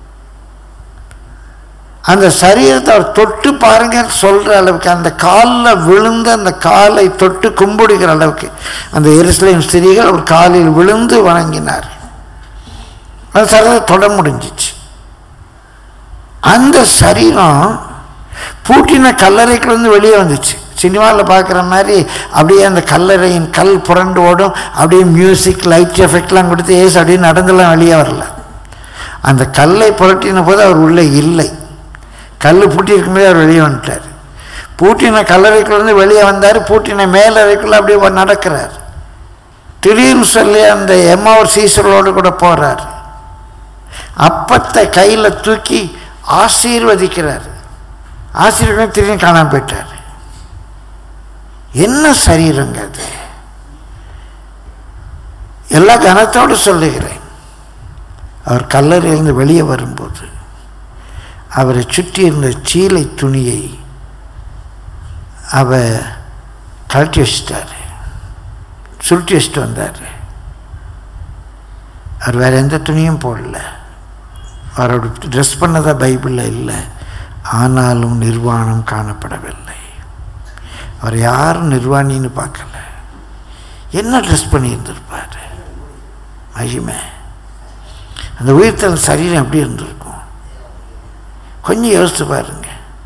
அந்த சரீரத்தை அவர் தொட்டு பாருங்கன்னு சொல்கிற அளவுக்கு அந்த காலில் விழுந்து அந்த காலை தொட்டு கும்பிடுகிற அளவுக்கு அந்த எருசலேம் ஸ்திரீகள் ஒரு காலில் விழுந்து வணங்கினார் அந்த சரீரத்தை தொட முடிஞ்சிச்சு அந்த சரீரம் பூட்டின கல்லறைக்குள்ளேருந்து வெளியே வந்துச்சு சினிமாவில் பார்க்குற மாதிரி அப்படியே அந்த கல்லறையின் கல் புரண்டு ஓடும் அப்படியே மியூசிக் லைட் எஃபெக்ட்லாம் கொடுத்து ஏசு அப்படியே நடந்துலாம் வெளியே வரல அந்த கல்லை புரட்டின போது அவர் உள்ளே இல்லை கல் பூட்டி இருக்கும்போது அவர் வெளியே வந்துட்டார் பூட்டின கல்லறைக்குள்ளேருந்து வெளியே வந்தார் பூட்டின மேலறைக்குள்ளே அப்படியே நடக்கிறார் திடீர்னு சொல்லி அந்த எம்மாவர் சீசரோடு கூட போகிறார் அப்பத்தை கையில் தூக்கி ஆசீர்வதிக்கிறார் ஆசீர்வாதம் திடீர்னு காணாம போயிட்டார் என்ன சரீரங்க அது எல்லா கனத்தோடு சொல்லுகிறேன் அவர் கல்லறையிலிருந்து வெளியே வரும்போது அவரை சுற்றி இருந்த சீலை துணியை அவ கழட்டி வச்சிட்டாரு சுருட்டி வச்சுட்டு வந்தார் அவர் வேறு எந்த துணியும் போடல அவரோட ட்ரெஸ் பண்ணதா பைபிளில் இல்லை ஆனாலும் நிர்வாணம் காணப்படவில்லை அவர் யாரும் நிர்வாணின்னு பார்க்கல என்ன ட்ரெஸ் பண்ணியிருந்திருப்பார் மகிமை அந்த உயிர்த்தல் சரீரம் எப்படி இருந்திருக்கும் கொஞ்சம் யோசித்து பாருங்க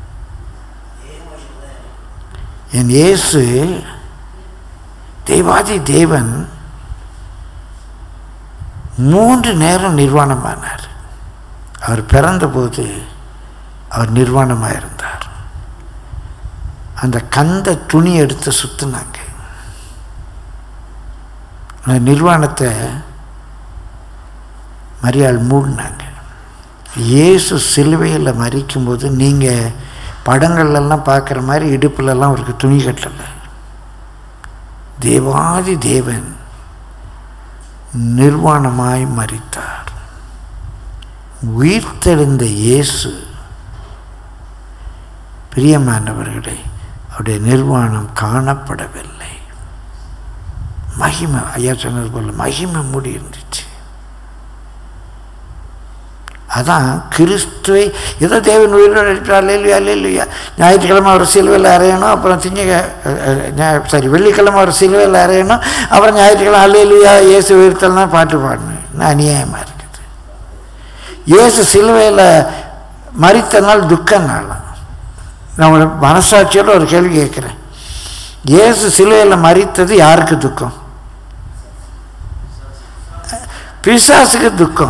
என் இயேசு தெய்வாதி தேவன் மூன்று நேரம் நிர்வாணமானார் அவர் பிறந்தபோது அவர் நிர்வாணமாக இருந்தார் அந்த கந்த துணி எடுத்து சுற்றினாங்க அந்த நிர்வாணத்தை மரியாள் மூடினாங்க இயேசு சிலுவையில் மறிக்கும்போது நீங்கள் படங்கள்லாம் பார்க்குற மாதிரி இடுப்புலலாம் அவருக்கு துணி கட்டலை தேவாதி தேவன் நிர்வாணமாய் மறித்தார் உயிர்த்தெழுந்த இயேசு பிரியமானவர்களே அவருடைய நிர்வாணம் காணப்படவில்லை மகிமை ஐயா சொன்னது போல மகிமை மூடி இருந்துச்சு அதான் கிறிஸ்துவை ஏதோ தேவன் உயிரோடு இருக்கிறார் இல்லையா இல்லையா ஞாயிற்றுக்கிழமை அவர் சிலுவையில் அறையணும் அப்புறம் திங்க சாரி வெள்ளிக்கிழமை அவர் சிலுவையில் அறையணும் அப்புறம் ஞாயிற்றுக்கிழமை அல்லையா இயேசு உயிர்த்தல்னா பாட்டு பாடணும் இன்னும் அநியாயமாக இருக்குது இயேசு சிலுவையில் மறித்த நாள் துக்க நாளாம் நான் உங்களை மனசாட்சியோட ஒரு கேள்வி கேட்குறேன் இயேசு சிலுவையில் மறித்தது யாருக்கு துக்கம் பிசாசுக்கு துக்கம்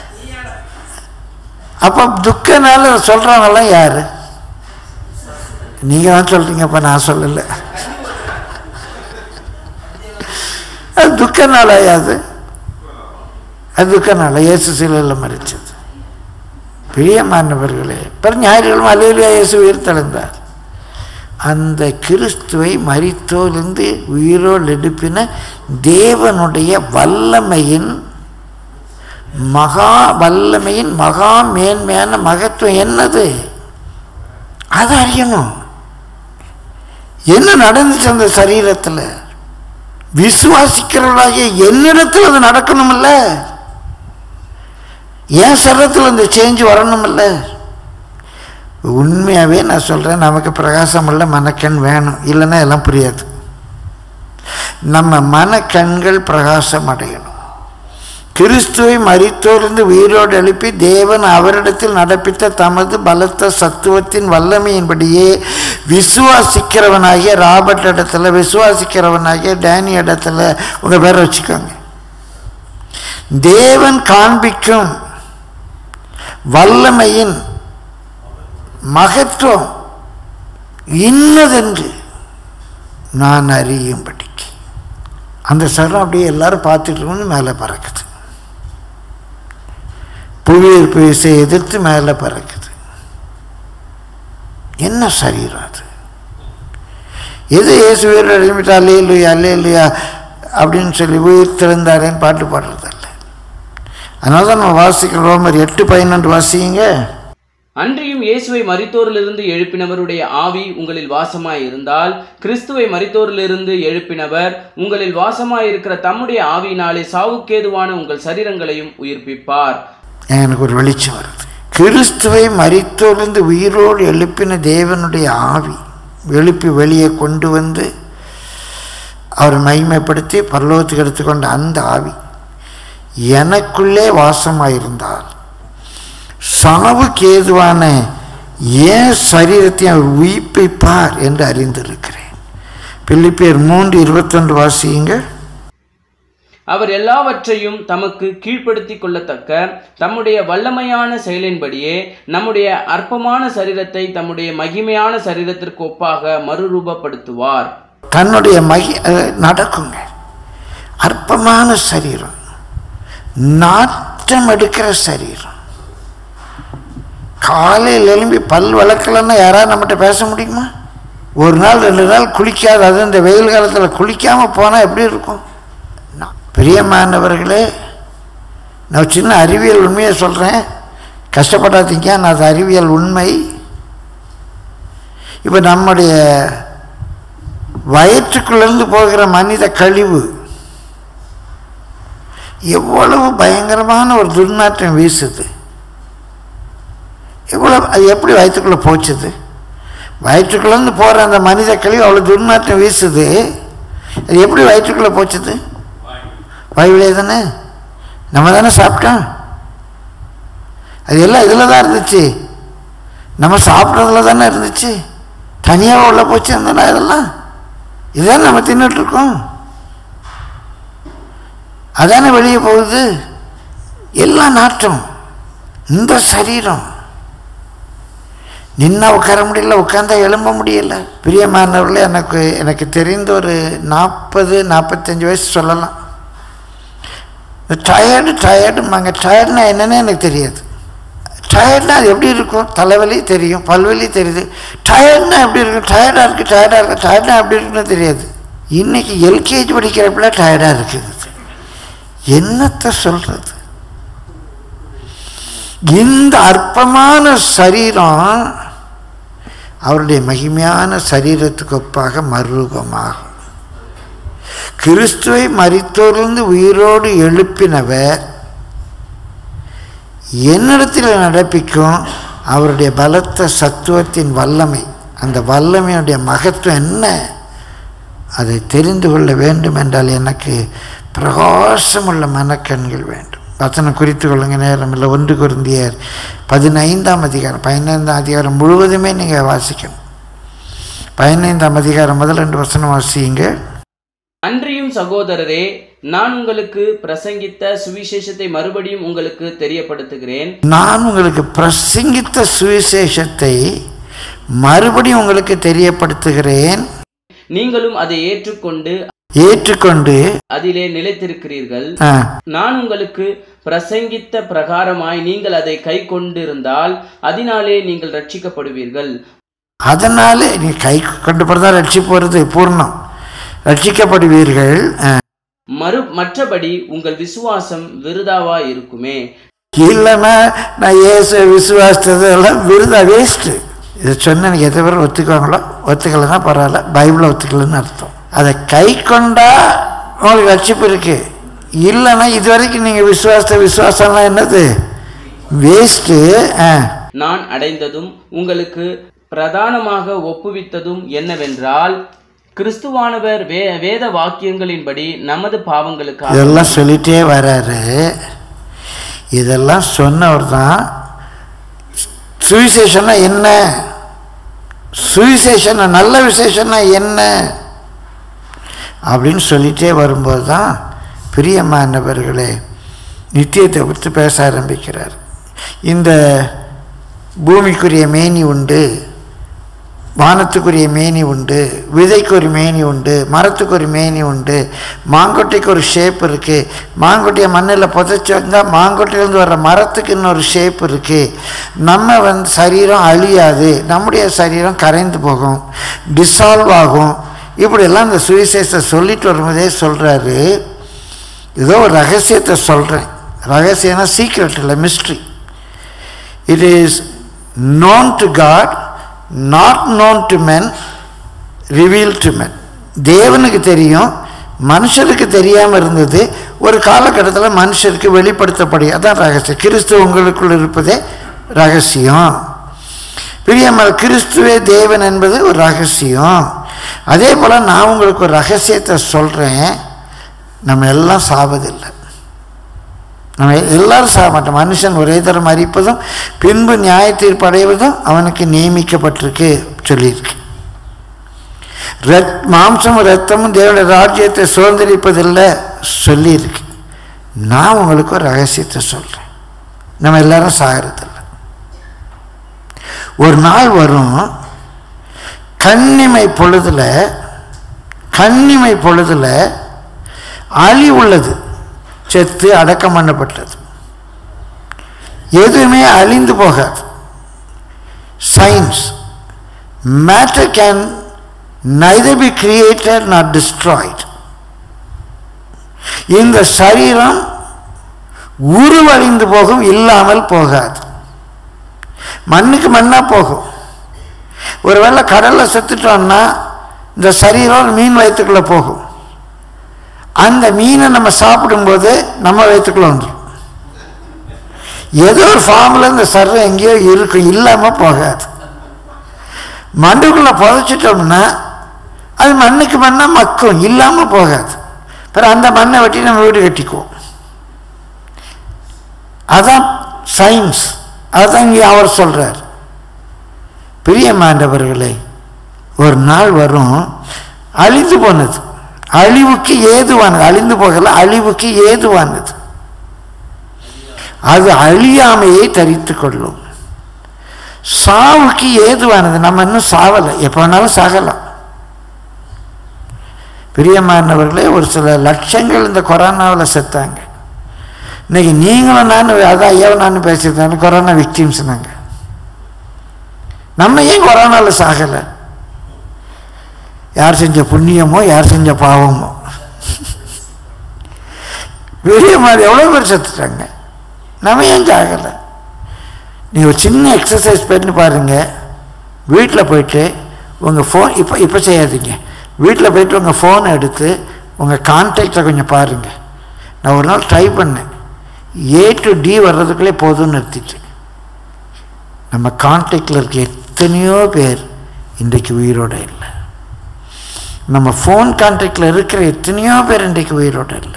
அப்போ துக்கனால சொல்கிறவங்கெல்லாம் யார் நீங்கள் தான் சொல்கிறீங்கப்பா நான் சொல்லலை அது துக்க நாளாயாது அது துக்க நாளா இயேசு சிலையில் மறிச்சது பிரியமானவர்களே பிற ஞாயிற்றுக்கிழமை அலையிலேயே இயேசு உயிர் தெழுந்தார் அந்த கிறிஸ்துவை மறித்தோலிருந்து உயிரோடு எழுப்பின தேவனுடைய வல்லமையின் மகா வல்லமையின் மகா மேன்மையான மகத்துவம் என்னது அதை அறியணும் என்ன நடந்துச்சு அந்த சரீரத்தில் விசுவாசிக்கிறவர்களாகிய என்னிடத்தில் அது நடக்கணுமில்ல என் சரீரத்தில் அந்த சேஞ்ச் வரணுமில்ல உண்மையாகவே நான் சொல்கிறேன் நமக்கு பிரகாசம் இல்லை மனக்கண் வேணும் இல்லைன்னா எல்லாம் புரியாது நம்ம மனக்கண்கள் பிரகாசம் அடையணும் கிறிஸ்துவை மறித்தோர்ந்து உயிரோடு எழுப்பி தேவன் அவரிடத்தில் நடப்பித்த தமது பலத்த சத்துவத்தின் வல்லமையின்படியே விசுவாசிக்கிறவனாகிய ராபர்ட் இடத்துல விசுவாசிக்கிறவனாகிய டேனி இடத்துல உங்கள் பேரை வச்சுக்கோங்க தேவன் காண்பிக்கும் வல்லமையின் மகத்துவம் இன்னதென்று நான் அறியும்படிக்கு அந்த சரம் அப்படியே எல்லாரும் பார்த்துட்டு இருக்கணும்னு மேலே பறக்குது புவியீர்ப்பு விசையை எதிர்த்து மேலே பறக்குது என்ன சரீரம் அது எது இயேசு உயிர் எழுப்பிட்டா அல்லே இல்லையா அல்லே இல்லையா அப்படின்னு சொல்லி உயிர் திறந்தாரேன்னு பாட்டு பாடுறதில்ல அதனால தான் நம்ம வாசிக்கிறோம் ரோமர் எட்டு பதினொன்று வாசிங்க அன்றியும் இயேசுவை மரித்தோரிலிருந்து எழுப்பினவருடைய ஆவி உங்களில் வாசமாய் இருந்தால் கிறிஸ்துவை மரித்தோரிலிருந்து எழுப்பினவர் உங்களில் வாசமாய் இருக்கிற தம்முடைய ஆவியினாலே சாவுக்கேதுவான உங்கள் சரீரங்களையும் உயிர்ப்பிப்பார் எனக்கு ஒரு வெளிச்சம் வருது கிறிஸ்துவை மரித்தோர்ந்து உயிரோடு எழுப்பின தேவனுடைய ஆவி எழுப்பி வெளியே கொண்டு வந்து அவர் மகிமைப்படுத்தி பரலோகத்துக்கு எடுத்துக்கொண்ட அந்த ஆவி எனக்குள்ளே வாசமாயிருந்தால் சாவுக்கு ஏதுவான ஏன் சரீரத்தை அவர் உயிர்ப்பிப்பார் என்று அறிந்திருக்கிறேன் பிலிப்பியர் மூன்று இருபத்தொன்று வாசியுங்க அவர் எல்லாவற்றையும் தமக்கு கீழ்ப்படுத்திக் கொள்ளத்தக்க தம்முடைய வல்லமையான செயலின்படியே நம்முடைய அற்பமான சரீரத்தை தம்முடைய மகிமையான சரீரத்திற்கு ஒப்பாக மறுரூபப்படுத்துவார் தன்னுடைய மகி அஹ், நடக்குங்க அற்பமான சரீரம் நாட்டம் எடுக்கிற சரீரம் காலையில் எழும்பி பல் வளர்க்கலன்னா யாராவது நம்மகிட்ட பேச முடியுமா ஒரு நாள் ரெண்டு நாள் குளிக்காது அது இந்த வெயில் காலத்தில் குளிக்காமல் போனால் எப்படி இருக்கும் நான் பிரியமானவர்களே நான் சின்ன அறிவியல் உண்மையை சொல்கிறேன் கஷ்டப்படாதீங்க நான் அது அறிவியல் உண்மை இப்போ நம்முடைய வயிற்றுக்குள்ளேருந்து போகிற மனித கழிவு எவ்வளவு பயங்கரமான ஒரு துர்நாற்றம் வீசுது இவ்வளோ அது எப்படி வயிற்றுக்குள்ளே போச்சுது வயிற்றுக்குள்ளேருந்து போகிற அந்த மனித கழிவு அவ்வளோ துர்நாற்றம் வீசுது அது எப்படி வயிற்றுக்குள்ளே போச்சுது வாயுவிலே தானே நம்ம தானே சாப்பிட்டோம் அது எல்லாம் இதில் தான் இருந்துச்சு நம்ம சாப்பிட்றதுல தானே இருந்துச்சு தனியாக உள்ள போச்சு அந்த இதெல்லாம் இதுதான் நம்ம தின்னுட்டு இருக்கோம் அதானே வெளியே போகுது எல்லா நாட்டம் இந்த சரீரம் நின்னா உட்கார முடியல உட்காந்தா எழும்ப முடியல பிரியமானவர்களே எனக்கு எனக்கு தெரிந்த ஒரு நாற்பது நாற்பத்தஞ்சு வயசு சொல்லலாம் டயர்டு டயர்டுமாங்க டயர்டுனா என்னன்னு எனக்கு தெரியாது டயர்ட்னா அது எப்படி இருக்கும் தலைவலி தெரியும் பல்வலி தெரியுது டயர்ட்னா எப்படி இருக்கும் டயர்டாக இருக்குது டயர்டாக இருக்குது டயர்ட்னா எப்படி இருக்குன்னு தெரியாது இன்னைக்கு எல்கேஜி படிக்கிறப்பல டயர்டாக இருக்குது என்னத்தை சொல்கிறது இந்த அற்பமான சரீரம் அவருடைய மகிமையான சரீரத்துக்கு ஒப்பாக மறுரூபமாகும் கிறிஸ்துவை மரித்தோரிலிருந்து உயிரோடு எழுப்பினவர் என்னிடத்தில் நடப்பிக்கும் அவருடைய பலத்த சத்துவத்தின் வல்லமை அந்த வல்லமையுடைய மகத்துவம் என்ன அதை தெரிந்து கொள்ள வேண்டும் என்றால் எனக்கு பிரகாசமுள்ள மனக்கண்கள் வேண்டும் வசனம் குறித்து கொள்ளுங்க நேரம் இல்லை ஒன்று குருந்தியர் பதினைந்தாம் அதிகாரம் பதினைந்தாம் அதிகாரம் முழுவதுமே நீங்கள் வாசிக்கணும் பதினைந்தாம் அதிகாரம் முதல் ரெண்டு வசனம் வாசிங்க அன்றியும் சகோதரரே நான் உங்களுக்கு பிரசங்கித்த சுவிசேஷத்தை மறுபடியும் உங்களுக்கு தெரியப்படுத்துகிறேன் நான் உங்களுக்கு பிரசங்கித்த சுவிசேஷத்தை மறுபடியும் உங்களுக்கு தெரியப்படுத்துகிறேன் நீங்களும் அதை ஏற்றுக்கொண்டு ஏற்றுக்கொண்டு அதிலே நிலைத்திருக்கிறீர்கள் ஆ, நான் உங்களுக்கு பிரசங்கித்த பிரகாரமாய் நீங்கள் அதை கை கொண்டிருந்தால் அதனாலே நீங்கள் ரட்சிக்கப்படுவீர்கள் அதனாலே நீ கை கொண்டு போகிறதா ரட்சிப்பு வருது பூர்ணம் ரட்சிக்கப்படுவீர்கள் ஆ. மறு மற்றபடி உங்கள் விசுவாசம் விருதாவா இருக்குமே இல்லைன்னா நான் ஏசு விசுவாசத்ததெல்லாம் விருதா வேஸ்ட்டு இதை சொன்ன எனக்கு எத்தனை பேர் ஒத்துக்குவாங்களோ ஒத்துக்கலைன்னா பரவாயில்ல பைபிளை ஒத்துக்கலைன்னு அர்த்தம் அதை கை கொண்டா உங்களுக்கு ரட்சிப்பு இருக்கு இல்லைன்னா இது வரைக்கும் நீங்கள் விசுவாச விசுவாசம்லாம் என்னது வேஸ்ட்டு ஆ நான் அடைந்ததும் உங்களுக்கு பிரதானமாக ஒப்புவித்ததும் என்னவென்றால் கிறிஸ்துவானவர் வே வேத வாக்கியங்களின்படி நமது பாவங்களுக்காக இதெல்லாம் சொல்லிட்டே வராரு இதெல்லாம் சொன்னவர் தான் சுவிசேஷன்னா என்ன சுவிசேஷன்னா நல்ல விசேஷன்னா என்ன அப்படின்னு சொல்லிட்டே வரும்போது தான் பிரியமானவர்களே நித்தியத்தை குறித்து பேச ஆரம்பிக்கிறார் இந்த பூமிக்குரிய மேனி உண்டு வானத்துக்குரிய மேனி உண்டு விதைக்கு ஒரு மேனி உண்டு மரத்துக்கு ஒரு மேனி உண்டு மாங்கொட்டைக்கு ஒரு ஷேப் இருக்குது மாங்கொட்டையை மண்ணில் புதைச்சி வந்தால் மாங்கொட்டையிலேருந்து வர்ற மரத்துக்கு இன்னொரு ஷேப் இருக்குது நம்ம வந்து சரீரம் அழியாது நம்முடைய சரீரம் கரைந்து போகும் டிசால்வ் ஆகும் இப்படியெல்லாம் இந்த சுவிசேஷத்தை சொல்லிட்டு வரும்போதே சொல்கிறாரு ஏதோ ஒரு ரகசியத்தை சொல்கிறேன் ரகசியம்னா சீக்ரெட் இல்லை mystery it is known to God not known to men reveal to men தேவனுக்கு தெரியும் மனுஷருக்கு தெரியாமல் இருந்தது ஒரு காலகட்டத்தில் மனுஷருக்கு வெளிப்படுத்தப்படி அதான் ரகசியம் கிறிஸ்து உங்களுக்குள் இருப்பதே ரகசியம் பிரியமல் கிறிஸ்துவே தேவன் என்பது ஒரு ரகசியம் அதே போல் நான் உங்களுக்கு ஒரு ரகசியத்தை சொல்கிறேன் நம்ம எல்லாம் சாவதில்லை நம்ம எல்லாரும் சாக மாட்டோம் மனுஷன் ஒரே தரம் மறிப்பதும் பின்பு நியாய தீர்ப்பு அடைவதும் அவனுக்கு நியமிக்கப்பட்டிருக்கு சொல்லியிருக்கு ரத் மாம்சமும் ரத்தமும் தேவனுடைய ராஜ்யத்தை சுதந்திரிப்பதில்லை சொல்லியிருக்கு நான் உங்களுக்கு ஒரு ரகசியத்தை சொல்கிறேன் நம்ம எல்லாரும் சாகிறதில்ல ஒரு நாள் வரும் கண்ணிமை பொழுதுல கண்ணிமை பொழுதுல அழி உள்ளது செத்து அடக்கம் பண்ணப்பட்டது எதுவுமே அழிந்து போகாது science matter can neither be created nor destroyed இந்த சரீரம் உருவழிந்து போகும் இல்லாமல் போகாது மண்ணுக்கு மண்ணா போகும் ஒருவேளை கடல்ல செத்துட்டோம்னா இந்த சரீரம் மீன் வயிற்றுக்குள்ள போகும் அந்த மீனை நம்ம சாப்பிடும்போது நம்ம வயிற்றுக்குள்ள வந்துடும் ஏதோ ஒரு ஃபார்மில் இந்த சர்வம் எங்கேயோ இருக்கும் இல்லாமல் போகாது மண்ணுக்குள்ளே புதைச்சிட்டோம்னா அது மண்ணுக்கு மண்ணாக மக்கும் இல்லாமல் போகாது பிறகு அந்த மண்ணை வெட்டி நம்ம வீடு கட்டிக்குவோம் அதான் சயின்ஸ் அதான் இங்கே அவர் சொல்கிறார் பிரியமாண்டவர்களே ஒரு நாள் வரும் அழிந்து போனது அழிவுக்கு ஏதுவானது அழிந்து போகல அழிவுக்கு ஏதுவானது அது அழியாமையை தரித்து கொள்ளும் சாவுக்கு ஏதுவானது நம்ம இன்னும் சாவலை எப்போ வேணாலும் சாகலாம் பிரியமானவர்களே ஒரு சில லட்சங்கள் இந்த கொரோனாவில் செத்தாங்க இன்னைக்கு நீங்களும் நானும் அதான் ஐயாவும் நானும் பேசியிருந்தாலும் கொரோனா விக்டிம்ஸ் நாங்கள் நம்ம ஏன் கொரோனாவில் சாகலை யார் செஞ்ச புண்ணியமோ யார் செஞ்ச பாவமோ வெளிய மாதிரி எவ்வளோ பேர் செத்துட்டாங்க நம்ம ஏன் சாகலை நீ ஒரு சின்ன எக்ஸசைஸ் பண்ணி பாருங்கள் வீட்டில் போயிட்டு உங்கள் ஃபோன் இப்போ இப்போ செய்யாதீங்க வீட்டில் போயிட்டு உங்கள் ஃபோனை எடுத்து உங்கள் கான்டாக்டை கொஞ்சம் பாருங்கள் நான் ஒரு நாள் ட்ரை பண்ணேன் ஏ டு டி வர்றதுக்குள்ளே போதும்னு நிறுத்திட்டு நம்ம கான்டாக்டில் இருக்க எத்தனையோ பேர் இன்றைக்கு உயிரோடு இல்லை நம்ம ஃபோன் கான்டாக்டில் இருக்கிற எத்தனையோ பேர் இன்றைக்கு உயிரோடு இல்லை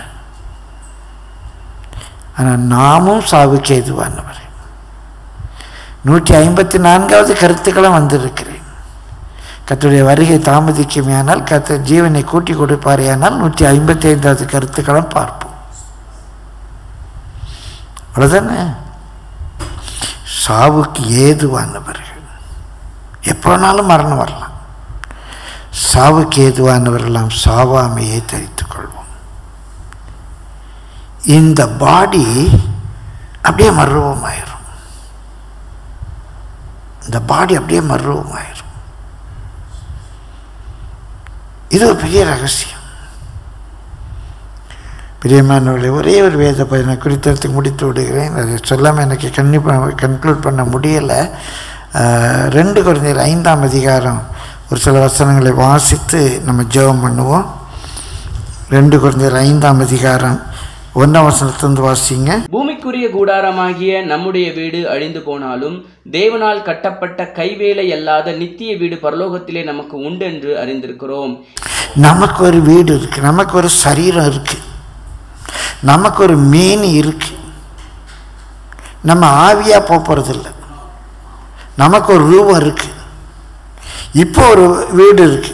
ஆனால் நாமும் சாவுக்கு எதுவானவர் நூற்றி ஐம்பத்தி நான்காவது கருத்துக்களும் வந்திருக்கிறேன் கத்துடைய வருகை தாமதிக்குமேயானால் கத்த ஜீவனை கூட்டி கொடுப்பாரேயானால் நூற்றி ஐம்பத்தி ஐந்தாவது கருத்துக்களும் பார்ப்போம் அவ்வளோதானே சாவுக்கு ஏதுவானவர்கள் எப்போ வேணாலும் மரணம் வரலாம் சாவுக்கு ஏதுவானவர்களாம் சாவாமையை தரித்துக் கொள்வோம் இந்த பாடி அப்படியே மர்வமாயிரும் இந்த பாடி அப்படியே மர்வமாயிரும் இது ஒரு பெரிய ரகசியம் பிரியமானவர்களே ஒரே ஒரு வேத பயனை குறித்தெடுத்து முடித்து விடுகிறேன் அதை சொல்லாமல் எனக்கு கன்னி கன்க்ளூட் பண்ண முடியலை ரெண்டு குழந்தைகள் ஐந்தாம் அதிகாரம் ஒரு சில வசனங்களை வாசித்து நம்ம ஜெபம் பண்ணுவோம் ரெண்டு குழந்தைகள் ஐந்தாம் அதிகாரம் ஒன்றாம் வசனத்திலிருந்து வாசிங்க பூமிக்குரிய கூடாரமாகிய நம்முடைய வீடு அழிந்து போனாலும் தேவனால் கட்டப்பட்ட கைவேலை அல்லாத நித்திய வீடு பரலோகத்திலே நமக்கு உண்டென்று அறிந்திருக்கிறோம் நமக்கு ஒரு வீடு இருக்கு நமக்கு ஒரு சரீரம் இருக்கு நமக்கு ஒரு மேனி இருக்கு நம்ம ஆவியா போக போறதில்ல நமக்கு ஒரு ரூபம் இருக்கு இப்போ ஒரு வீடு இருக்கு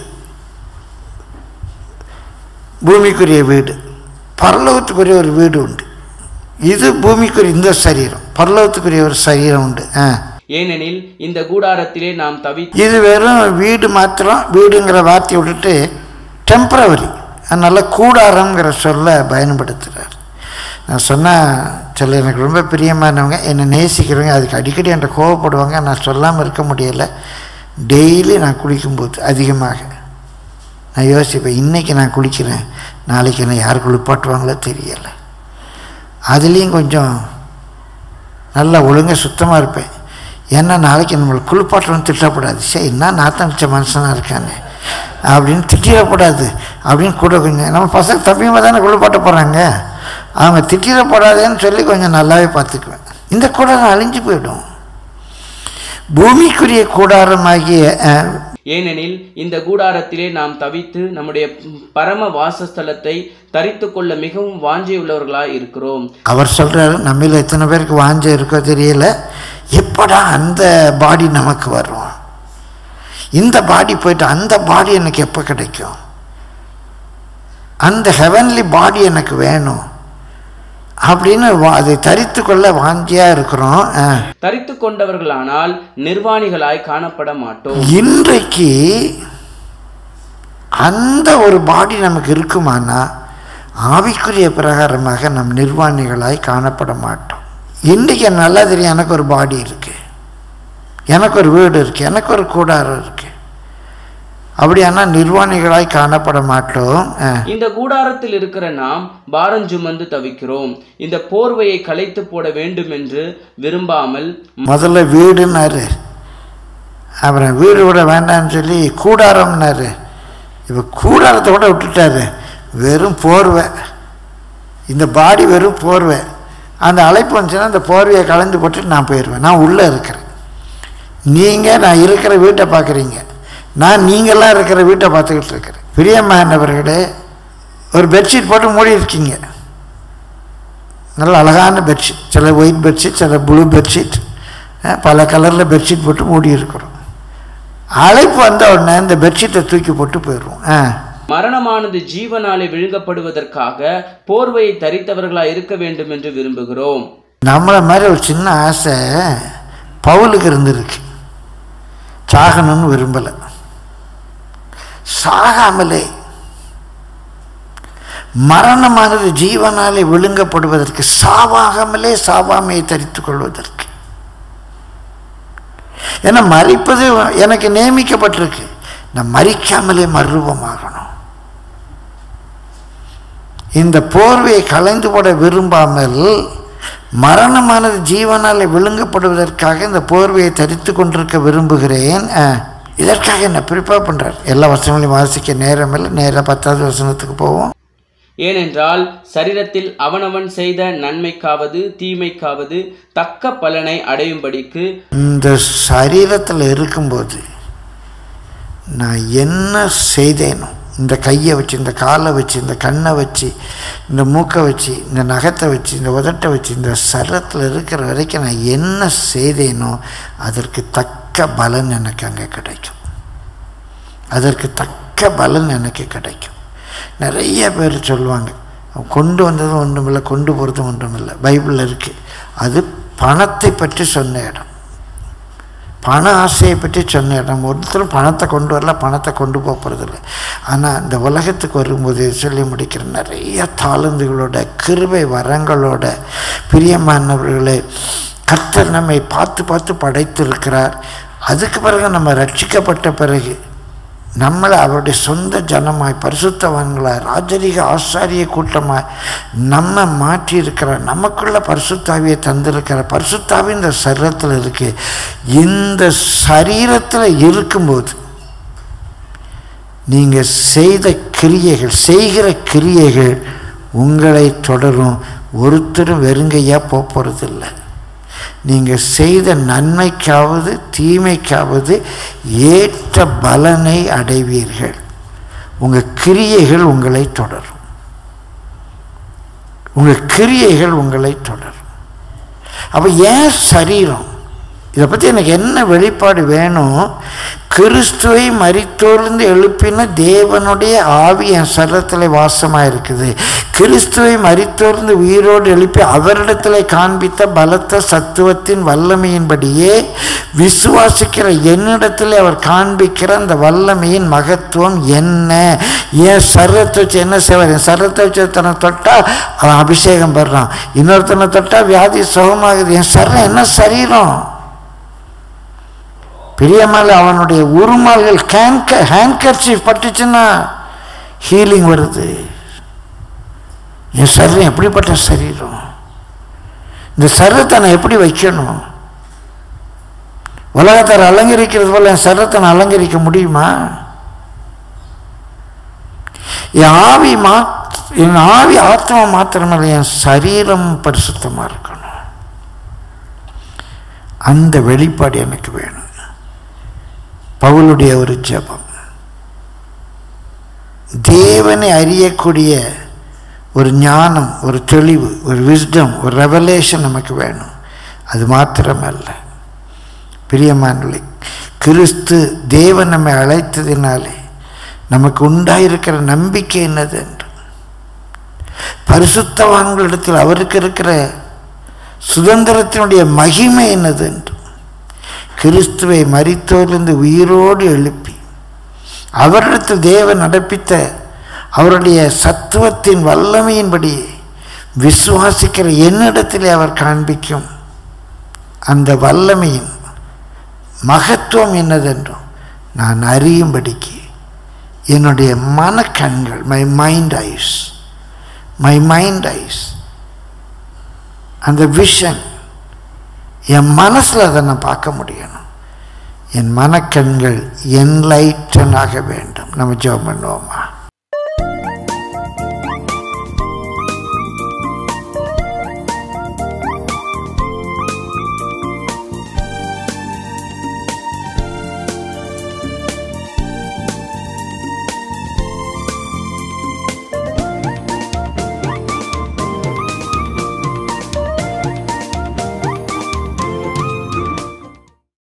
பூமிக்குரிய வீடு பரலோகத்துக்குரிய ஒரு வீடு உண்டு இது பூமிக்குரிய இந்த சரீரம் பரலோகத்துக்குரிய ஒரு சரீரம் உண்டு ஆ ஏனெனில் இந்த கூடாரத்திலே நாம் தவி இது வெறும் வீடு மாத்திரம் வீடுங்கிற வார்த்தையை விட்டுட்டு டெம்பரவரி அதனால் கூடாரங்கிற சொல்ல பயன்படுத்துகிறார் நான் சொன்னால் சில எனக்கு ரொம்ப பிரியமானவங்க என்னை நேசிக்கிறவங்க அதுக்கு அடிக்கடி என்கிட்ட கோவப்படுவாங்க நான் சொல்லாமல் இருக்க முடியலை டெய்லி நான் குளிக்கும்போது அதிகமாக நான் யோசிப்பேன் இன்றைக்கி நான் குளிக்கிறேன் நாளைக்கு என்னை யார் குளிப்பாட்டுவாங்களோ தெரியலை அதுலேயும் கொஞ்சம் நல்லா ஒழுங்காக சுத்தமாக இருப்பேன் ஏன்னா நாளைக்கு நம்மளை குளிப்பாட்டுறோன்னு திட்டப்படாது சரி என்ன நாத்தம் வச்ச மனுஷனாக இருக்கானே அப்படின்னு திட்டிடப்படாது அப்படின்னு கூட கொஞ்சம் நம்ம பசங்க தம்பியமாக தானே குளிப்பாட்ட போகிறாங்க அவங்க திட்டிடப்படாதேன்னு சொல்லி கொஞ்சம் நல்லாவே பார்த்துக்குவேன் இந்த கூடாரம் அழிஞ்சு போயிடும் பூமிக்குரிய கூடாரமாகிய அஹ், ஏனெனில் இந்த கூடாரத்திலே நாம் தவித்து நம்முடைய பரம வாசஸ்தலத்தை தரித்து கொள்ள மிகவும் வாஞ்சியுள்ளவர்களாய் இருக்கிறோம் அவர் சொல்கிறாரு நம்மள எத்தனை பேருக்கு வாஞ்ச இருக்கோ தெரியல எப்படா அந்த பாடி நமக்கு வரும் இந்த பாடி போயிட்டு அந்த பாடி எனக்கு எப்போ கிடைக்கும் அந்த ஹெவன்லி பாடி எனக்கு வேணும் அப்படின்னு வா- அதை தரித்து கொள்ள வாஞ்சியாக இருக்கிறோம் ஆ. தரித்து கொண்டவர்களானால் நிர்வாணிகளாய் காணப்பட மாட்டோம் இன்றைக்கு அந்த ஒரு பாடி நமக்கு இருக்குமானா ஆவிக்குரிய பிரகாரமாக நம் நிர்வாணிகளாய் காணப்பட மாட்டோம் இன்றைக்கு எனக்கு நல்லா தெரியும் எனக்கு ஒரு பாடி இருக்கு எனக்கு ஒரு வீடு இருக்கு எனக்கு ஒரு கூடாரம் இருக்கு அப்படியானா நிர்வாணிகளாய் காணப்பட மாட்டோம் ஆ. இந்த கூடாரத்தில் இருக்கிற நாம் பாரம் சுமந்து தவிக்கிறோம் இந்த போர்வையை களைத்து போட வேண்டும் என்று விரும்பாமல் முதல்ல வீடுன்னாரு அப்புறம் வீடு விட வேண்டாம்னு சொல்லி கூடாரம்னாரு இப்போ கூடாரத்தை கூட விட்டுட்டாரு வெறும் போர்வை இந்த பாடி வெறும் போர்வை அந்த அழைப்பு வந்துச்சுன்னா அந்த போர்வையை கலந்து போட்டு நான் போயிடுவேன் நான் உள்ளே இருக்கிறேன் நீங்கள் நான் இருக்கிற வீட்டை பார்க்குறீங்க நான் நீங்களாம் இருக்கிற வீட்டை பார்த்துக்கிட்டு இருக்கிறேன் பிரியமானவர்களே ஒரு பெட்ஷீட் போட்டு மூடி இருக்கீங்க நல்ல அழகான பெட்ஷீட் சில ஒயிட் பெட்ஷீட் சில ப்ளூ பெட்ஷீட் அஹ், பல கலரில் பெட்ஷீட் போட்டு மூடி இருக்கிறோம் அழைப்பு வந்த உடனே இந்த பெட்ஷீட்டை தூக்கி போட்டு போயிடுவோம் ஆ மரணமானது ஜீவனாலே விழுங்கப்படுவதற்காக போர்வையை தரித்தவர்களாய் இருக்க வேண்டும் என்று விரும்புகிறோம் நம்மளை மாதிரி ஒரு சின்ன ஆசை பவுலுக்கு இருந்திருக்கு சாகணும்னு விரும்பலை சாகாமலே மரணமானது ஜீவனாலே விழுங்கப்படுவதற்கு சாவாகாமலே சாவாமையை தரித்துக் கொள்வதற்கு ஏன்னா மறிப்பது எனக்கு நியமிக்கப்பட்டிருக்கு நான் மறிக்காமலே மறுரூபமாகணும் இந்த போர்வையை கலைந்து போட விரும்பாமல் மரணமானது ஜீவனாலே விழுங்கப்படுவதற்காக இந்த போர்வையை தரித்து கொண்டிருக்க விரும்புகிறேன் ஆ, இதற்காக என்ன ப்ரிப்பேர் பண்ணுறார் எல்லா வசனங்களையும் வாசிக்க நேரம் இல்லை நேராக பத்தாவது வசனத்துக்கு போவோம் ஏனென்றால் சரீரத்தில் அவனவன் செய்த நன்மைக்காவது தீமைக்காவது தக்க பலனை அடையும்படிக்கு இந்த சரீரத்தில் இருக்கும்போது நான் என்ன செய்தேனோ இந்த கையை வச்சு இந்த காலை வச்சு இந்த கண்ணை வச்சு இந்த மூக்கை வச்சு இந்த நகத்தை வச்சு இந்த உதட்டை வச்சு இந்த சரத்தில் இருக்கிற வரைக்கும் நான் என்ன செய்தேனோ அதற்கு தக்க பலன் எனக்கு அங்கே கிடைக்கும் அதற்கு தக்க பலன் எனக்கு கிடைக்கும் நிறைய பேர் சொல்லுவாங்க கொண்டு வந்ததும் ஒன்றுமில்லை கொண்டு போகிறதும் ஒன்றுமில்லை பைபிளில் இருக்குது அது பணத்தை பற்றி சொன்ன இடம் பண ஆசையை பற்றி சொன்ன இடம் ஒருத்தரும் பணத்தை கொண்டு வரல பணத்தை கொண்டு போக போகிறதில்ல ஆனால் இந்த உலகத்துக்கு வரும்போது சொல்லி முடிக்கிற நிறைய தாளந்துகளோட கிருபை வரங்களோட பிரியமானவர்களே கர்த்தர் நம்மை பார்த்து பார்த்து படைத்திருக்கிறார் அதுக்கு பிறகு நம்ம ரட்சிக்கப்பட்ட பிறகு நம்மளை அவருடைய சொந்த ஜனமாய் பரிசுத்தவான்களாய் ராஜரிக ஆசாரிய கூட்டமாய் நம்ம மாற்றி இருக்கிற நமக்குள்ள பரிசுத்தாவியை தந்திருக்கிற பரிசுத்தாவி இந்த சரீரத்தில் இருக்கு இந்த சரீரத்தில் இருக்கும்போது நீங்கள் செய்த கிரியைகள் செய்கிற கிரியைகள் உங்களை தொடரும் ஒருத்தரும் வெறுங்கையாக போக போகிறதில்லை நீங்கள் செய்த நன்மைக்காவது தீமைக்காவது ஏற்ற பலனை அடைவீர்கள் உங்கள் கிரியைகள் உங்களை தொடரும் உங்கள் கிரியைகள் உங்களை தொடரும் அப்போ ஏன் சரீரம் இதை பற்றி எனக்கு என்ன வெளிப்பாடு வேணும் கிறிஸ்துவை மரித்தோர்ந்து எழுப்பின தேவனுடைய ஆவி என் சரீரத்தில் வாசமாக இருக்குது கிறிஸ்துவை மரித்தோர்ந்து உயிரோடு எழுப்பி அவரிடத்தில் காண்பித்த பலத்த சத்துவத்தின் வல்லமையின்படியே விசுவாசிக்கிற என்னிடத்தில் அவர் காண்பிக்கிற அந்த வல்லமையின் மகத்துவம் என்ன என் சரீரத்தை வச்சு என்ன செய்வார் என் சரீரத்தை வச்சு ஒருத்தனை தொட்டால் அவன் அபிஷேகம் பெறான் இன்னொருத்தனை தொட்டால் வியாதி சுகமாகுது என் சரீரம் என்ன சரீரம் பிரியமால அவனுடைய உருமால்கள் கேன்க ஹேண்ட்கர்ச்சீஃப் பட்டுச்சுன்னா ஹீலிங் வருது என் சரீரம் எப்படிப்பட்ட சரீரம் இந்த சரீரத்தை நான் எப்படி வைக்கணும் உலகத்தார் அலங்கரிக்கிறது போல என் சரீரத்தை நான் அலங்கரிக்க முடியுமா என் ஆவி மா என் ஆவி ஆத்மா மாத்திரமல்ல என் சரீரம் பரிசுத்தமாக இருக்கணும் அந்த வெளிப்பாடு எனக்கு வேணும் பவுலுடைய ஒரு ஜெபம் தேவனை அறியக்கூடிய ஒரு ஞானம் ஒரு தெளிவு ஒரு விஸ்டம் ஒரு ரெவலேஷன் நமக்கு வேணும் அது மாத்திரமல்ல பிரியமானலை கிறிஸ்து தேவன் நம்மை அழைத்ததினாலே நமக்கு உண்டாயிருக்கிற நம்பிக்கை என்னது என்று பரிசுத்தவான்களிடத்தில் அவருக்கு இருக்கிற சுதந்திரத்தினுடைய மகிமை என்னது என்று கிறிஸ்துவை மரித்தோரிலிருந்து உயிரோடு எழுப்பி அவரிடத்தில் தேவன் நடப்பித்த அவருடைய சத்துவத்தின் வல்லமையின்படி விசுவாசிக்கிற என்னிடத்திலே அவர் காண்பிக்கும் அந்த வல்லமையின் மகத்துவம் என்னதென்றும் நான் அறியும்படிக்கு என்னுடைய மனக்கண்கள் my mind eyes my mind eyes அந்த விஷன் என் மனசில் அதை நான் பார்க்க முடியணும் என் மனக்கண்கள் என்லைட்டன் ஆக வேண்டும் நம்ம ஜெபம் பண்ணுவோமா